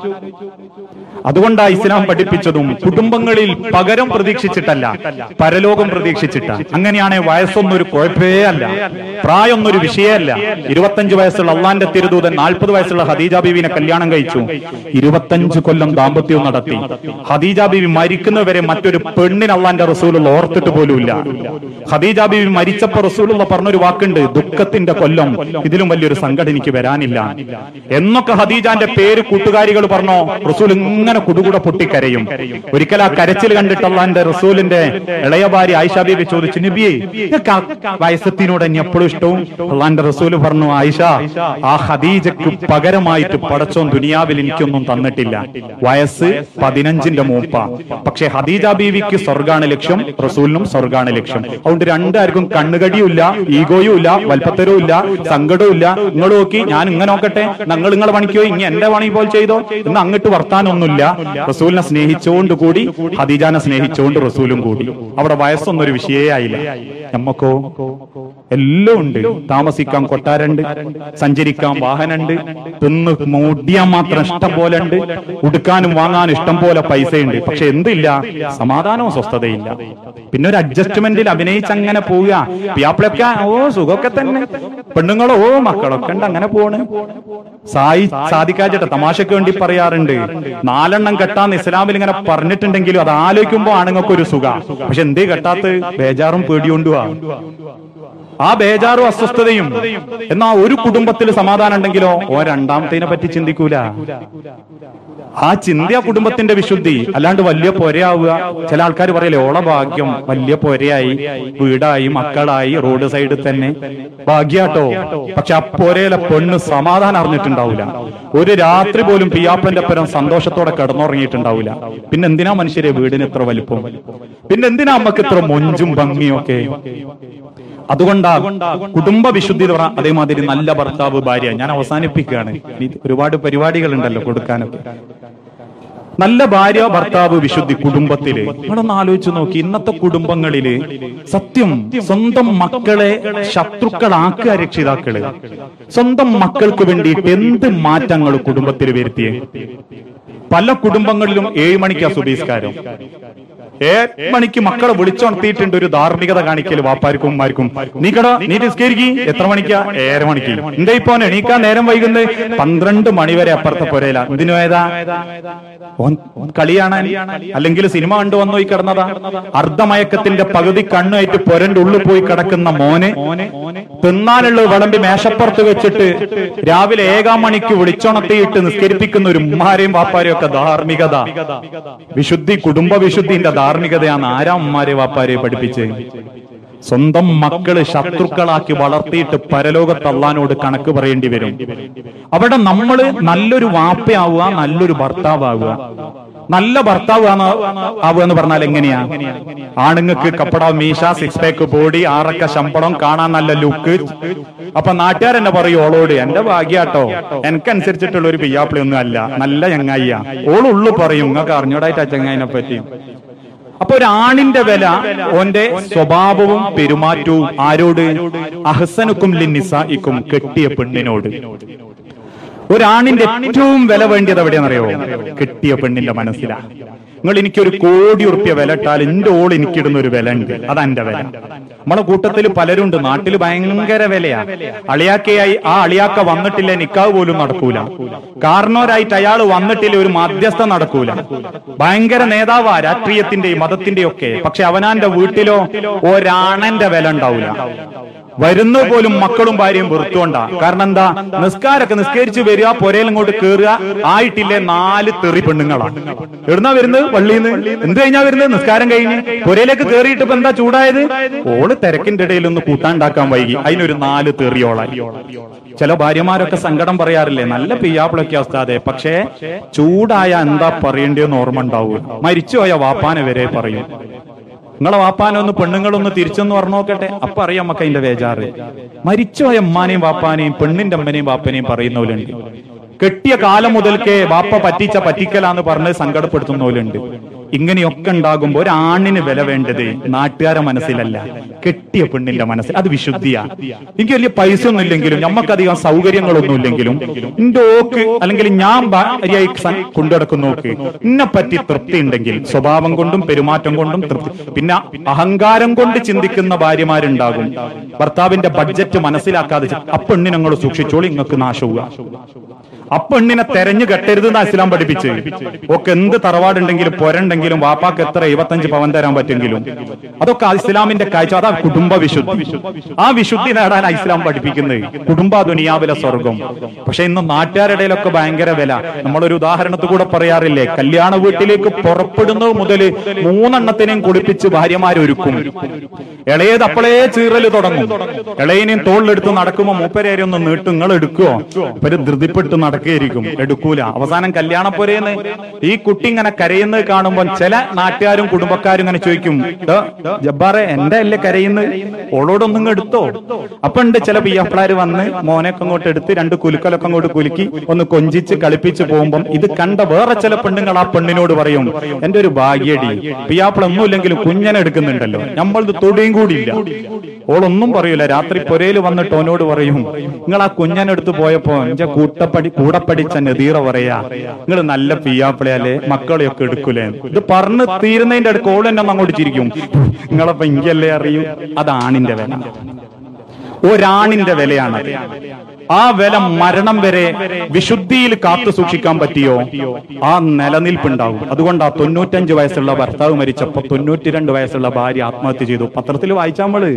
അതുകൊണ്ടാ ഇസ്ലാം പഠിപ്പിച്ചതും കുടുംബങ്ങളിൽ പകരം പ്രതീക്ഷിച്ചിട്ടല്ല പരലോകം പ്രതീക്ഷിച്ചിട്ട അങ്ങനെയാണ് വയസ്സൊന്നും ഒരു കുഴപ്പേ അല്ല പ്രായമൊന്നും ഒരു വിഷയമല്ല ഇരുപത്തഞ്ച് വയസ്സുള്ള അള്ളാന്റെ തിരുദൂതൻ നാൽപ്പത് വയസ്സുള്ള ഹദീജ ബീവിനെ കല്യാണം കഴിച്ചു ഇരുപത്തഞ്ച് കൊല്ലം ദാമ്പത്യവും നടത്തി ഹദീജ ബീവി മരിക്കുന്നവരെ മറ്റൊരു പെണ്ണിന് അള്ളാന്റെ റസൂലുള്ള ഓർത്തിട്ട് പോലുമില്ല ഹദീജ ബീവി മരിച്ചപ്പോ റസൂലുള്ള പറഞ്ഞൊരു വാക്കുണ്ട് ദുഃഖത്തിന്റെ കൊല്ലം ഇതിലും വലിയൊരു സങ്കടം എനിക്ക് വരാനില്ല എന്നൊക്കെ ഹദീജാന്റെ പേര് കൂട്ടുകാരികൾ പറഞ്ഞോ റസൂൽ ഇങ്ങനെ കുടുകൂടെ പൊട്ടിക്കരയും ഒരിക്കൽ ആ കരച്ചിൽ കണ്ടിട്ട് അള്ളാന്റെ റസൂലിന്റെ ഇളയ ഭാര്യ ആയിഷ ബീബി ചോദിച്ചു നബിയെ നിങ്ങൾക്ക് ആ വയസ്സത്തിനോട് എന്നെ എപ്പോഴും ഇഷ്ടവും അള്ളാന്റെ റസൂല് പറഞ്ഞു ആയിഷ ആ ഹദീജക്ക് പകരമായിട്ട് പടച്ചോൻ ദുനിയാവിൽ എനിക്കൊന്നും തന്നിട്ടില്ല വയസ്സ് പതിനഞ്ചിന്റെ മൂപ്പ പക്ഷെ ഹദീജ ബീവിക്ക് സ്വർഗാണ് ലക്ഷ്യം റസൂലിനും സ്വർഗാണ് ലക്ഷ്യം അതുകൊണ്ട് രണ്ടാർക്കും കണ്ണുകടിയുമില്ല ഈഗോയും ഇല്ല വൽപ്പത്തരവും ഇല്ല സങ്കടവും ഇല്ല നിങ്ങൾ നോക്കി ഞാൻ ഇങ്ങനെ നോക്കട്ടെ നിങ്ങൾ നിങ്ങളെ പണിക്കോ ഇനി എന്റെ പണി പോലെ ചെയ്തോ എന്ന് അങ്ങോട്ട് വർത്താനൊന്നുമില്ല റസൂലിനെ സ്നേഹിച്ചുകൊണ്ട് കൂടി ഹദീജാനെ സ്നേഹിച്ചുകൊണ്ട് റസൂലും കൂടി അവിടെ വയസ്സൊന്നും ഒരു വിഷയേ ആയില്ല നമ്മക്കോ എല്ലാം ഉണ്ട് താമസിക്കാൻ കൊട്ടാരണ്ട് സഞ്ചരിക്കാൻ വാഹനമുണ്ട് തിന്ന് മൂടിയാൻ മാത്രം ഇഷ്ടം പോലെ ഉണ്ട് ഉടുക്കാനും വാങ്ങാനും ഇഷ്ടം പോലെ പൈസയുണ്ട് പക്ഷെ എന്തില്ല സമാധാനവും സ്വസ്ഥതയില്ല പിന്നെ ഒരു അഡ്ജസ്റ്റ്മെന്റിൽ അഭിനയിച്ച് അങ്ങനെ പോവുക പിയാപ്പിളൊക്കെ ഓ സുഖമൊക്കെ തന്നെ പെണ്ണുങ്ങളോ ഓ മക്കളൊക്കെ ഉണ്ട് അങ്ങനെ പോണ് സായി സാധിക്കാച്ചിട്ട തമാശക്ക് വേണ്ടി പറയാറുണ്ട് നാലെണ്ണം കെട്ടാന്ന് ഇസ്ലാമിൽ ഇങ്ങനെ പറഞ്ഞിട്ടുണ്ടെങ്കിലും അത് ആലോചിക്കുമ്പോ ആണുങ്ങൾക്ക് ഒരു സുഖ പക്ഷെ എന്തേ കെട്ടാത്ത ബേജാറും പേടികൊണ്ടുവാ ആ ബേജാറും അസ്വസ്ഥതയും എന്നാ ഒരു കുടുംബത്തിൽ സമാധാനം ഉണ്ടെങ്കിലോ ഓ രണ്ടാമത്തേനെ പറ്റി ചിന്തിക്കൂല ആ ചിന്ത ആ കുടുംബത്തിന്റെ വിശുദ്ധി അല്ലാണ്ട് വലിയ പൊരയാവുക ചില ആൾക്കാർ പറയല്ലേ ഓള ഭാഗ്യം വലിയ പൊരയായി വീടായി മക്കളായി റോഡ് സൈഡിൽ തന്നെ ഭാഗ്യാട്ടോ പക്ഷെ ആ പൊരയിലെ പെണ്ണ് സമാധാനം അറിഞ്ഞിട്ടുണ്ടാവില്ല ഒരു രാത്രി പോലും പിയാപ്പന്റെ പരം സന്തോഷത്തോടെ കിടന്നുറങ്ങിയിട്ടുണ്ടാവില്ല പിന്നെ എന്തിനാ മനുഷ്യരെ വീടിന് ഇത്ര വലിപ്പം പിന്നെ എന്തിനാ നമുക്ക് ഇത്ര മൊഞ്ചും ഭംഗിയും ഒക്കെ അതുകൊണ്ടാ കുടുംബ വിശുദ്ധി എന്ന് പറഞ്ഞാൽ അതേമാതിരി നല്ല ഭർത്താവ് ഭാര്യ ഞാൻ അവസാനിപ്പിക്കുകയാണ് ഇനി ഒരുപാട് പരിപാടികളുണ്ടല്ലോ കൊടുക്കാനൊക്കെ നല്ല ഭാര്യ ഭർത്താവ് വിശുദ്ധി കുടുംബത്തില് നിങ്ങളൊന്ന് ആലോചിച്ച് നോക്കി ഇന്നത്തെ കുടുംബങ്ങളില് സത്യം സ്വന്തം മക്കളെ ശത്രുക്കളാക്കുക രക്ഷിതാക്കള് സ്വന്തം മക്കൾക്ക് വേണ്ടിയിട്ട് എന്ത് മാറ്റങ്ങൾ കുടുംബത്തിൽ വരുത്തിയേ പല കുടുംബങ്ങളിലും ഏഴ് മണിക്കാ സുബീസ്കാരം ഏഴ് മണിക്ക് മക്കളെ വിളിച്ചുണർത്തിയിട്ടുണ്ട് ഒരു ധാർമ്മികത കാണിക്കല് വാപ്പാർക്കും ഉമ്മാർക്കും നീ കട നീ നിസ്കരിക്ക് എത്ര മണിക്കാ ഏഴര മണിക്ക് എന്റെ ഇപ്പൊ എണീക്കാ നേരം വൈകുന്നത് പന്ത്രണ്ട് മണി വരെ അപ്പുറത്തെ പുരയില എന്തിനു ഏതാ ഓൻ കളി കാണാൻ അല്ലെങ്കിൽ സിനിമ കണ്ടു വന്നു പോയി കിടന്നതാ അർദ്ധമയക്കത്തിന്റെ പകുതി കണ്ണുമായിട്ട് പൊരന്റെ ഉള്ളിൽ പോയി കിടക്കുന്ന മോന് തിന്നാനുള്ള വിളമ്പി മേശപ്പുറത്ത് വെച്ചിട്ട് രാവിലെ ഏകാം മണിക്ക് വിളിച്ചുണർത്തിയിട്ട് നിസ്കരിപ്പിക്കുന്ന ഒരു ഉമ്മാരെയും വാപ്പാരെയും ഒക്കെ ധാർമ്മികത വിശുദ്ധി കുടുംബ വിശുദ്ധിന്റെ ധാർമ്മികതയാണ് ആരാ ഉമ്മാരെ വാപ്പാരെ പഠിപ്പിച്ച് സ്വന്തം മക്കള് ശത്രുക്കളാക്കി വളർത്തിയിട്ട് പരലോകത്ത് അള്ളഹാനോട് കണക്ക് പറയേണ്ടി വരും അവിടെ നമ്മള് നല്ലൊരു വാപ്പയാവുക നല്ലൊരു ഭർത്താവുക നല്ല ഭർത്താവ് ആവുക എന്ന് പറഞ്ഞാൽ എങ്ങനെയാ ആണുങ്ങൾക്ക് കപ്പട മീശ സിക്സ് പാക്ക് ബോഡി ആറക്ക ശമ്പളം കാണാൻ നല്ല ലുക്ക് അപ്പൊ നാട്ടുകാരെന്നെ പറയും ഓളോട് എന്റെ ഭാഗ്യാട്ടോ എനിക്കനുസരിച്ചിട്ടുള്ള ഒരു പിയ്യാപ്പിളി ഒന്നും അല്ല നല്ല ചങ്ങായിയാ ഓളുള്ളു പറയും നിങ്ങൾക്ക് അറിഞ്ഞൂടായിട്ട് ആ ചങ്ങായിനെ പറ്റി അപ്പൊ ഒരു ആണിന്റെ വില ഓന്റെ സ്വഭാവവും പെരുമാറ്റവും ആരോട് അഹസനുക്കും ലിന്നിസായിക്കും കെട്ടിയ പെണ്ണിനോട് ഒരാണിന്റെ ഏറ്റവും വില വേണ്ടിയത് എവിടെയാണെന്നറിയോ കെട്ടിയ പെണ്ണിന്റെ മനസ്സിലാ നിങ്ങൾ എനിക്കൊരു കോടി ഉറുപ്പ്യ വില ഇട്ടാൽ എന്റെ ഓൾ എനിക്കിടുന്ന ഒരു വില ഉണ്ട് അതാ എന്റെ വില നമ്മളെ കൂട്ടത്തിൽ പലരുണ്ട് നാട്ടിൽ ഭയങ്കര വിലയാ അളിയാക്കയായി ആ അളിയാക്ക വന്നിട്ടില്ല നിക്കാവ് പോലും നടക്കൂല കാരണവരായിട്ട് അയാൾ വന്നിട്ടില്ല ഒരു മധ്യസ്ഥ നടക്കൂല ഭയങ്കര നേതാവാ രാഷ്ട്രീയത്തിന്റെയും മതത്തിന്റെയും ഒക്കെ പക്ഷെ അവനാന്റെ വീട്ടിലോ ഒരാണന്റെ വില ഉണ്ടാവില്ല വരുന്ന പോലും മക്കളും ഭാര്യയും വെറുത്തോണ്ടാ കാരണം എന്താ നിസ്കാരൊക്കെ നിസ്കരിച്ച് വരിക പുരയിൽ ഇങ്ങോട്ട് കയറുക ആയിട്ടില്ലേ നാല് തെറി പെണ്ണുങ്ങളാണ് എവിടുന്നാ വരുന്നത് പള്ളിന്ന് എന്ത് കഴിഞ്ഞാ വരുന്നത് നിസ്കാരം കഴിഞ്ഞ് പുരയിലേക്ക് കയറിയിട്ട് ഇപ്പൊ എന്താ ചൂടായത് ഓള് തിരക്കിന്റെ ഇടയിൽ ഒന്ന് കൂട്ടാണ്ടാക്കാൻ വൈകി അതിനൊരു നാല് തെറിയോളായി ചില ഭാര്യമാരൊക്കെ സങ്കടം പറയാറില്ലേ നല്ല പിയ്യാപ്പിളൊക്കെ അവസ്ഥാതെ പക്ഷേ ചൂടായ എന്താ പറയേണ്ടതെന്ന് ഓർമ്മ ഉണ്ടാവൂ മരിച്ചുപോയ വാപ്പാനെ വരെ പറയും നിങ്ങളെ വാപ്പാനൊന്ന് പെണ്ണുങ്ങളൊന്ന് തിരിച്ചൊന്ന് പറഞ്ഞു നോക്കട്ടെ അപ്പൊ അറിയാം നമുക്ക് അതിന്റെ വേജാറ് മരിച്ചുപോയ ഉമ്മാനെയും വാപ്പാനെയും പെണ്ണിന്റെ അമ്മനെയും വാപ്പനെയും പറയുന്നവരുണ്ട് കെട്ടിയ കാലം മുതൽക്കേ വാപ്പ പറ്റിച്ച പറ്റിക്കലാന്ന് പറഞ്ഞ് സങ്കടപ്പെടുത്തുന്നവരുണ്ട് ഇങ്ങനെയൊക്കെ ഉണ്ടാകുമ്പോൾ ഒരാണിന് വില വേണ്ടത് നാട്ടുകാരെ മനസ്സിലല്ല കെട്ടിയ പെണ്ണിന്റെ മനസ്സിൽ അത് വിശുദ്ധിയാ എനിക്ക് വലിയ പൈസ ഒന്നും ഇല്ലെങ്കിലും നമുക്കധികം സൗകര്യങ്ങളൊന്നും ഇല്ലെങ്കിലും എന്റെ ഓക്ക് അല്ലെങ്കിൽ ഞാൻ ഭാര്യയായി സ- കൊണ്ടുനടക്കുന്ന നോക്ക് എന്നെ പറ്റി തൃപ്തി ഉണ്ടെങ്കിൽ സ്വഭാവം കൊണ്ടും പെരുമാറ്റം കൊണ്ടും തൃപ്തി പിന്നെ അഹങ്കാരം കൊണ്ട് ചിന്തിക്കുന്ന ഭാര്യമാരുണ്ടാകും ഭർത്താവിന്റെ ബഡ്ജറ്റ് മനസ്സിലാക്കാതെ ചി- ആ പെണ്ണിനെ നിങ്ങൾ സൂക്ഷിച്ചോളി നിങ്ങൾക്ക് നാശവുക ആ പെണ്ണിനെ തെരഞ്ഞു കെട്ടരുത് എന്നാ ഇസ്ലാം പഠിപ്പിച്ച് ഒക്കെ എന്ത് തറവാടുണ്ടെങ്കിലും പൊരണ്ടെങ്കിലും വാപ്പാക്ക് എത്ര എഴുപത്തഞ്ച് പവൻ തരാൻ പറ്റുമെങ്കിലും അതൊക്കെ ആ ഇസ്ലാമിന്റെ കാഴ്ച അതാ കുടുംബ വിശുദ്ധി ആ വിശുദ്ധി നേടാൻ ആ ഇസ്ലാം പഠിപ്പിക്കുന്നത് കുടുംബ ദുനിയാവിലെ സ്വർഗം പക്ഷെ ഇന്ന് നാട്ടുകാരുടെ ഇടയിലൊക്കെ ഭയങ്കര വില നമ്മളൊരു ഉദാഹരണത്തിൽ കൂടെ പറയാറില്ലേ കല്യാണ വീട്ടിലേക്ക് പുറപ്പെടുന്നത് മുതൽ മൂന്നെണ്ണത്തിനെയും കുളിപ്പിച്ച് ഭാര്യമാരൊരുക്കും ഇളയത് അപ്പോഴേ ചീറല് തുടങ്ങും ഇളയനെയും തോളിലെടുത്ത് നടക്കുമ്പോ മൂപ്പരേരെ ഒന്ന് നീട്ടും നിങ്ങൾ എടുക്കുവോ ഇവര് ധൃതിപ്പെട്ട് നടക്കുകയായിരിക്കും എടുക്കൂല അവസാനം കല്യാണപ്പുരേന്ന് ഈ കുട്ടി ഇങ്ങനെ കരയുന്നത് കാണുമ്പോൾ ചില നാട്ടുകാരും കുടുംബക്കാരും ഇങ്ങനെ ചോദിക്കും "ദോ, ജബ്ബാറെ എന്റെ അല്ലേ കരയുന്നത് ഓളോടൊന്നും ഇങ്ങ് എടുത്തോ അപ്പൊ ഉണ്ട് ചില പിയ്യപ്പിളാര് വന്ന് മോനൊക്കെ അങ്ങോട്ട് എടുത്ത് രണ്ട് കുലുക്കലൊക്കെ അങ്ങോട്ട് കുലുക്കി ഒന്ന് കൊഞ്ചിച്ച് കളിപ്പിച്ച് പോകുമ്പം ഇത് കണ്ട വേറെ ചില പെണ്ണുങ്ങൾ ആ പെണ്ണിനോട് പറയും എന്റെ ഒരു ഭാഗ്യടി പിയാപ്പിള ഒന്നും ഇല്ലെങ്കിലും കുഞ്ഞനെ എടുക്കുന്നുണ്ടല്ലോ നമ്മളത് തൊടിയും കൂടിയില്ല ഓളൊന്നും പറയൂല രാത്രി പുരയിൽ വന്നിട്ട് ഓനോട് പറയും നിങ്ങൾ ആ കുഞ്ഞനെടുത്ത് പോയപ്പോ എന്റെ കൂട്ടപ്പടി കൂടെ പഠിച്ച നദീറ പറയാ നിങ്ങൾ നല്ല പിയാപ്പിളയല്ലേ മക്കളെയൊക്കെ എടുക്കൂലേ ഇത് പറഞ്ഞ് തീരുന്നതിന്റെ അടുക്ക് ഓൾ എന്നെ ഒന്ന് അങ്ങോട്ട് ചിരിക്കും നിങ്ങളപ്പോ ഇങ്കല്ലേ അറിയൂ അതാണിന്റെ വില ഒരാണിന്റെ വിലയാണ് ആ വില മരണം വരെ വിശുദ്ധിയിൽ കാത്തു സൂക്ഷിക്കാൻ പറ്റിയോ ആ നിലനിൽപ്പുണ്ടാവും അതുകൊണ്ട് ആ തൊണ്ണൂറ്റഞ്ച് വയസ്സുള്ള ഭർത്താവ് മരിച്ചപ്പോ തൊണ്ണൂറ്റിരണ്ട് വയസ്സുള്ള ഭാര്യ ആത്മഹത്യ ചെയ്തു പത്രത്തിൽ വായിച്ചാ നമ്മള്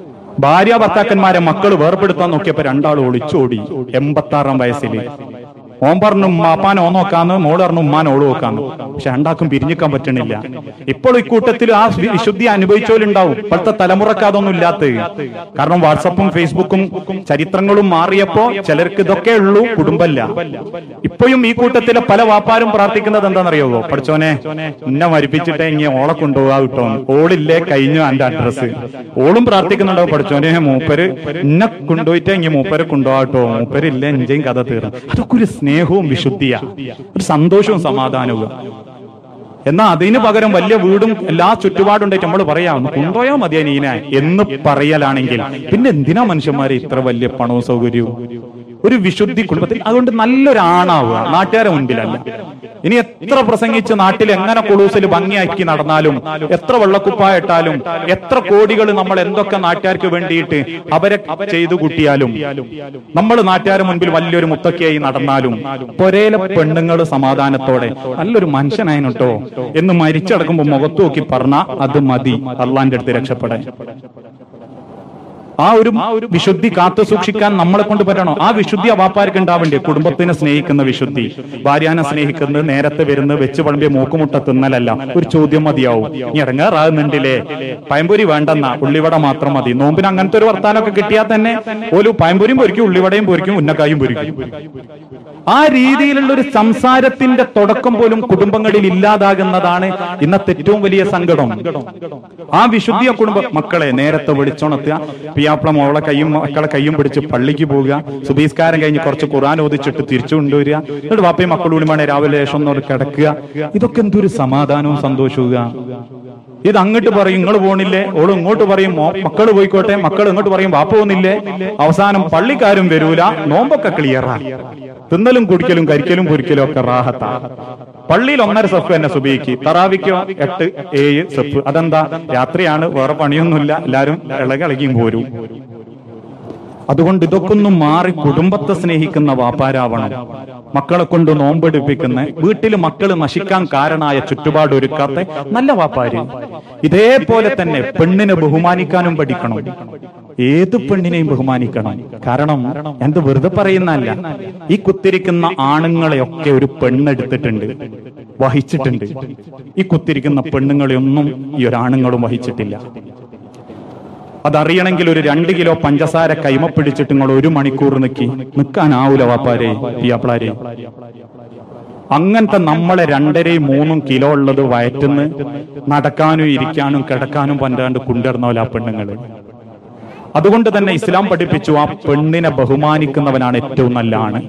ഭാര്യ ഭർത്താക്കന്മാരെ മക്കൾ വേർപെടുത്താൻ നോക്കിയപ്പോ രണ്ടാൾ ഒളിച്ചോടി എൺപത്തി ആറാം വയസ്സിൽ ഓൻ പറഞ്ഞു ഉമ്മാപ്പാൻ ഓ നോക്കാന്ന് മോള് പറഞ്ഞു ഉമ്മാൻ ഓള് നോക്കാന്ന് പക്ഷെ രണ്ടാക്കും പിരിഞ്ഞിക്കാൻ പറ്റണില്ല ഇപ്പോൾ ഇക്കൂട്ടത്തിൽ ആ വി- വിശുദ്ധി അനുഭവിച്ചവരുണ്ടാവും ഇപ്പോഴത്തെ തലമുറക്ക് അതൊന്നും ഇല്ലാത്ത കാരണം വാട്സപ്പും ഫേസ്ബുക്കും ചരിത്രങ്ങളും മാറിയപ്പോ ചിലർക്ക് ഇതൊക്കെ ഉള്ളൂ കുടുംബല്ല ഇപ്പോഴും ഈ കൂട്ടത്തിലെ പല വാപ്പാരും പ്രാർത്ഥിക്കുന്നത് എന്താണെന്നറിയാവോ പഠിച്ചോനെ എന്നെ മരിപ്പിച്ചിട്ടേ ഇനി ഓളെ കൊണ്ടുപോകാ കിട്ടോ ഓളില്ലേ കഴിഞ്ഞു എന്റെ അഡ്രസ് ഓളും പ്രാർത്ഥിക്കുന്നുണ്ടാവും പഠിച്ചോനെ മൂപ്പര് എന്നെ കൊണ്ടുപോയിട്ട് ഇനി മൂപ്പരെ കൊണ്ടുപോകാട്ടോ മൂപ്പരില്ലേ എഞ്ചയും കഥ തീർന്നു അതൊക്കെ ഒരു സ്നേഹവും വിശുദ്ധിയാ ഒരു സന്തോഷവും സമാധാനവും എന്നാ അതിന് പകരം വലിയ വീടും എല്ലാ ചുറ്റുപാടുണ്ടായിട്ട് നമ്മൾ പറയാം കൊണ്ടുപോയാ മതിയാ നീന എന്ന് പറയലാണെങ്കിൽ പിന്നെ എന്തിനാ മനുഷ്യന്മാരെ ഇത്ര വലിയ പണവും സൗകര്യവും ഒരു വിശുദ്ധി കുടുംബത്തിൽ അതുകൊണ്ട് നല്ലൊരാണാവുക നാട്ടുകാരെ മുൻപിലല്ല ഇനി എത്ര പ്രസംഗിച്ച് നാട്ടിൽ എങ്ങനെ കുളൂസിൽ ഭംഗിയാക്കി നടന്നാലും എത്ര വെള്ളക്കുപ്പായിട്ടാലും എത്ര കോടികൾ നമ്മൾ എന്തൊക്കെ നാട്ടുകാർക്ക് വേണ്ടിയിട്ട് അവരെ ചെയ്തു കൂട്ടിയാലും നമ്മൾ നാട്ടുകാരുടെ മുൻപിൽ വലിയൊരു മുത്തക്കിയായി നടന്നാലും പൊരയിലെ പെണ്ണുങ്ങൾ സമാധാനത്തോടെ നല്ലൊരു മനുഷ്യനായിട്ടോ എന്ന് മരിച്ചടക്കുമ്പോ മുഖത്ത് നോക്കി പറഞ്ഞ അത് മതി അള്ളാന്റെ അടുത്ത് രക്ഷപ്പെടാൻ ആ ഒരു വിശുദ്ധി കാത്തു സൂക്ഷിക്കാൻ നമ്മളെ കൊണ്ട് പറ്റണോ ആ വിശുദ്ധി അവാപ്പാർക്ക് ഉണ്ടാവേണ്ടേ കുടുംബത്തിനെ സ്നേഹിക്കുന്ന വിശുദ്ധി ഭാര്യാനെ സ്നേഹിക്കുന്നത് നേരത്തെ വരുന്നത് വെച്ച് വളമ്പിയ മൂക്കുമുട്ട തിന്നലല്ല ഒരു ചോദ്യം മതിയാവും ഇനി ഇറങ്ങാറാകുന്നുണ്ടില്ലേ പയമ്പൊരി വേണ്ടെന്ന ഉള്ളിവട മാത്രം മതി നോമ്പിന് അങ്ങനത്തെ ഒരു വർത്താനമൊക്കെ കിട്ടിയാൽ തന്നെ ഒരു പയമ്പൊരിയും പൊരിക്കും ഉള്ളിവടയും പൊരിക്കും ഉന്നക്കായും പൊരിക്കും ആ രീതിയിലുള്ള ഒരു സംസാരത്തിന്റെ തുടക്കം പോലും കുടുംബങ്ങളിൽ ഇല്ലാതാകുന്നതാണ് ഇന്നത്തെ ഏറ്റവും വലിയ സങ്കടം ആ വിശുദ്ധിയ കുടുംബ മക്കളെ നേരത്തെ വിളിച്ചുണർത്തുക പിയാപ്പിള മോളെ കയ്യും മക്കളെ കയ്യും പിടിച്ച് പള്ളിക്ക് പോവുക സുബീസ്കാരം കഴിഞ്ഞ് കുറച്ച് ഖുറാൻ ഓദിച്ചിട്ട് തിരിച്ചു കൊണ്ടുവരിക എന്നിട്ട് വാപ്പയും മക്കളൂടി വേണേ രാവിലെ ശേഷം ഒന്നോട് കിടക്കുക ഇതൊക്കെ എന്തൊരു സമാധാനവും സന്തോഷവും ഇത് അങ്ങോട്ട് പറയും നിങ്ങൾ പോണില്ലേ ഓള് ഇങ്ങോട്ട് പറയും മോ- മക്കള് പോയിക്കോട്ടെ മക്കൾ ഇങ്ങോട്ട് പറയും വാപ്പ പോകുന്നില്ലേ അവസാനം പള്ളിക്കാരും വരൂല നോമ്പൊക്കെ ക്ലിയറാ തിന്നലും കുടിക്കലും കരിക്കലും പൊരിക്കലും ഒക്കെ റാഹത്താ പള്ളിയിൽ ഒന്നര സെഫ് തന്നെ സുബീക്ക് തറാവിക്കോ എട്ട് ഏഴ് സെഫ് അതെന്താ രാത്രിയാണ് വേറെ പണിയൊന്നുമില്ല എല്ലാരും ഇളകി ഇളകിയും പോരും അതുകൊണ്ട് ഇതൊക്കെ ഒന്നും മാറി കുടുംബത്തെ സ്നേഹിക്കുന്ന വാപ്പാരാവണം മക്കളെ കൊണ്ട് നോമ്പെടുപ്പിക്കുന്ന വീട്ടിൽ മക്കൾ നശിക്കാൻ കാരണമായ ചുറ്റുപാട് ഒരുക്കാത്ത നല്ല വാപ്പാര് ഇതേപോലെ തന്നെ പെണ്ണിനെ ബഹുമാനിക്കാനും പഠിക്കണം ഏത് പെണ്ണിനെയും ബഹുമാനിക്കണം കാരണം എന്ത് വെറുതെ പറയുന്നല്ല ഈ കുത്തിരിക്കുന്ന ആണുങ്ങളെയൊക്കെ ഒരു പെണ്ണെടുത്തിട്ടുണ്ട് വഹിച്ചിട്ടുണ്ട് ഈ കുത്തിരിക്കുന്ന പെണ്ണുങ്ങളെ ഒന്നും ഈ ഒരാണുങ്ങളും വഹിച്ചിട്ടില്ല അതറിയണമെങ്കിൽ ഒരു രണ്ട് കിലോ പഞ്ചസാര കൈമ പിടിച്ചിട്ട് നിങ്ങൾ ഒരു മണിക്കൂർ നിൽക്കി നിൽക്കാനാവൂല വാപ്പാരെ പിയാപ്പിളാരെ അങ്ങനത്തെ നമ്മളെ രണ്ടരയും മൂന്നും കിലോ ഉള്ളത് വയറ്റുന്ന് നടക്കാനും ഇരിക്കാനും കിടക്കാനും പറ്റാണ്ട് കൊണ്ടുവരുന്നവല്ല ആ പെണ്ണുങ്ങള് അതുകൊണ്ട് തന്നെ ഇസ്ലാം പഠിപ്പിച്ചു ആ പെണ്ണിനെ ബഹുമാനിക്കുന്നവനാണ് ഏറ്റവും നല്ല ആണ്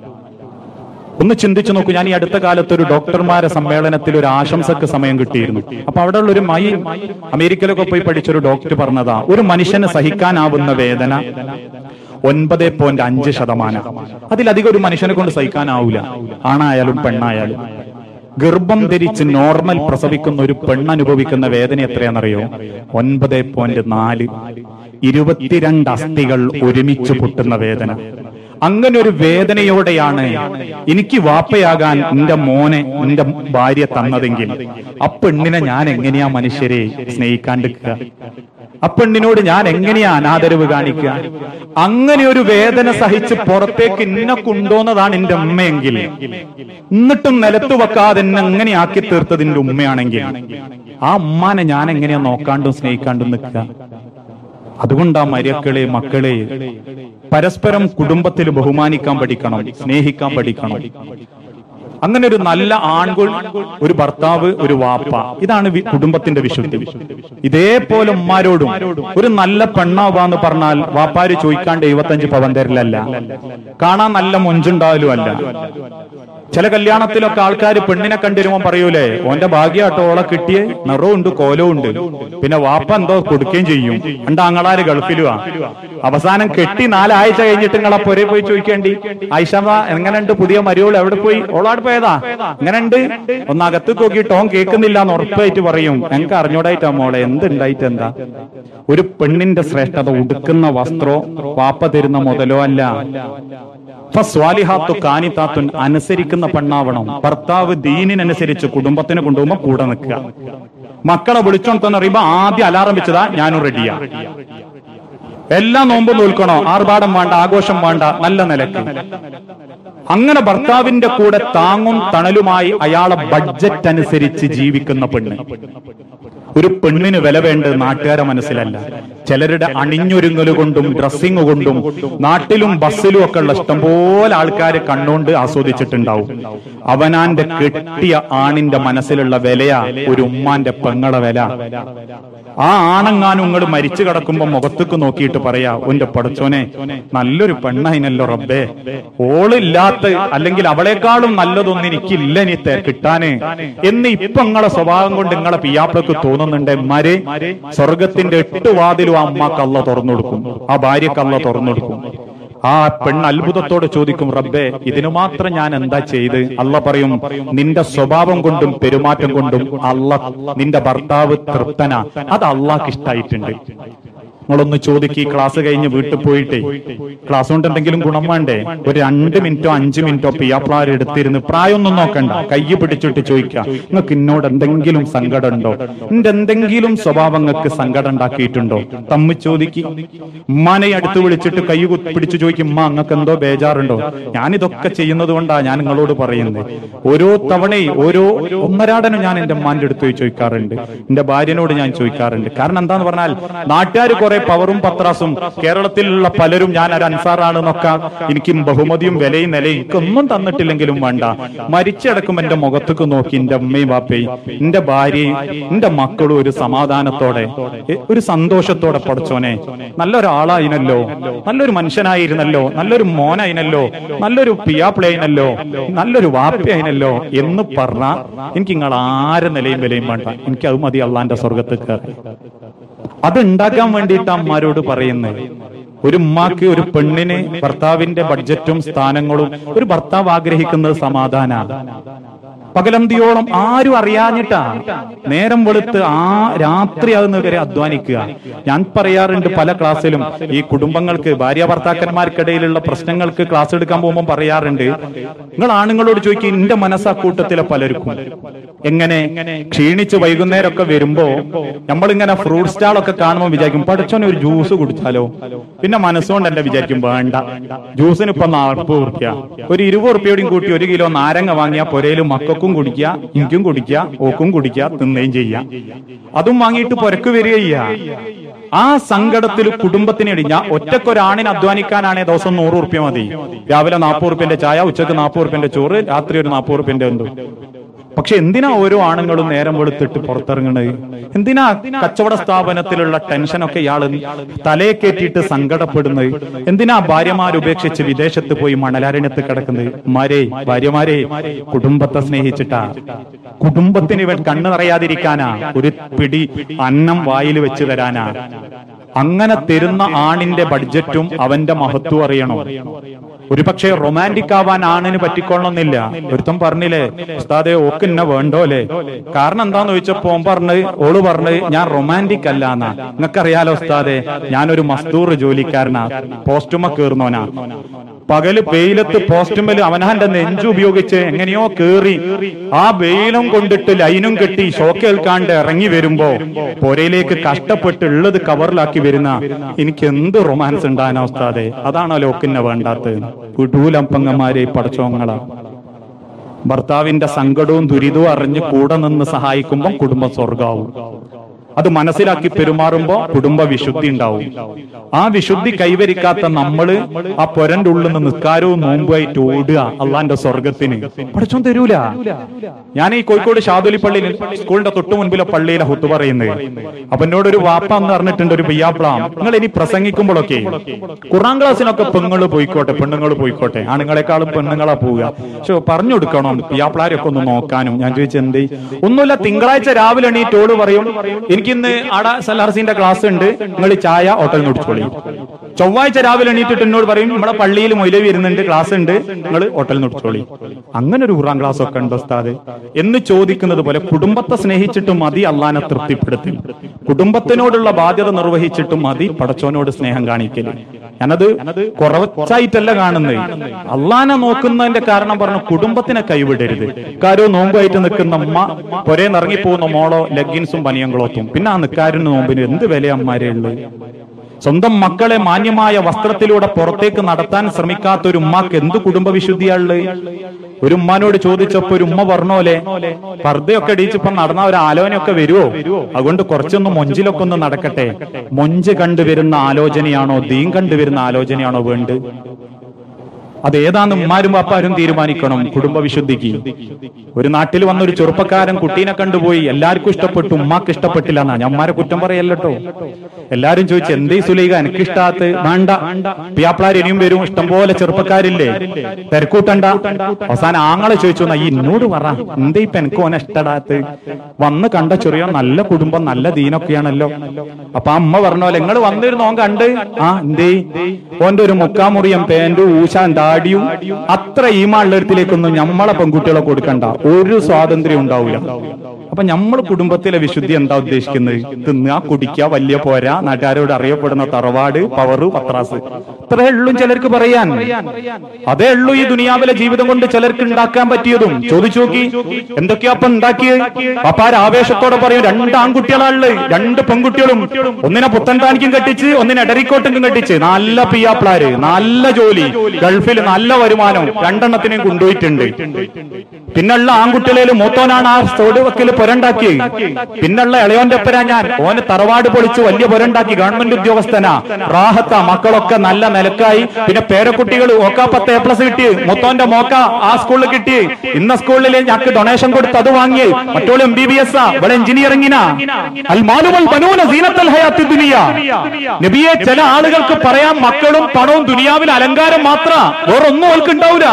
ഒന്ന് ചിന്തിച്ചു നോക്കൂ ഞാൻ ഈ അടുത്ത കാലത്ത് ഒരു ഡോക്ടർമാരെ സമ്മേളനത്തിൽ ഒരു ആശംസക്ക് സമയം കിട്ടിയിരുന്നു അപ്പൊ അവിടെ ഉള്ള ഒരു മൈ അമേരിക്കയിലൊക്കെ പോയി പഠിച്ചൊരു ഡോക്ടർ പറഞ്ഞതാ ഒരു മനുഷ്യന് സഹിക്കാനാവുന്ന വേദന ഒൻപത് പോയിന്റ് അഞ്ച് ശതമാനം അതിലധികം ഒരു മനുഷ്യനെ കൊണ്ട് സഹിക്കാനാവൂല ആണായാലും പെണ്ണായാലും ഗർഭം ധരിച്ച് നോർമൽ പ്രസവിക്കുന്ന ഒരു പെണ്ണനുഭവിക്കുന്ന വേദന എത്രയാണെന്നറിയോ ഒൻപത് പോയിന്റ് നാല് ഇരുപത്തിരണ്ട് അസ്ഥികൾ ഒരുമിച്ച് പൊട്ടുന്ന വേദന അങ്ങനെ ഒരു വേദനയോടെയാണ് എനിക്ക് വാപ്പയാകാൻ എന്റെ മോനെ എന്റെ ഭാര്യ തന്നതെങ്കിൽ ആ പെണ്ണിനെ ഞാൻ എങ്ങനെയാ മനുഷ്യരെ സ്നേഹിക്കാണ്ടിരിക്കുക ആ പെണ്ണിനോട് ഞാൻ എങ്ങനെയാ അനാദരവ് കാണിക്കുക അങ്ങനെ ഒരു വേദന സഹിച്ച് പുറത്തേക്ക് ഇന്നെ കൊണ്ടുവന്നതാണ് എന്റെ ഉമ്മയെങ്കിൽ എന്നിട്ടും നിലത്ത് വെക്കാതെ എന്നെ എങ്ങനെ ആക്കി തീർത്തതിന്റെ ഉമ്മയാണെങ്കിൽ ആ ഉമ്മാനെ ഞാൻ എങ്ങനെയാ നോക്കാണ്ടും സ്നേഹിക്കാണ്ടും നിൽക്കുക അതുകൊണ്ടാ മര്യക്കളെ മക്കളെ പരസ്പരം കുടുംബത്തിൽ ബഹുമാനിക്കാൻ പഠിക്കണം സ്നേഹിക്കാൻ പഠിക്കണം അങ്ങനെ ഒരു നല്ല ആൺകുൾ ഒരു ഭർത്താവ് ഒരു വാപ്പ ഇതാണ് വി- കുടുംബത്തിന്റെ വിശുദ്ധി ഇതേപോലെ ഉമ്മാരോടും ഒരു നല്ല പെണ്ണാവാന്ന് പറഞ്ഞാൽ വാപ്പാര് ചോദിക്കാണ്ട് എഴുപത്തഞ്ച് പവൻ തരലല്ല കാണാൻ നല്ല മൊഞ്ചുണ്ടാവലും അല്ല ചില കല്യാണത്തിലൊക്കെ ആൾക്കാർ പെണ്ണിനെ കണ്ടിരുമ്പോ പറയൂലേ ഓന്റെ ഭാഗ്യാട്ടോ ഓളെ കിട്ടിയേ നിറവും ഉണ്ട് കോലവും ഉണ്ട് പിന്നെ വാപ്പ എന്തോ കൊടുക്കുകയും ചെയ്യും രണ്ട് ആങ്ങളാര് ഗൾഫിലുവാ അവസാനം കെട്ടി നാലാഴ്ച കഴിഞ്ഞിട്ട് നിങ്ങളെ പൊരേ പോയി ചോദിക്കേണ്ടി ആയിഷമ്മ എങ്ങനെയുണ്ട് പുതിയ മരിയോൾ എവിടെ പോയി ഓളാട് പോയതാ എങ്ങനെയുണ്ട് ഒന്ന് അകത്ത് നോക്കിയിട്ട് ഓൻ കേൾക്കുന്നില്ല എന്ന് ഉറപ്പായിട്ട് പറയും ഞങ്ങൾക്ക് അറിഞ്ഞോടായിട്ടാ മോളെ എന്തുണ്ടായിട്ട് എന്താ ഒരു പെണ്ണിന്റെ ശ്രേഷ്ഠത ഉടുക്കുന്ന വസ്ത്രോ വാപ്പ തരുന്ന മുതലോ അല്ല ഫസ്വാലിഹാത്തു കാനിത്താത്തുൻ അനുസരിക്കുന്ന പെണ്ണാവണം ഭർത്താവ് ദീനിനനുസരിച്ച് കുടുംബത്തിന് കൊണ്ടുപോകുമ്പോ കൂടെ നിൽക്കുക മക്കളെ വിളിച്ചോണ്ടെന്ന് പറയുമ്പോ ആദ്യം അലാറം വെച്ചതാ ഞാനും റെഡിയാ എല്ലാ നോമ്പും നോൽക്കണോ ആർഭാടം വേണ്ട ആഘോഷം വേണ്ട നല്ല നിലക്ക് അങ്ങനെ ഭർത്താവിന്റെ കൂടെ താങ്ങും തണലുമായി അയാളെ ബഡ്ജറ്റ് അനുസരിച്ച് ജീവിക്കുന്ന പെണ്ണ് ഒരു പെണ്ണിന് വില വേണ്ടത് നാട്ടുകാരെ മനസ്സിലല്ല ചിലരുടെ അണിഞ്ഞൊരുങ്ങൽ കൊണ്ടും ഡ്രസ്സിങ് കൊണ്ടും നാട്ടിലും ബസ്സിലും ഒക്കെ ഉള്ള ഇഷ്ടംപോലെ ആൾക്കാരെ കണ്ണുകൊണ്ട് ആസ്വദിച്ചിട്ടുണ്ടാവും അവനാന്റെ കെട്ടിയ ആണിന്റെ മനസ്സിലുള്ള വിലയാ ഒരു ഉമ്മാന്റെ പെങ്ങളെ വില ആ ആണെങ്ങാനും നിങ്ങൾ മരിച്ചു കിടക്കുമ്പോ മുഖത്തേക്ക് നോക്കിയിട്ട് പറയാ ഒന്റെ പടച്ചോനെ നല്ലൊരു പെണ്ണതിനല്ലോ റബ്ബേ ഓളില്ലാത്ത അല്ലെങ്കിൽ അവളെക്കാളും നല്ലതൊന്നും എനിക്കില്ല ഇനി തെ- കിട്ടാന് എന്ന് ഇപ്പൊ നിങ്ങളെ സ്വഭാവം കൊണ്ട് നിങ്ങളെ പിയാപ്പൾക്ക് തോന്നുന്നുണ്ട് മരെ സ്വർഗത്തിന്റെ എട്ട് വാതിലും ആ അമ്മക്ക് അല്ല തുറന്നു കൊടുക്കും ആ ഭാര്യക്ക് അല്ല തുറന്നു കൊടുക്കും ആ പെണ്ണ് അത്ഭുതത്തോടെ ചോദിക്കും റബ്ബേ ഇതിനു മാത്രം ഞാൻ എന്താ ചെയ്ത് അല്ല പറയും നിന്റെ സ്വഭാവം കൊണ്ടും പെരുമാറ്റം കൊണ്ടും അല്ല നിന്റെ ഭർത്താവ് തൃപ്തന അത് അള്ളാഹ്ക്ക് ഇഷ്ടായിട്ടുണ്ട് നിങ്ങളൊന്ന് ചോദിക്ക് ഈ ക്ലാസ് കഴിഞ്ഞ് വീട്ടിൽ പോയിട്ട് ക്ലാസ് കൊണ്ട് എന്തെങ്കിലും ഗുണം വേണ്ടേ ഒരു രണ്ട് മിനിറ്റോ അഞ്ചു മിനിറ്റോ പിയാപ്ലാർ എടുത്തിരുന്ന് പ്രായമൊന്നും നോക്കണ്ട കൈ പിടിച്ചിട്ട് ചോദിക്കുക നിങ്ങൾക്ക് എന്നോട് എന്തെങ്കിലും സങ്കടം ഉണ്ടോ എന്റെ എന്തെങ്കിലും സ്വഭാവം നിങ്ങൾക്ക് സങ്കടം ഉണ്ടാക്കിയിട്ടുണ്ടോ തമ്മി ചോദിക്ക് ഉമ്മാനെ അടുത്ത് വിളിച്ചിട്ട് കൈ കുത്തി പിടിച്ച് ചോദിക്കും ഉമ്മ നിങ്ങൾക്ക് എന്തോ ബേജാറുണ്ടോ ഞാൻ ഇതൊക്കെ ചെയ്യുന്നത് കൊണ്ടാ ഞാൻ നിങ്ങളോട് പറയുന്നത് ഓരോ തവണയും ഓരോ ഒന്നരാടനും ഞാൻ എന്റെ ഉമ്മാന്റെ അടുത്ത് പോയി ചോദിക്കാറുണ്ട് എന്റെ ഭാര്യനോട് ഞാൻ ചോദിക്കാറുണ്ട് കാരണം എന്താന്ന് പറഞ്ഞാൽ നാട്ടുകാർ കുറെ പവറും പത്രാസും കേരളത്തിലുള്ള പലരും ഞാൻ ഒരു അൻസാറാണെന്നൊക്കെ എനിക്കും ബഹുമതിയും വിലയും നിലയും എനിക്കൊന്നും തന്നിട്ടില്ലെങ്കിലും വേണ്ട മരിച്ചടക്കും എന്റെ മുഖത്തേക്ക് നോക്കി എന്റെ അമ്മയും ബാപ്പയും എന്റെ ഭാര്യയും എന്റെ മക്കളും ഒരു സമാധാനത്തോടെ എ- ഒരു സന്തോഷത്തോടെ പഠിച്ചോനെ നല്ലൊരാളായിനല്ലോ നല്ലൊരു മനുഷ്യനായിരുന്നല്ലോ നല്ലൊരു മോനായിനല്ലോ നല്ലൊരു പിയാപ്പിളായിനല്ലോ നല്ലൊരു വാപ്പയായിനല്ലോ എന്ന് പറഞ്ഞ എനിക്ക് നിങ്ങൾ ആരെ നിലയും വിലയും വേണ്ട എനിക്ക് അത് മതി അള്ളാന്റെ സ്വർഗത്തിൽ കയറി അത് ഉണ്ടാക്കാൻ വേണ്ടിയിട്ട് അമ്മമാരോട് പറയുന്നത് ഒരു ഉമ്മാക്ക് ഒരു പെണ്ണിന് ഭർത്താവിന്റെ ബഡ്ജറ്റും സ്ഥാനങ്ങളും ഒരു ഭർത്താവ് ആഗ്രഹിക്കുന്നത് സമാധാനാണ് പകലന്തിയോളം ആരും അറിയാഞ്ഞിട്ടാ നേരം വെളുത്ത് ആ രാത്രിയാകുന്ന വരെ അധ്വാനിക്കുക ഞാൻ പറയാറുണ്ട് പല ക്ലാസ്സിലും ഈ കുടുംബങ്ങൾക്ക് ഭാര്യ ഭർത്താക്കന്മാർക്കിടയിലുള്ള പ്രശ്നങ്ങൾക്ക് ക്ലാസ് എടുക്കാൻ പോകുമ്പോൾ പറയാറുണ്ട് നിങ്ങൾ ആണുങ്ങളോട് ചോദിക്കും എന്റെ മനസ്സാ കൂട്ടത്തിലെ പലർക്കും എങ്ങനെ ക്ഷീണിച്ച് വൈകുന്നേരമൊക്കെ വരുമ്പോ നമ്മളിങ്ങനെ ഫ്രൂട്ട് സ്റ്റാൾ ഒക്കെ കാണുമ്പോൾ വിചാരിക്കും പഠിച്ചോനെ ഒരു ജ്യൂസ് കുടിച്ചാലോ പിന്നെ മനസ്സുകൊണ്ടല്ല വിചാരിക്കും വേണ്ട ജ്യൂസിന് ഇപ്പൊ നാൽപ്പത് റുപ്യ ഒരു ഇരുപത് റുപ്യയോടെയും കൂട്ടി ഒരു കിലോ നാരങ്ങ വാങ്ങിയാൽ പൊരയിലും മക്കൾക്കും കുടിക്കുക എനിക്കും കുടിക്കുക ഓക്കും കുടിക്കുക തിന്നുകയും ചെയ്യാം അതും വാങ്ങിയിട്ട് പൊരക്ക് വരിക ചെയ്യാ ആ സങ്കടത്തിൽ കുടുംബത്തിന് ഞാൻ ഒറ്റക്കൊരാണിന് അധ്വാനിക്കാനാണേ ദിവസം നൂറ് റുപ്യ മതി രാവിലെ നാൽപ്പത് റുപ്യന്റെ ചായ ഉച്ചക്ക് നാൽപ്പത് റുപ്യന്റെ ചോറ് രാത്രി ഒരു നാൽപ്പത് റുപ്യന്റെ എന്തും പക്ഷെ എന്തിനാ ഓരോ ആണുങ്ങളും നേരം വെളുത്തിട്ട് പുറത്തിറങ്ങണത് എന്തിനാ കച്ചവട സ്ഥാപനത്തിലുള്ള ടെൻഷനൊക്കെ ഇയാള് തലയെ കയറ്റിയിട്ട് സങ്കടപ്പെടുന്നത് എന്തിനാ ഭാര്യമാർ ഉപേക്ഷിച്ച് വിദേശത്ത് പോയി മണലാരണ്യത്ത് കിടക്കുന്നത് മാരെ ഭാര്യമാരെ കുടുംബത്തെ സ്നേഹിച്ചിട്ടാ കുടുംബത്തിന് ഇവൻ കണ്ണു നിറയാതിരിക്കാനാ ഒരു പിടി അന്നം വായിൽ വെച്ച് തരാനാ അങ്ങനെ തരുന്ന ആണിന്റെ ബഡ്ജറ്റും അവന്റെ മഹത്വം അറിയണം ഒരുപക്ഷെ റൊമാൻറ്റിക് ആവാൻ ആണിന് പറ്റിക്കൊള്ളണമെന്നില്ല ഒരുത്തം പറഞ്ഞില്ലേ ഉസ്താദെ ഓക്ക് എന്നെ വേണ്ടോലെ കാരണം എന്താന്ന് ചോദിച്ചപ്പോ ഓൻ പറഞ്ഞ് ഓള് പറഞ്ഞ് ഞാൻ റൊമാൻറ്റിക് അല്ല എന്നാ നിങ്ങൾക്കറിയാലോ ഉസ്താദെ ഞാനൊരു മസ്ദൂർ ജോലിക്കാരനാ പോസ്റ്റുമ കേറുന്നോനാ പകല് വെയിലത്ത് പോസ്റ്റുമല് അവനാന്റെ നെഞ്ചു ഉപയോഗിച്ച് എങ്ങനെയോ കേറി ആ വെയിലും കൊണ്ടിട്ട് ലൈനും കെട്ടി ഷോക്ക് ഏൽക്കാണ്ട് ഇറങ്ങി വരുമ്പോ പുരയിലേക്ക് കഷ്ടപ്പെട്ട് ഉള്ളത് കവറിലാക്കി വരുന്ന എനിക്ക് എന്ത് റൊമാൻസ് ഉണ്ടാകാൻ ഉസ്താദെ അതാണോ ലോക്കിന്നെ വേണ്ടാത്തത് കുടൂലപ്പങ്ങന്മാരെ പടച്ചോങ്ങളാ ഭർത്താവിന്റെ സങ്കടവും ദുരിതവും അറിഞ്ഞ് കൂടെ നിന്ന് സഹായിക്കുമ്പോൾ കുടുംബ സ്വർഗാവും അത് മനസ്സിലാക്കി പെരുമാറുമ്പോ കുടുംബ വിശുദ്ധി ഉണ്ടാവും ആ വിശുദ്ധി കൈവരിക്കാത്ത നമ്മള് ആ പൊരന്റെ ഉള്ളിൽ നിന്ന് നിസ്കാരവും നോമ്പുമായിട്ട് ഓടുക അള്ളാന്റെ സ്വർഗത്തിന് പഠിച്ചോൻ തരൂല ഞാൻ ഈ കോഴിക്കോട് ഷാദുലി പള്ളിയിൽ സ്കൂളിന്റെ തൊട്ടു മുൻപിലെ പള്ളിയിലെ ഹുത്തു പറയുന്നത് അപ്പൊ എന്നോട് ഒരു വാപ്പ എന്ന് പറഞ്ഞിട്ടുണ്ട് ഒരു പിയ്യാപ്ലാം നിങ്ങൾ ഇനി പ്രസംഗിക്കുമ്പോഴൊക്കെ ഖുറാൻ ക്ലാസ്സിനൊക്കെ പെണ്ണുങ്ങൾ പോയിക്കോട്ടെ പെണ്ണുങ്ങൾ പോയിക്കോട്ടെ ആണുങ്ങളെക്കാളും പെണ്ണുങ്ങളാ പോവുക പക്ഷെ പറഞ്ഞു കൊടുക്കണം പിയാപ്ലാരൊക്കെ ഒന്ന് നോക്കാനും ഞാൻ ചോദിച്ചു എന്തേ ഒന്നുമില്ല തിങ്കളാഴ്ച രാവിലെ എണീറ്റോട് പറയും എനിക്കിന്ന് ആടെ സലാർസിന്റെ ക്ലാസ് ഉണ്ട് നിങ്ങൾ ചായ ഹോട്ടലിൽ കുടിച്ചോളി ചൊവ്വാഴ്ച രാവിലെ എണീറ്റിട്ട് എന്നോട് പറയും നമ്മുടെ പള്ളിയിൽ മൊയിലവി വരുന്നുണ്ട് ക്ലാസ് ഉണ്ട് നിങ്ങൾ ഹോട്ടലിൽ കുടിച്ചോളി അങ്ങനെ ഒരു ഖുറാൻ ക്ലാസ് ഒക്കെ ഉണ്ടോ ഉസ്താദ് എന്ന് ചോദിക്കുന്നത് പോലെ കുടുംബത്തെ സ്നേഹിച്ചിട്ട് മതി അള്ളാനെ തൃപ്തിപ്പെടുത്തി കുടുംബത്തിനോടുള്ള ബാധ്യത നിർവഹിച്ചിട്ട് മതി പടച്ചോനോട് സ്നേഹം കാണിക്കല് ഞാനത് കുറച്ചായിട്ടല്ല കാണുന്നത് അള്ളാനെ നോക്കുന്നതിന്റെ കാരണം പറഞ്ഞു കുടുംബത്തിനെ കൈവിടരുത് കാരോ നോമ്പുമായിട്ട് നിൽക്കുന്ന അമ്മ പൊരേ നിറങ്ങിപ്പോകുന്ന മോളോ ലെഗിൻസും പനിയങ്കളോത്തും പിന്നെ ആ നിക്കാരന് നോമ്പിന് എന്ത് വില അമ്മാരെ ഉള്ളത് സ്വന്തം മക്കളെ മാന്യമായ വസ്ത്രത്തിലൂടെ പുറത്തേക്ക് നടത്താൻ ശ്രമിക്കാത്ത ഒരു ഉമ്മാക്ക് എന്ത് കുടുംബ വിശുദ്ധിയാള് ഒരു ഉമ്മാനോട് ചോദിച്ചപ്പോ ഒരു ഉമ്മ പറഞ്ഞോലെ പർദ്ദയൊക്കെ ഇടിച്ചപ്പോ നടന്ന ഒരു ആലോചനയൊക്കെ വരുവോ അതുകൊണ്ട് കുറച്ചൊന്ന് മൊഞ്ചിലൊക്കെ ഒന്ന് നടക്കട്ടെ മൊഞ്ച് കണ്ടുവരുന്ന ആലോചനയാണോ ദീൻ കണ്ടുവരുന്ന ആലോചനയാണോ വേണ്ടത് അത് ഏതാന്ന് ഉമ്മാരും പാപ്പാരും തീരുമാനിക്കണം കുടുംബ വിശുദ്ധിക്ക് ഒരു നാട്ടിൽ വന്ന ഒരു ചെറുപ്പക്കാരൻ കുട്ടീനെ കണ്ടുപോയി എല്ലാവർക്കും ഇഷ്ടപ്പെട്ടു ഉമ്മാക്ക് ഇഷ്ടപ്പെട്ടില്ല എന്നാ ഞാൻ ഉമ്മാരെ കുറ്റം പറയല്ലോ എല്ലാരും ചോദിച്ചു എന്തേ സുലൈക എനിക്ക് ഇഷ്ടാത്ത് വേണ്ട പിയാപ്പിളാർ ഇനിയും വരും ഇഷ്ടംപോലെ ചെറുപ്പക്കാരില്ലേ തിരക്കൂട്ടണ്ട അവസാനം ആങ്ങളെ ചോദിച്ചു എന്നാ ഈ എന്നോട് പറ എന്തേ ഇപ്പൊ എനിക്ക് ഓനെ ഇഷ്ടടാത്ത് വന്ന് കണ്ട ചെറിയ നല്ല കുടുംബം നല്ല ദീനൊക്കെയാണല്ലോ അപ്പൊ ആ അമ്മ പറഞ്ഞ പോലെ നിങ്ങൾ വന്നിരുന്നു ഓൻ കണ്ട് ആ എന്തേ ഓന്റെ ഒരു മുക്കാമുറിയം പാന്റും ഊശാൻ താടിയും അത്ര ഈമാളുള്ളടത്തിലേക്കൊന്നും നമ്മളെ പെൺകുട്ടികളെ കൊടുക്കണ്ട ഒരു സ്വാതന്ത്ര്യം ഉണ്ടാവില്ല അപ്പൊ നമ്മൾ കുടുംബത്തിലെ വിശുദ്ധി എന്താ ഉദ്ദേശിക്കുന്നത് തിന്നുക കുടിക്കുക വലിയ പോരാ നാട്ടുകാരോട് അറിയപ്പെടുന്ന തറവാട് പവറ് പത്രാസ് ഇത്രേ ഉള്ളൂ ചിലർക്ക് പറയാൻ അതേ ഉള്ളൂ ഈ ദുനിയാവിലെ ജീവിതം കൊണ്ട് ചിലർക്ക് ഉണ്ടാക്കാൻ പറ്റിയതും ചോദിച്ചു നോക്കി എന്തൊക്കെയാ അപ്പൊ ഉണ്ടാക്കിയത് പപ്പാര് ആവേശത്തോടെ പറയും രണ്ട് ആൺകുട്ടികളാള് രണ്ട് പെൺകുട്ടികളും ഒന്നിനെ പുത്തൻതാനിക്കും കെട്ടിച്ച് ഒന്നിനെ എടരിക്കോട്ടും കെട്ടിച്ച് നല്ല പിയാപ്ലാര് നല്ല ജോലി ഗൾഫിൽ നല്ല വരുമാനം രണ്ടെണ്ണത്തിനെയും കൊണ്ടുപോയിട്ടുണ്ട് പിന്നുള്ള ആൺകുട്ടികളിൽ മൂത്തോനാണ് ആ തോട് വക്കിൽ പുരണ്ടാക്കി പിന്നുള്ള ഇളയോന്റെ ഒപ്പരാ ഞാൻ ഓന് തറവാട് പൊളിച്ച് വലിയ പുരണ്ടാക്കി ഗവൺമെന്റ് ഉദ്യോഗസ്ഥനാ റാഹത്ത മക്കളൊക്കെ നല്ല നിലക്കായി പിന്നെ പേരക്കുട്ടികൾ ഓക്ക പത്ത് എ പ്ലസ് കിട്ടി മുത്തോന്റെ മോക്ക ആ സ്കൂളിൽ കിട്ടി ഇന്ന സ്കൂളിൽ ഞങ്ങൾക്ക് ഡൊണേഷൻ കൊടുത്ത് അത് വാങ്ങി മറ്റോള് എം ബി ബി എസ് ഇവിടെ എഞ്ചിനീയറിംഗിനാ അൽ മാലുവൽ ബനൂന സീനത്തൽ ഹയാത്തി ദുനിയ നബിയെ ചില ആളുകൾക്ക് പറയാം മക്കളും പണവും ദുനിയാവിൽ അലങ്കാരം മാത്ര വേറൊന്നും അവർക്ക് ഉണ്ടാവില്ല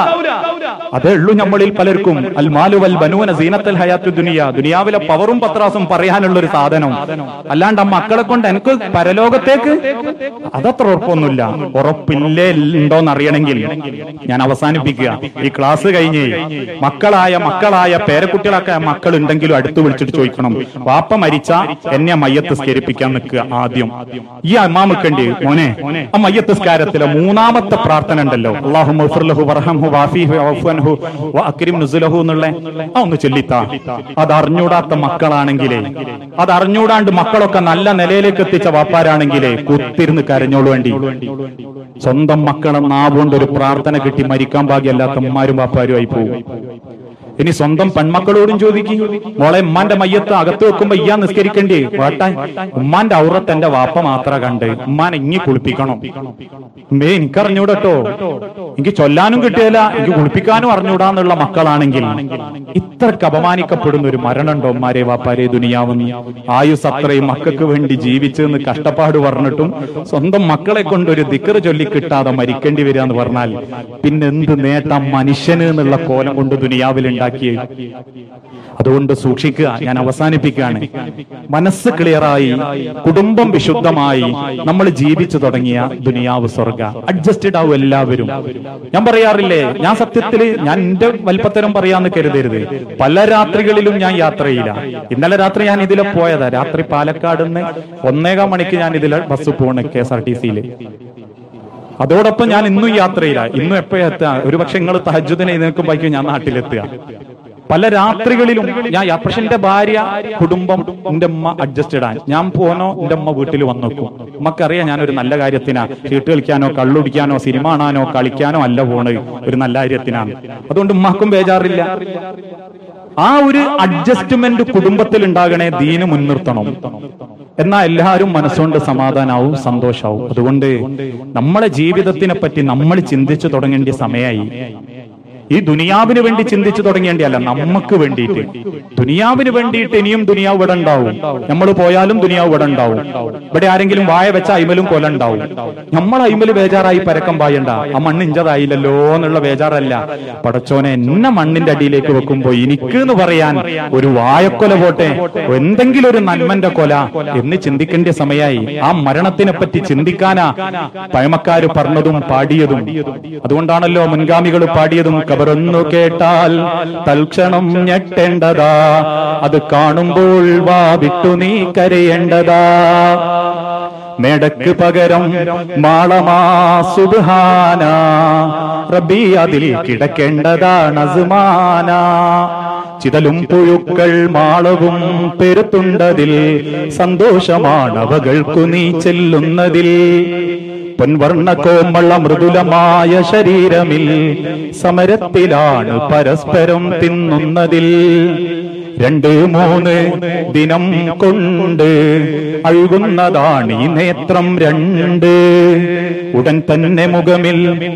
അതേ ഉള്ളൂ നമ്മളിൽ പലർക്കും അൽ മാലുവൽ ബനൂന സീനത്തൽ ഹയാത്തി ദുനിയ ദുനിയാവിലെ പവറും പത്രാസും പറയാനുള്ള ഒരു സാധനം അല്ലാണ്ട് ആ മക്കളെ കൊണ്ട് എനിക്ക് പരലോകത്തേക്ക് അതത്ര ഉറപ്പൊന്നുമില്ല ഉറപ്പില്ലേ ഉണ്ടോന്ന് അറിയണമെങ്കിൽ ഞാൻ അവസാനിപ്പിക്കുക ഈ ക്ലാസ് കഴിഞ്ഞ് മക്കളായ മക്കളായ പേരക്കുട്ടികളൊക്കെ മക്കൾ ഉണ്ടെങ്കിലും അടുത്ത് വിളിച്ചിട്ട് ചോദിക്കണം വാപ്പ മരിച്ച എന്നെ മയ്യത്ത് സ്കരിപ്പിക്കാൻ നിൽക്കുക ആദ്യം ഈ അമ്മാമക്കണ്ടി മോനെ ആ മയ്യത്ത് സ്കാരത്തിലെ മൂന്നാമത്തെ പ്രാർത്ഥന ഉണ്ടല്ലോ അള്ളാഹു മഗ്ഫിർ വർഹംഹു വാഫീഹു വഅഫു അൻഹു വഅക്രിം നുസുലഹു എന്നുള്ള ആ ഒന്ന് ചൊല്ലിത്താ അത് അറിഞ്ഞൂടാത്ത മക്കളാണെങ്കിലേ അത് അറിഞ്ഞൂടാണ്ട് മക്കളൊക്കെ നല്ല നിലയിലേക്ക് എത്തിച്ച വാപ്പാരാണെങ്കിലേ കുത്തിരുന്ന് കരഞ്ഞോളൂ വേണ്ടി സ്വന്തം മക്കളെ നാവുകൊണ്ട് ഒരു പ്രാർത്ഥന കിട്ടി മരിക്കാൻ ഭാഗ്യമല്ലാത്ത ഉമ്മാരും വാപ്പാരും ആയി പോകും ഇനി സ്വന്തം പെൺമക്കളോടും ചോദിക്കും മോളെ ഉമ്മാന്റെ മയ്യത്ത് അകത്ത് വെക്കുമ്പോ ഇയ്യാ നിസ്കരിക്കണ്ടേ വേട്ടാ ഉമ്മാന്റെ ഔറത്ത് എന്റെ വാപ്പ മാത്ര കണ്ട് ഉമ്മാനെ ഇങ്ങി കുളിപ്പിക്കണം മേ എനിക്കറിഞ്ഞൂടട്ടോ എനിക്ക് ചൊല്ലാനും കിട്ടിയല്ല എനിക്ക് കുളിപ്പിക്കാനും അറിഞ്ഞൂടാന്നുള്ള മക്കളാണെങ്കിൽ ഇത്രക്ക് അപമാനിക്കപ്പെടുന്ന ഒരു മരണമുണ്ടോ ഉമ്മാരെ വാപ്പാരെ ദുനിയാവുന്ന ആയുസ് അത്രയും മക്കൾക്ക് വേണ്ടി ജീവിച്ചെന്ന് കഷ്ടപ്പാട് പറഞ്ഞിട്ടും സ്വന്തം മക്കളെ കൊണ്ട് ഒരു ദിക്കറ് ചൊല്ലി കിട്ടാതെ മരിക്കേണ്ടി വരിക എന്ന് പറഞ്ഞാൽ പിന്നെ എന്ത് നേട്ടം മനുഷ്യന് എന്നുള്ള കോലം കൊണ്ട് ദുനിയാവിൽ ഉണ്ടാക്കിയത് അതുകൊണ്ട് സൂക്ഷിക്കുക ഞാൻ അവസാനിപ്പിക്കുകയാണ് മനസ്സ് ക്ലിയറായി കുടുംബം വിശുദ്ധമായി നമ്മൾ ജീവിച്ചു തുടങ്ങിയ ദുനിയാവ് സ്വർഗ അഡ്ജസ്റ്റഡ് ആവും എല്ലാവരും ഞാൻ പറയാറില്ലേ ഞാൻ സത്യത്തിൽ ഞാൻ എന്റെ വലിപ്പത്തരം പറയാന്ന് കരുതരുത് പല രാത്രികളിലും ഞാൻ യാത്രയില്ല ഇന്നലെ രാത്രി ഞാൻ ഇതിലെ പോയതാ രാത്രി പാലക്കാട് നിന്ന് ഒന്നേകാം മണിക്ക് ഞാൻ ഇതിലെ ബസ് പോണ് കെ എസ് ആർ ടി സിയിൽ അതോടൊപ്പം ഞാൻ ഇന്നും യാത്രയില്ല ഇന്നും എപ്പോഴാ എത്തുക ഒരു പക്ഷെ നിങ്ങൾ തഹജുദിനെ നിൽക്കുമ്പോഴേക്കും ഞാൻ നാട്ടിലെത്തുക പല രാത്രികളിലും ഞാൻ പക്ഷെ എന്റെ ഭാര്യ കുടുംബം എന്റെ ഉമ്മ അഡ്ജസ്റ്റഡ് ആണ് ഞാൻ പോനോ എന്റെ ഉമ്മ വീട്ടിൽ വന്നു നോക്കും ഉമ്മക്കറിയാം ഞാൻ ഒരു നല്ല കാര്യത്തിനാ ചീട്ട് കളിക്കാനോ കള്ളുടിക്കാനോ സിനിമ കാണാനോ കളിക്കാനോ അല്ല പോണ് ഒരു നല്ല കാര്യത്തിനാണ് അതുകൊണ്ട് ഉമ്മാക്കും ബേജാറില്ല ആ ഒരു അഡ്ജസ്റ്റ്മെന്റ് കുടുംബത്തിൽ ഉണ്ടാകണേ ദീന് മുൻനിർത്തണം എന്നാ എല്ലാവരും മനസ്സുകൊണ്ട് സമാധാനാവും സന്തോഷാവും അതുകൊണ്ട് നമ്മളെ ജീവിതത്തിനെ പറ്റി നമ്മൾ ചിന്തിച്ചു തുടങ്ങേണ്ട സമയമായി ഈ ദുനിയാവിന് വേണ്ടി ചിന്തിച്ചു തുടങ്ങേണ്ടിയല്ല നമുക്ക് വേണ്ടിയിട്ട് ദുനിയാവിന് വേണ്ടിയിട്ട് ഇനിയും ദുനിയാവ് ഇവിടെ ഉണ്ടാവും നമ്മൾ പോയാലും ദുനിയാവ് ഇവിടെ ഉണ്ടാവും ഇവിടെ ആരെങ്കിലും വായ വെച്ച അയിമലും കൊല ഉണ്ടാവും നമ്മൾ അയിമല് ബേജാറായി പരക്കം പായണ്ട ആ മണ്ണ് ഇഞ്ചതായില്ലല്ലോ എന്നുള്ള ബേജാറല്ല പടച്ചോനെ എന്നെ മണ്ണിന്റെ അടിയിലേക്ക് വെക്കുമ്പോ എനിക്ക് എന്ന് പറയാൻ ഒരു വായക്കൊല പോട്ടെ എന്തെങ്കിലും ഒരു നന്മന്റെ കൊല എന്ന് ചിന്തിക്കേണ്ട സമയമായി ആ മരണത്തിനെ പറ്റി ചിന്തിക്കാനാ പഴമക്കാര് പറഞ്ഞതും പാടിയതും അതുകൊണ്ടാണല്ലോ മുൻഗാമികൾ പാടിയതും കബറൊന്നു കേട്ടാൽ തൽക്ഷണം ഞെട്ടേണ്ടതാ അത് കാണുമ്പോൾ വാ വിട്ടു നീ കരയേണ്ടതാ മേടക്ക് പകരം മാളമാ സുബ്ഹാന റബ്ബി അതിൽ കിടക്കേണ്ടതാണ് അസുമാന ചിതലും പുഴുക്കൾ മാളവും പെരുത്തുണ്ടതിൽ സന്തോഷമാണവകൾക്കു നീ ചെല്ലുന്നതിൽ പൊൻവർണ്ണ കോമള മൃദുലമായ ശരീരമിൽ സമരത്തിലാണ് പരസ്പരം തിന്നുന്നതിൽ രണ്ട് മൂന്ന് ദിനം കൊണ്ട് അഴുകുന്നതാണ് ഈ നേത്രം രണ്ട് ഉടൻ തന്നെ മുഖമിൽ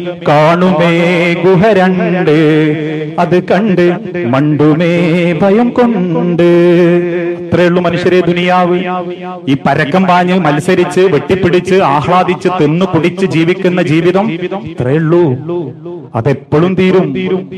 കാണുമേ ഗുഹ രണ്ട് അത് കണ്ട് മണ്ടുമേ ഭയം കൊണ്ട് ഇത്രയുള്ളൂ മനുഷ്യരെ ദുനിയാവ് ഈ പരക്കം പാഞ്ഞ് മത്സരിച്ച് വെട്ടിപ്പിടിച്ച് ആഹ്ലാദിച്ച് തിന്നു കുടിച്ച് ജീവിക്കുന്ന ജീവിതം ഇത്രയുള്ളൂ അതെപ്പോഴും തീരും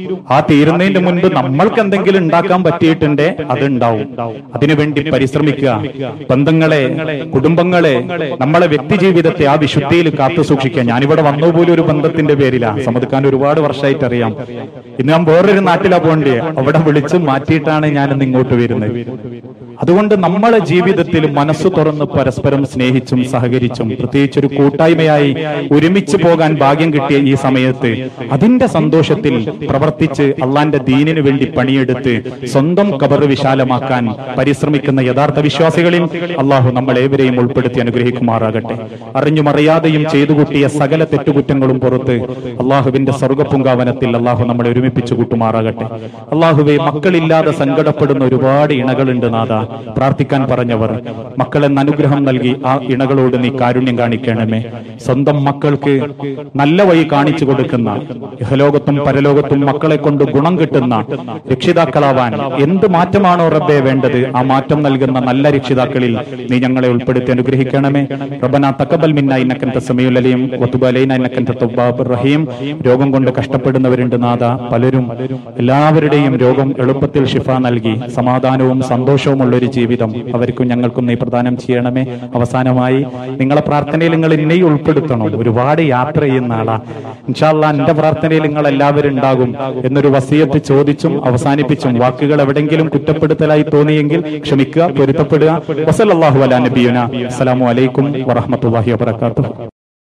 ആ തീരുന്നതിന്റെ മുൻപ് നമ്മൾക്ക് എന്തെങ്കിലും ഉണ്ടാക്കാൻ പറ്റിയിട്ടുണ്ടേ അതുണ്ടാവും അതിനുവേണ്ടി പരിശ്രമിക്കുക ബന്ധങ്ങളെ കുടുംബങ്ങളെ നമ്മളെ വ്യക്തി ജീവിതത്തെ ആ വിശുദ്ധിയിൽ കാത്തു സൂക്ഷിക്കുക ഞാനിവിടെ വന്നു പോലും ഒരു ബന്ധത്തിന്റെ പേരിലാ സമ്മതിക്കാൻ ഒരുപാട് വർഷമായിട്ട് അറിയാം ഇന്ന് ഞാൻ വേറൊരു നാട്ടിലാ പോകണ്ടേ അവിടെ വിളിച്ച് മാറ്റിയിട്ടാണ് ഞാൻ ഇന്ന് ഇങ്ങോട്ട് വരുന്നത് അതുകൊണ്ട് നമ്മളെ ജീവിതത്തിൽ മനസ്സ് തുറന്ന് പരസ്പരം സ്നേഹിച്ചും സഹകരിച്ചും പ്രത്യേകിച്ച് ഒരു കൂട്ടായ്മയായി ഒരുമിച്ച് പോകാൻ ഭാഗ്യം കിട്ടിയ ഈ സമയത്ത് അതിന്റെ സന്തോഷത്തിൽ പ്രവർത്തിച്ച് അള്ളാന്റെ ദീനിനു വേണ്ടി പണിയെടുത്ത് സ്വന്തം കബർ വിശാലമാക്കാൻ പരിശ്രമിക്കുന്ന യഥാർത്ഥ വിശ്വാസികളിൽ അള്ളാഹു നമ്മളേവരെയും ഉൾപ്പെടുത്തി അനുഗ്രഹിക്കുമാറാകട്ടെ അറിഞ്ഞും അറിയാതെയും ചെയ്തു കൂട്ടിയ സകല തെറ്റുകുറ്റങ്ങളും പുറത്ത് അള്ളാഹുവിന്റെ സ്വർഗപ്പുങ്കാവനത്തിൽ അള്ളാഹു നമ്മളെ ഒരുമിപ്പിച്ചു കൂട്ടുമാറാകട്ടെ അള്ളാഹുവെ മക്കളില്ലാതെ സങ്കടപ്പെടുന്ന ഒരുപാട് ഇണകളുണ്ട് നാഥ പ്രാർത്ഥിക്കാൻ പറഞ്ഞവർ മക്കളെന്ന് അനുഗ്രഹം നൽകി ആ ഇണകളോട് നീ കാരുണ്യം കാണിക്കണമേ സ്വന്തം മക്കൾക്ക് നല്ല വഴി കാണിച്ചു കൊടുക്കുന്ന ഇഹലോകത്തും പരലോകത്തും മക്കളെ കൊണ്ട് ഗുണം കിട്ടുന്ന രക്ഷിതാക്കളാവാൻ എന്ത് മാറ്റമാണോ റബ്ബെ വേണ്ടത് ആ മാറ്റം നൽകുന്ന നല്ല രക്ഷിതാക്കളിൽ നീ ഞങ്ങളെ ഉൾപ്പെടുത്തി അനുഗ്രഹിക്കണമേ റബ്ബന തക്കബൽ മിന്ന ഇന്നക്കൻത സമീഉൽ അലീം വതുബ് അലൈന ഇന്നക്കൻത തവ്വാബുർ റഹീം രോഗം കൊണ്ട് കഷ്ടപ്പെടുന്നവരുണ്ട് നാഥ പലരും എല്ലാവരുടെയും രോഗം എളുപ്പത്തിൽ ഷിഫ നൽകി സമാധാനവും സന്തോഷവുമുള്ള ഒരു ജീവിതം അവർക്കും ഞങ്ങൾക്കും നീ പ്രദാനം ചെയ്യണമേ അവസാനമായി നിങ്ങളെ പ്രാർത്ഥനയിൽ നിങ്ങൾ എന്നെയും ഉൾപ്പെടുത്തണം ഒരുപാട് യാത്ര ചെയ്യുന്ന ആളാ ഇൻഷാല്ല എന്റെ പ്രാർത്ഥനയിൽ നിങ്ങൾ എല്ലാവരും ഉണ്ടാകും എന്നൊരു വസീയത്ത് ചോദിച്ചും അവസാനിപ്പിച്ചും വാക്കുകൾ എവിടെങ്കിലും കുറ്റപ്പെടുത്തലായി തോന്നിയെങ്കിൽ ക്ഷമിക്കുക പൊരുത്തപ്പെടുക വസല്ലാഹു അലാ നബിയുന അസ്സലാമു അലൈക്കും വറഹമത്തല്ലാഹി വബർക്കാത്തു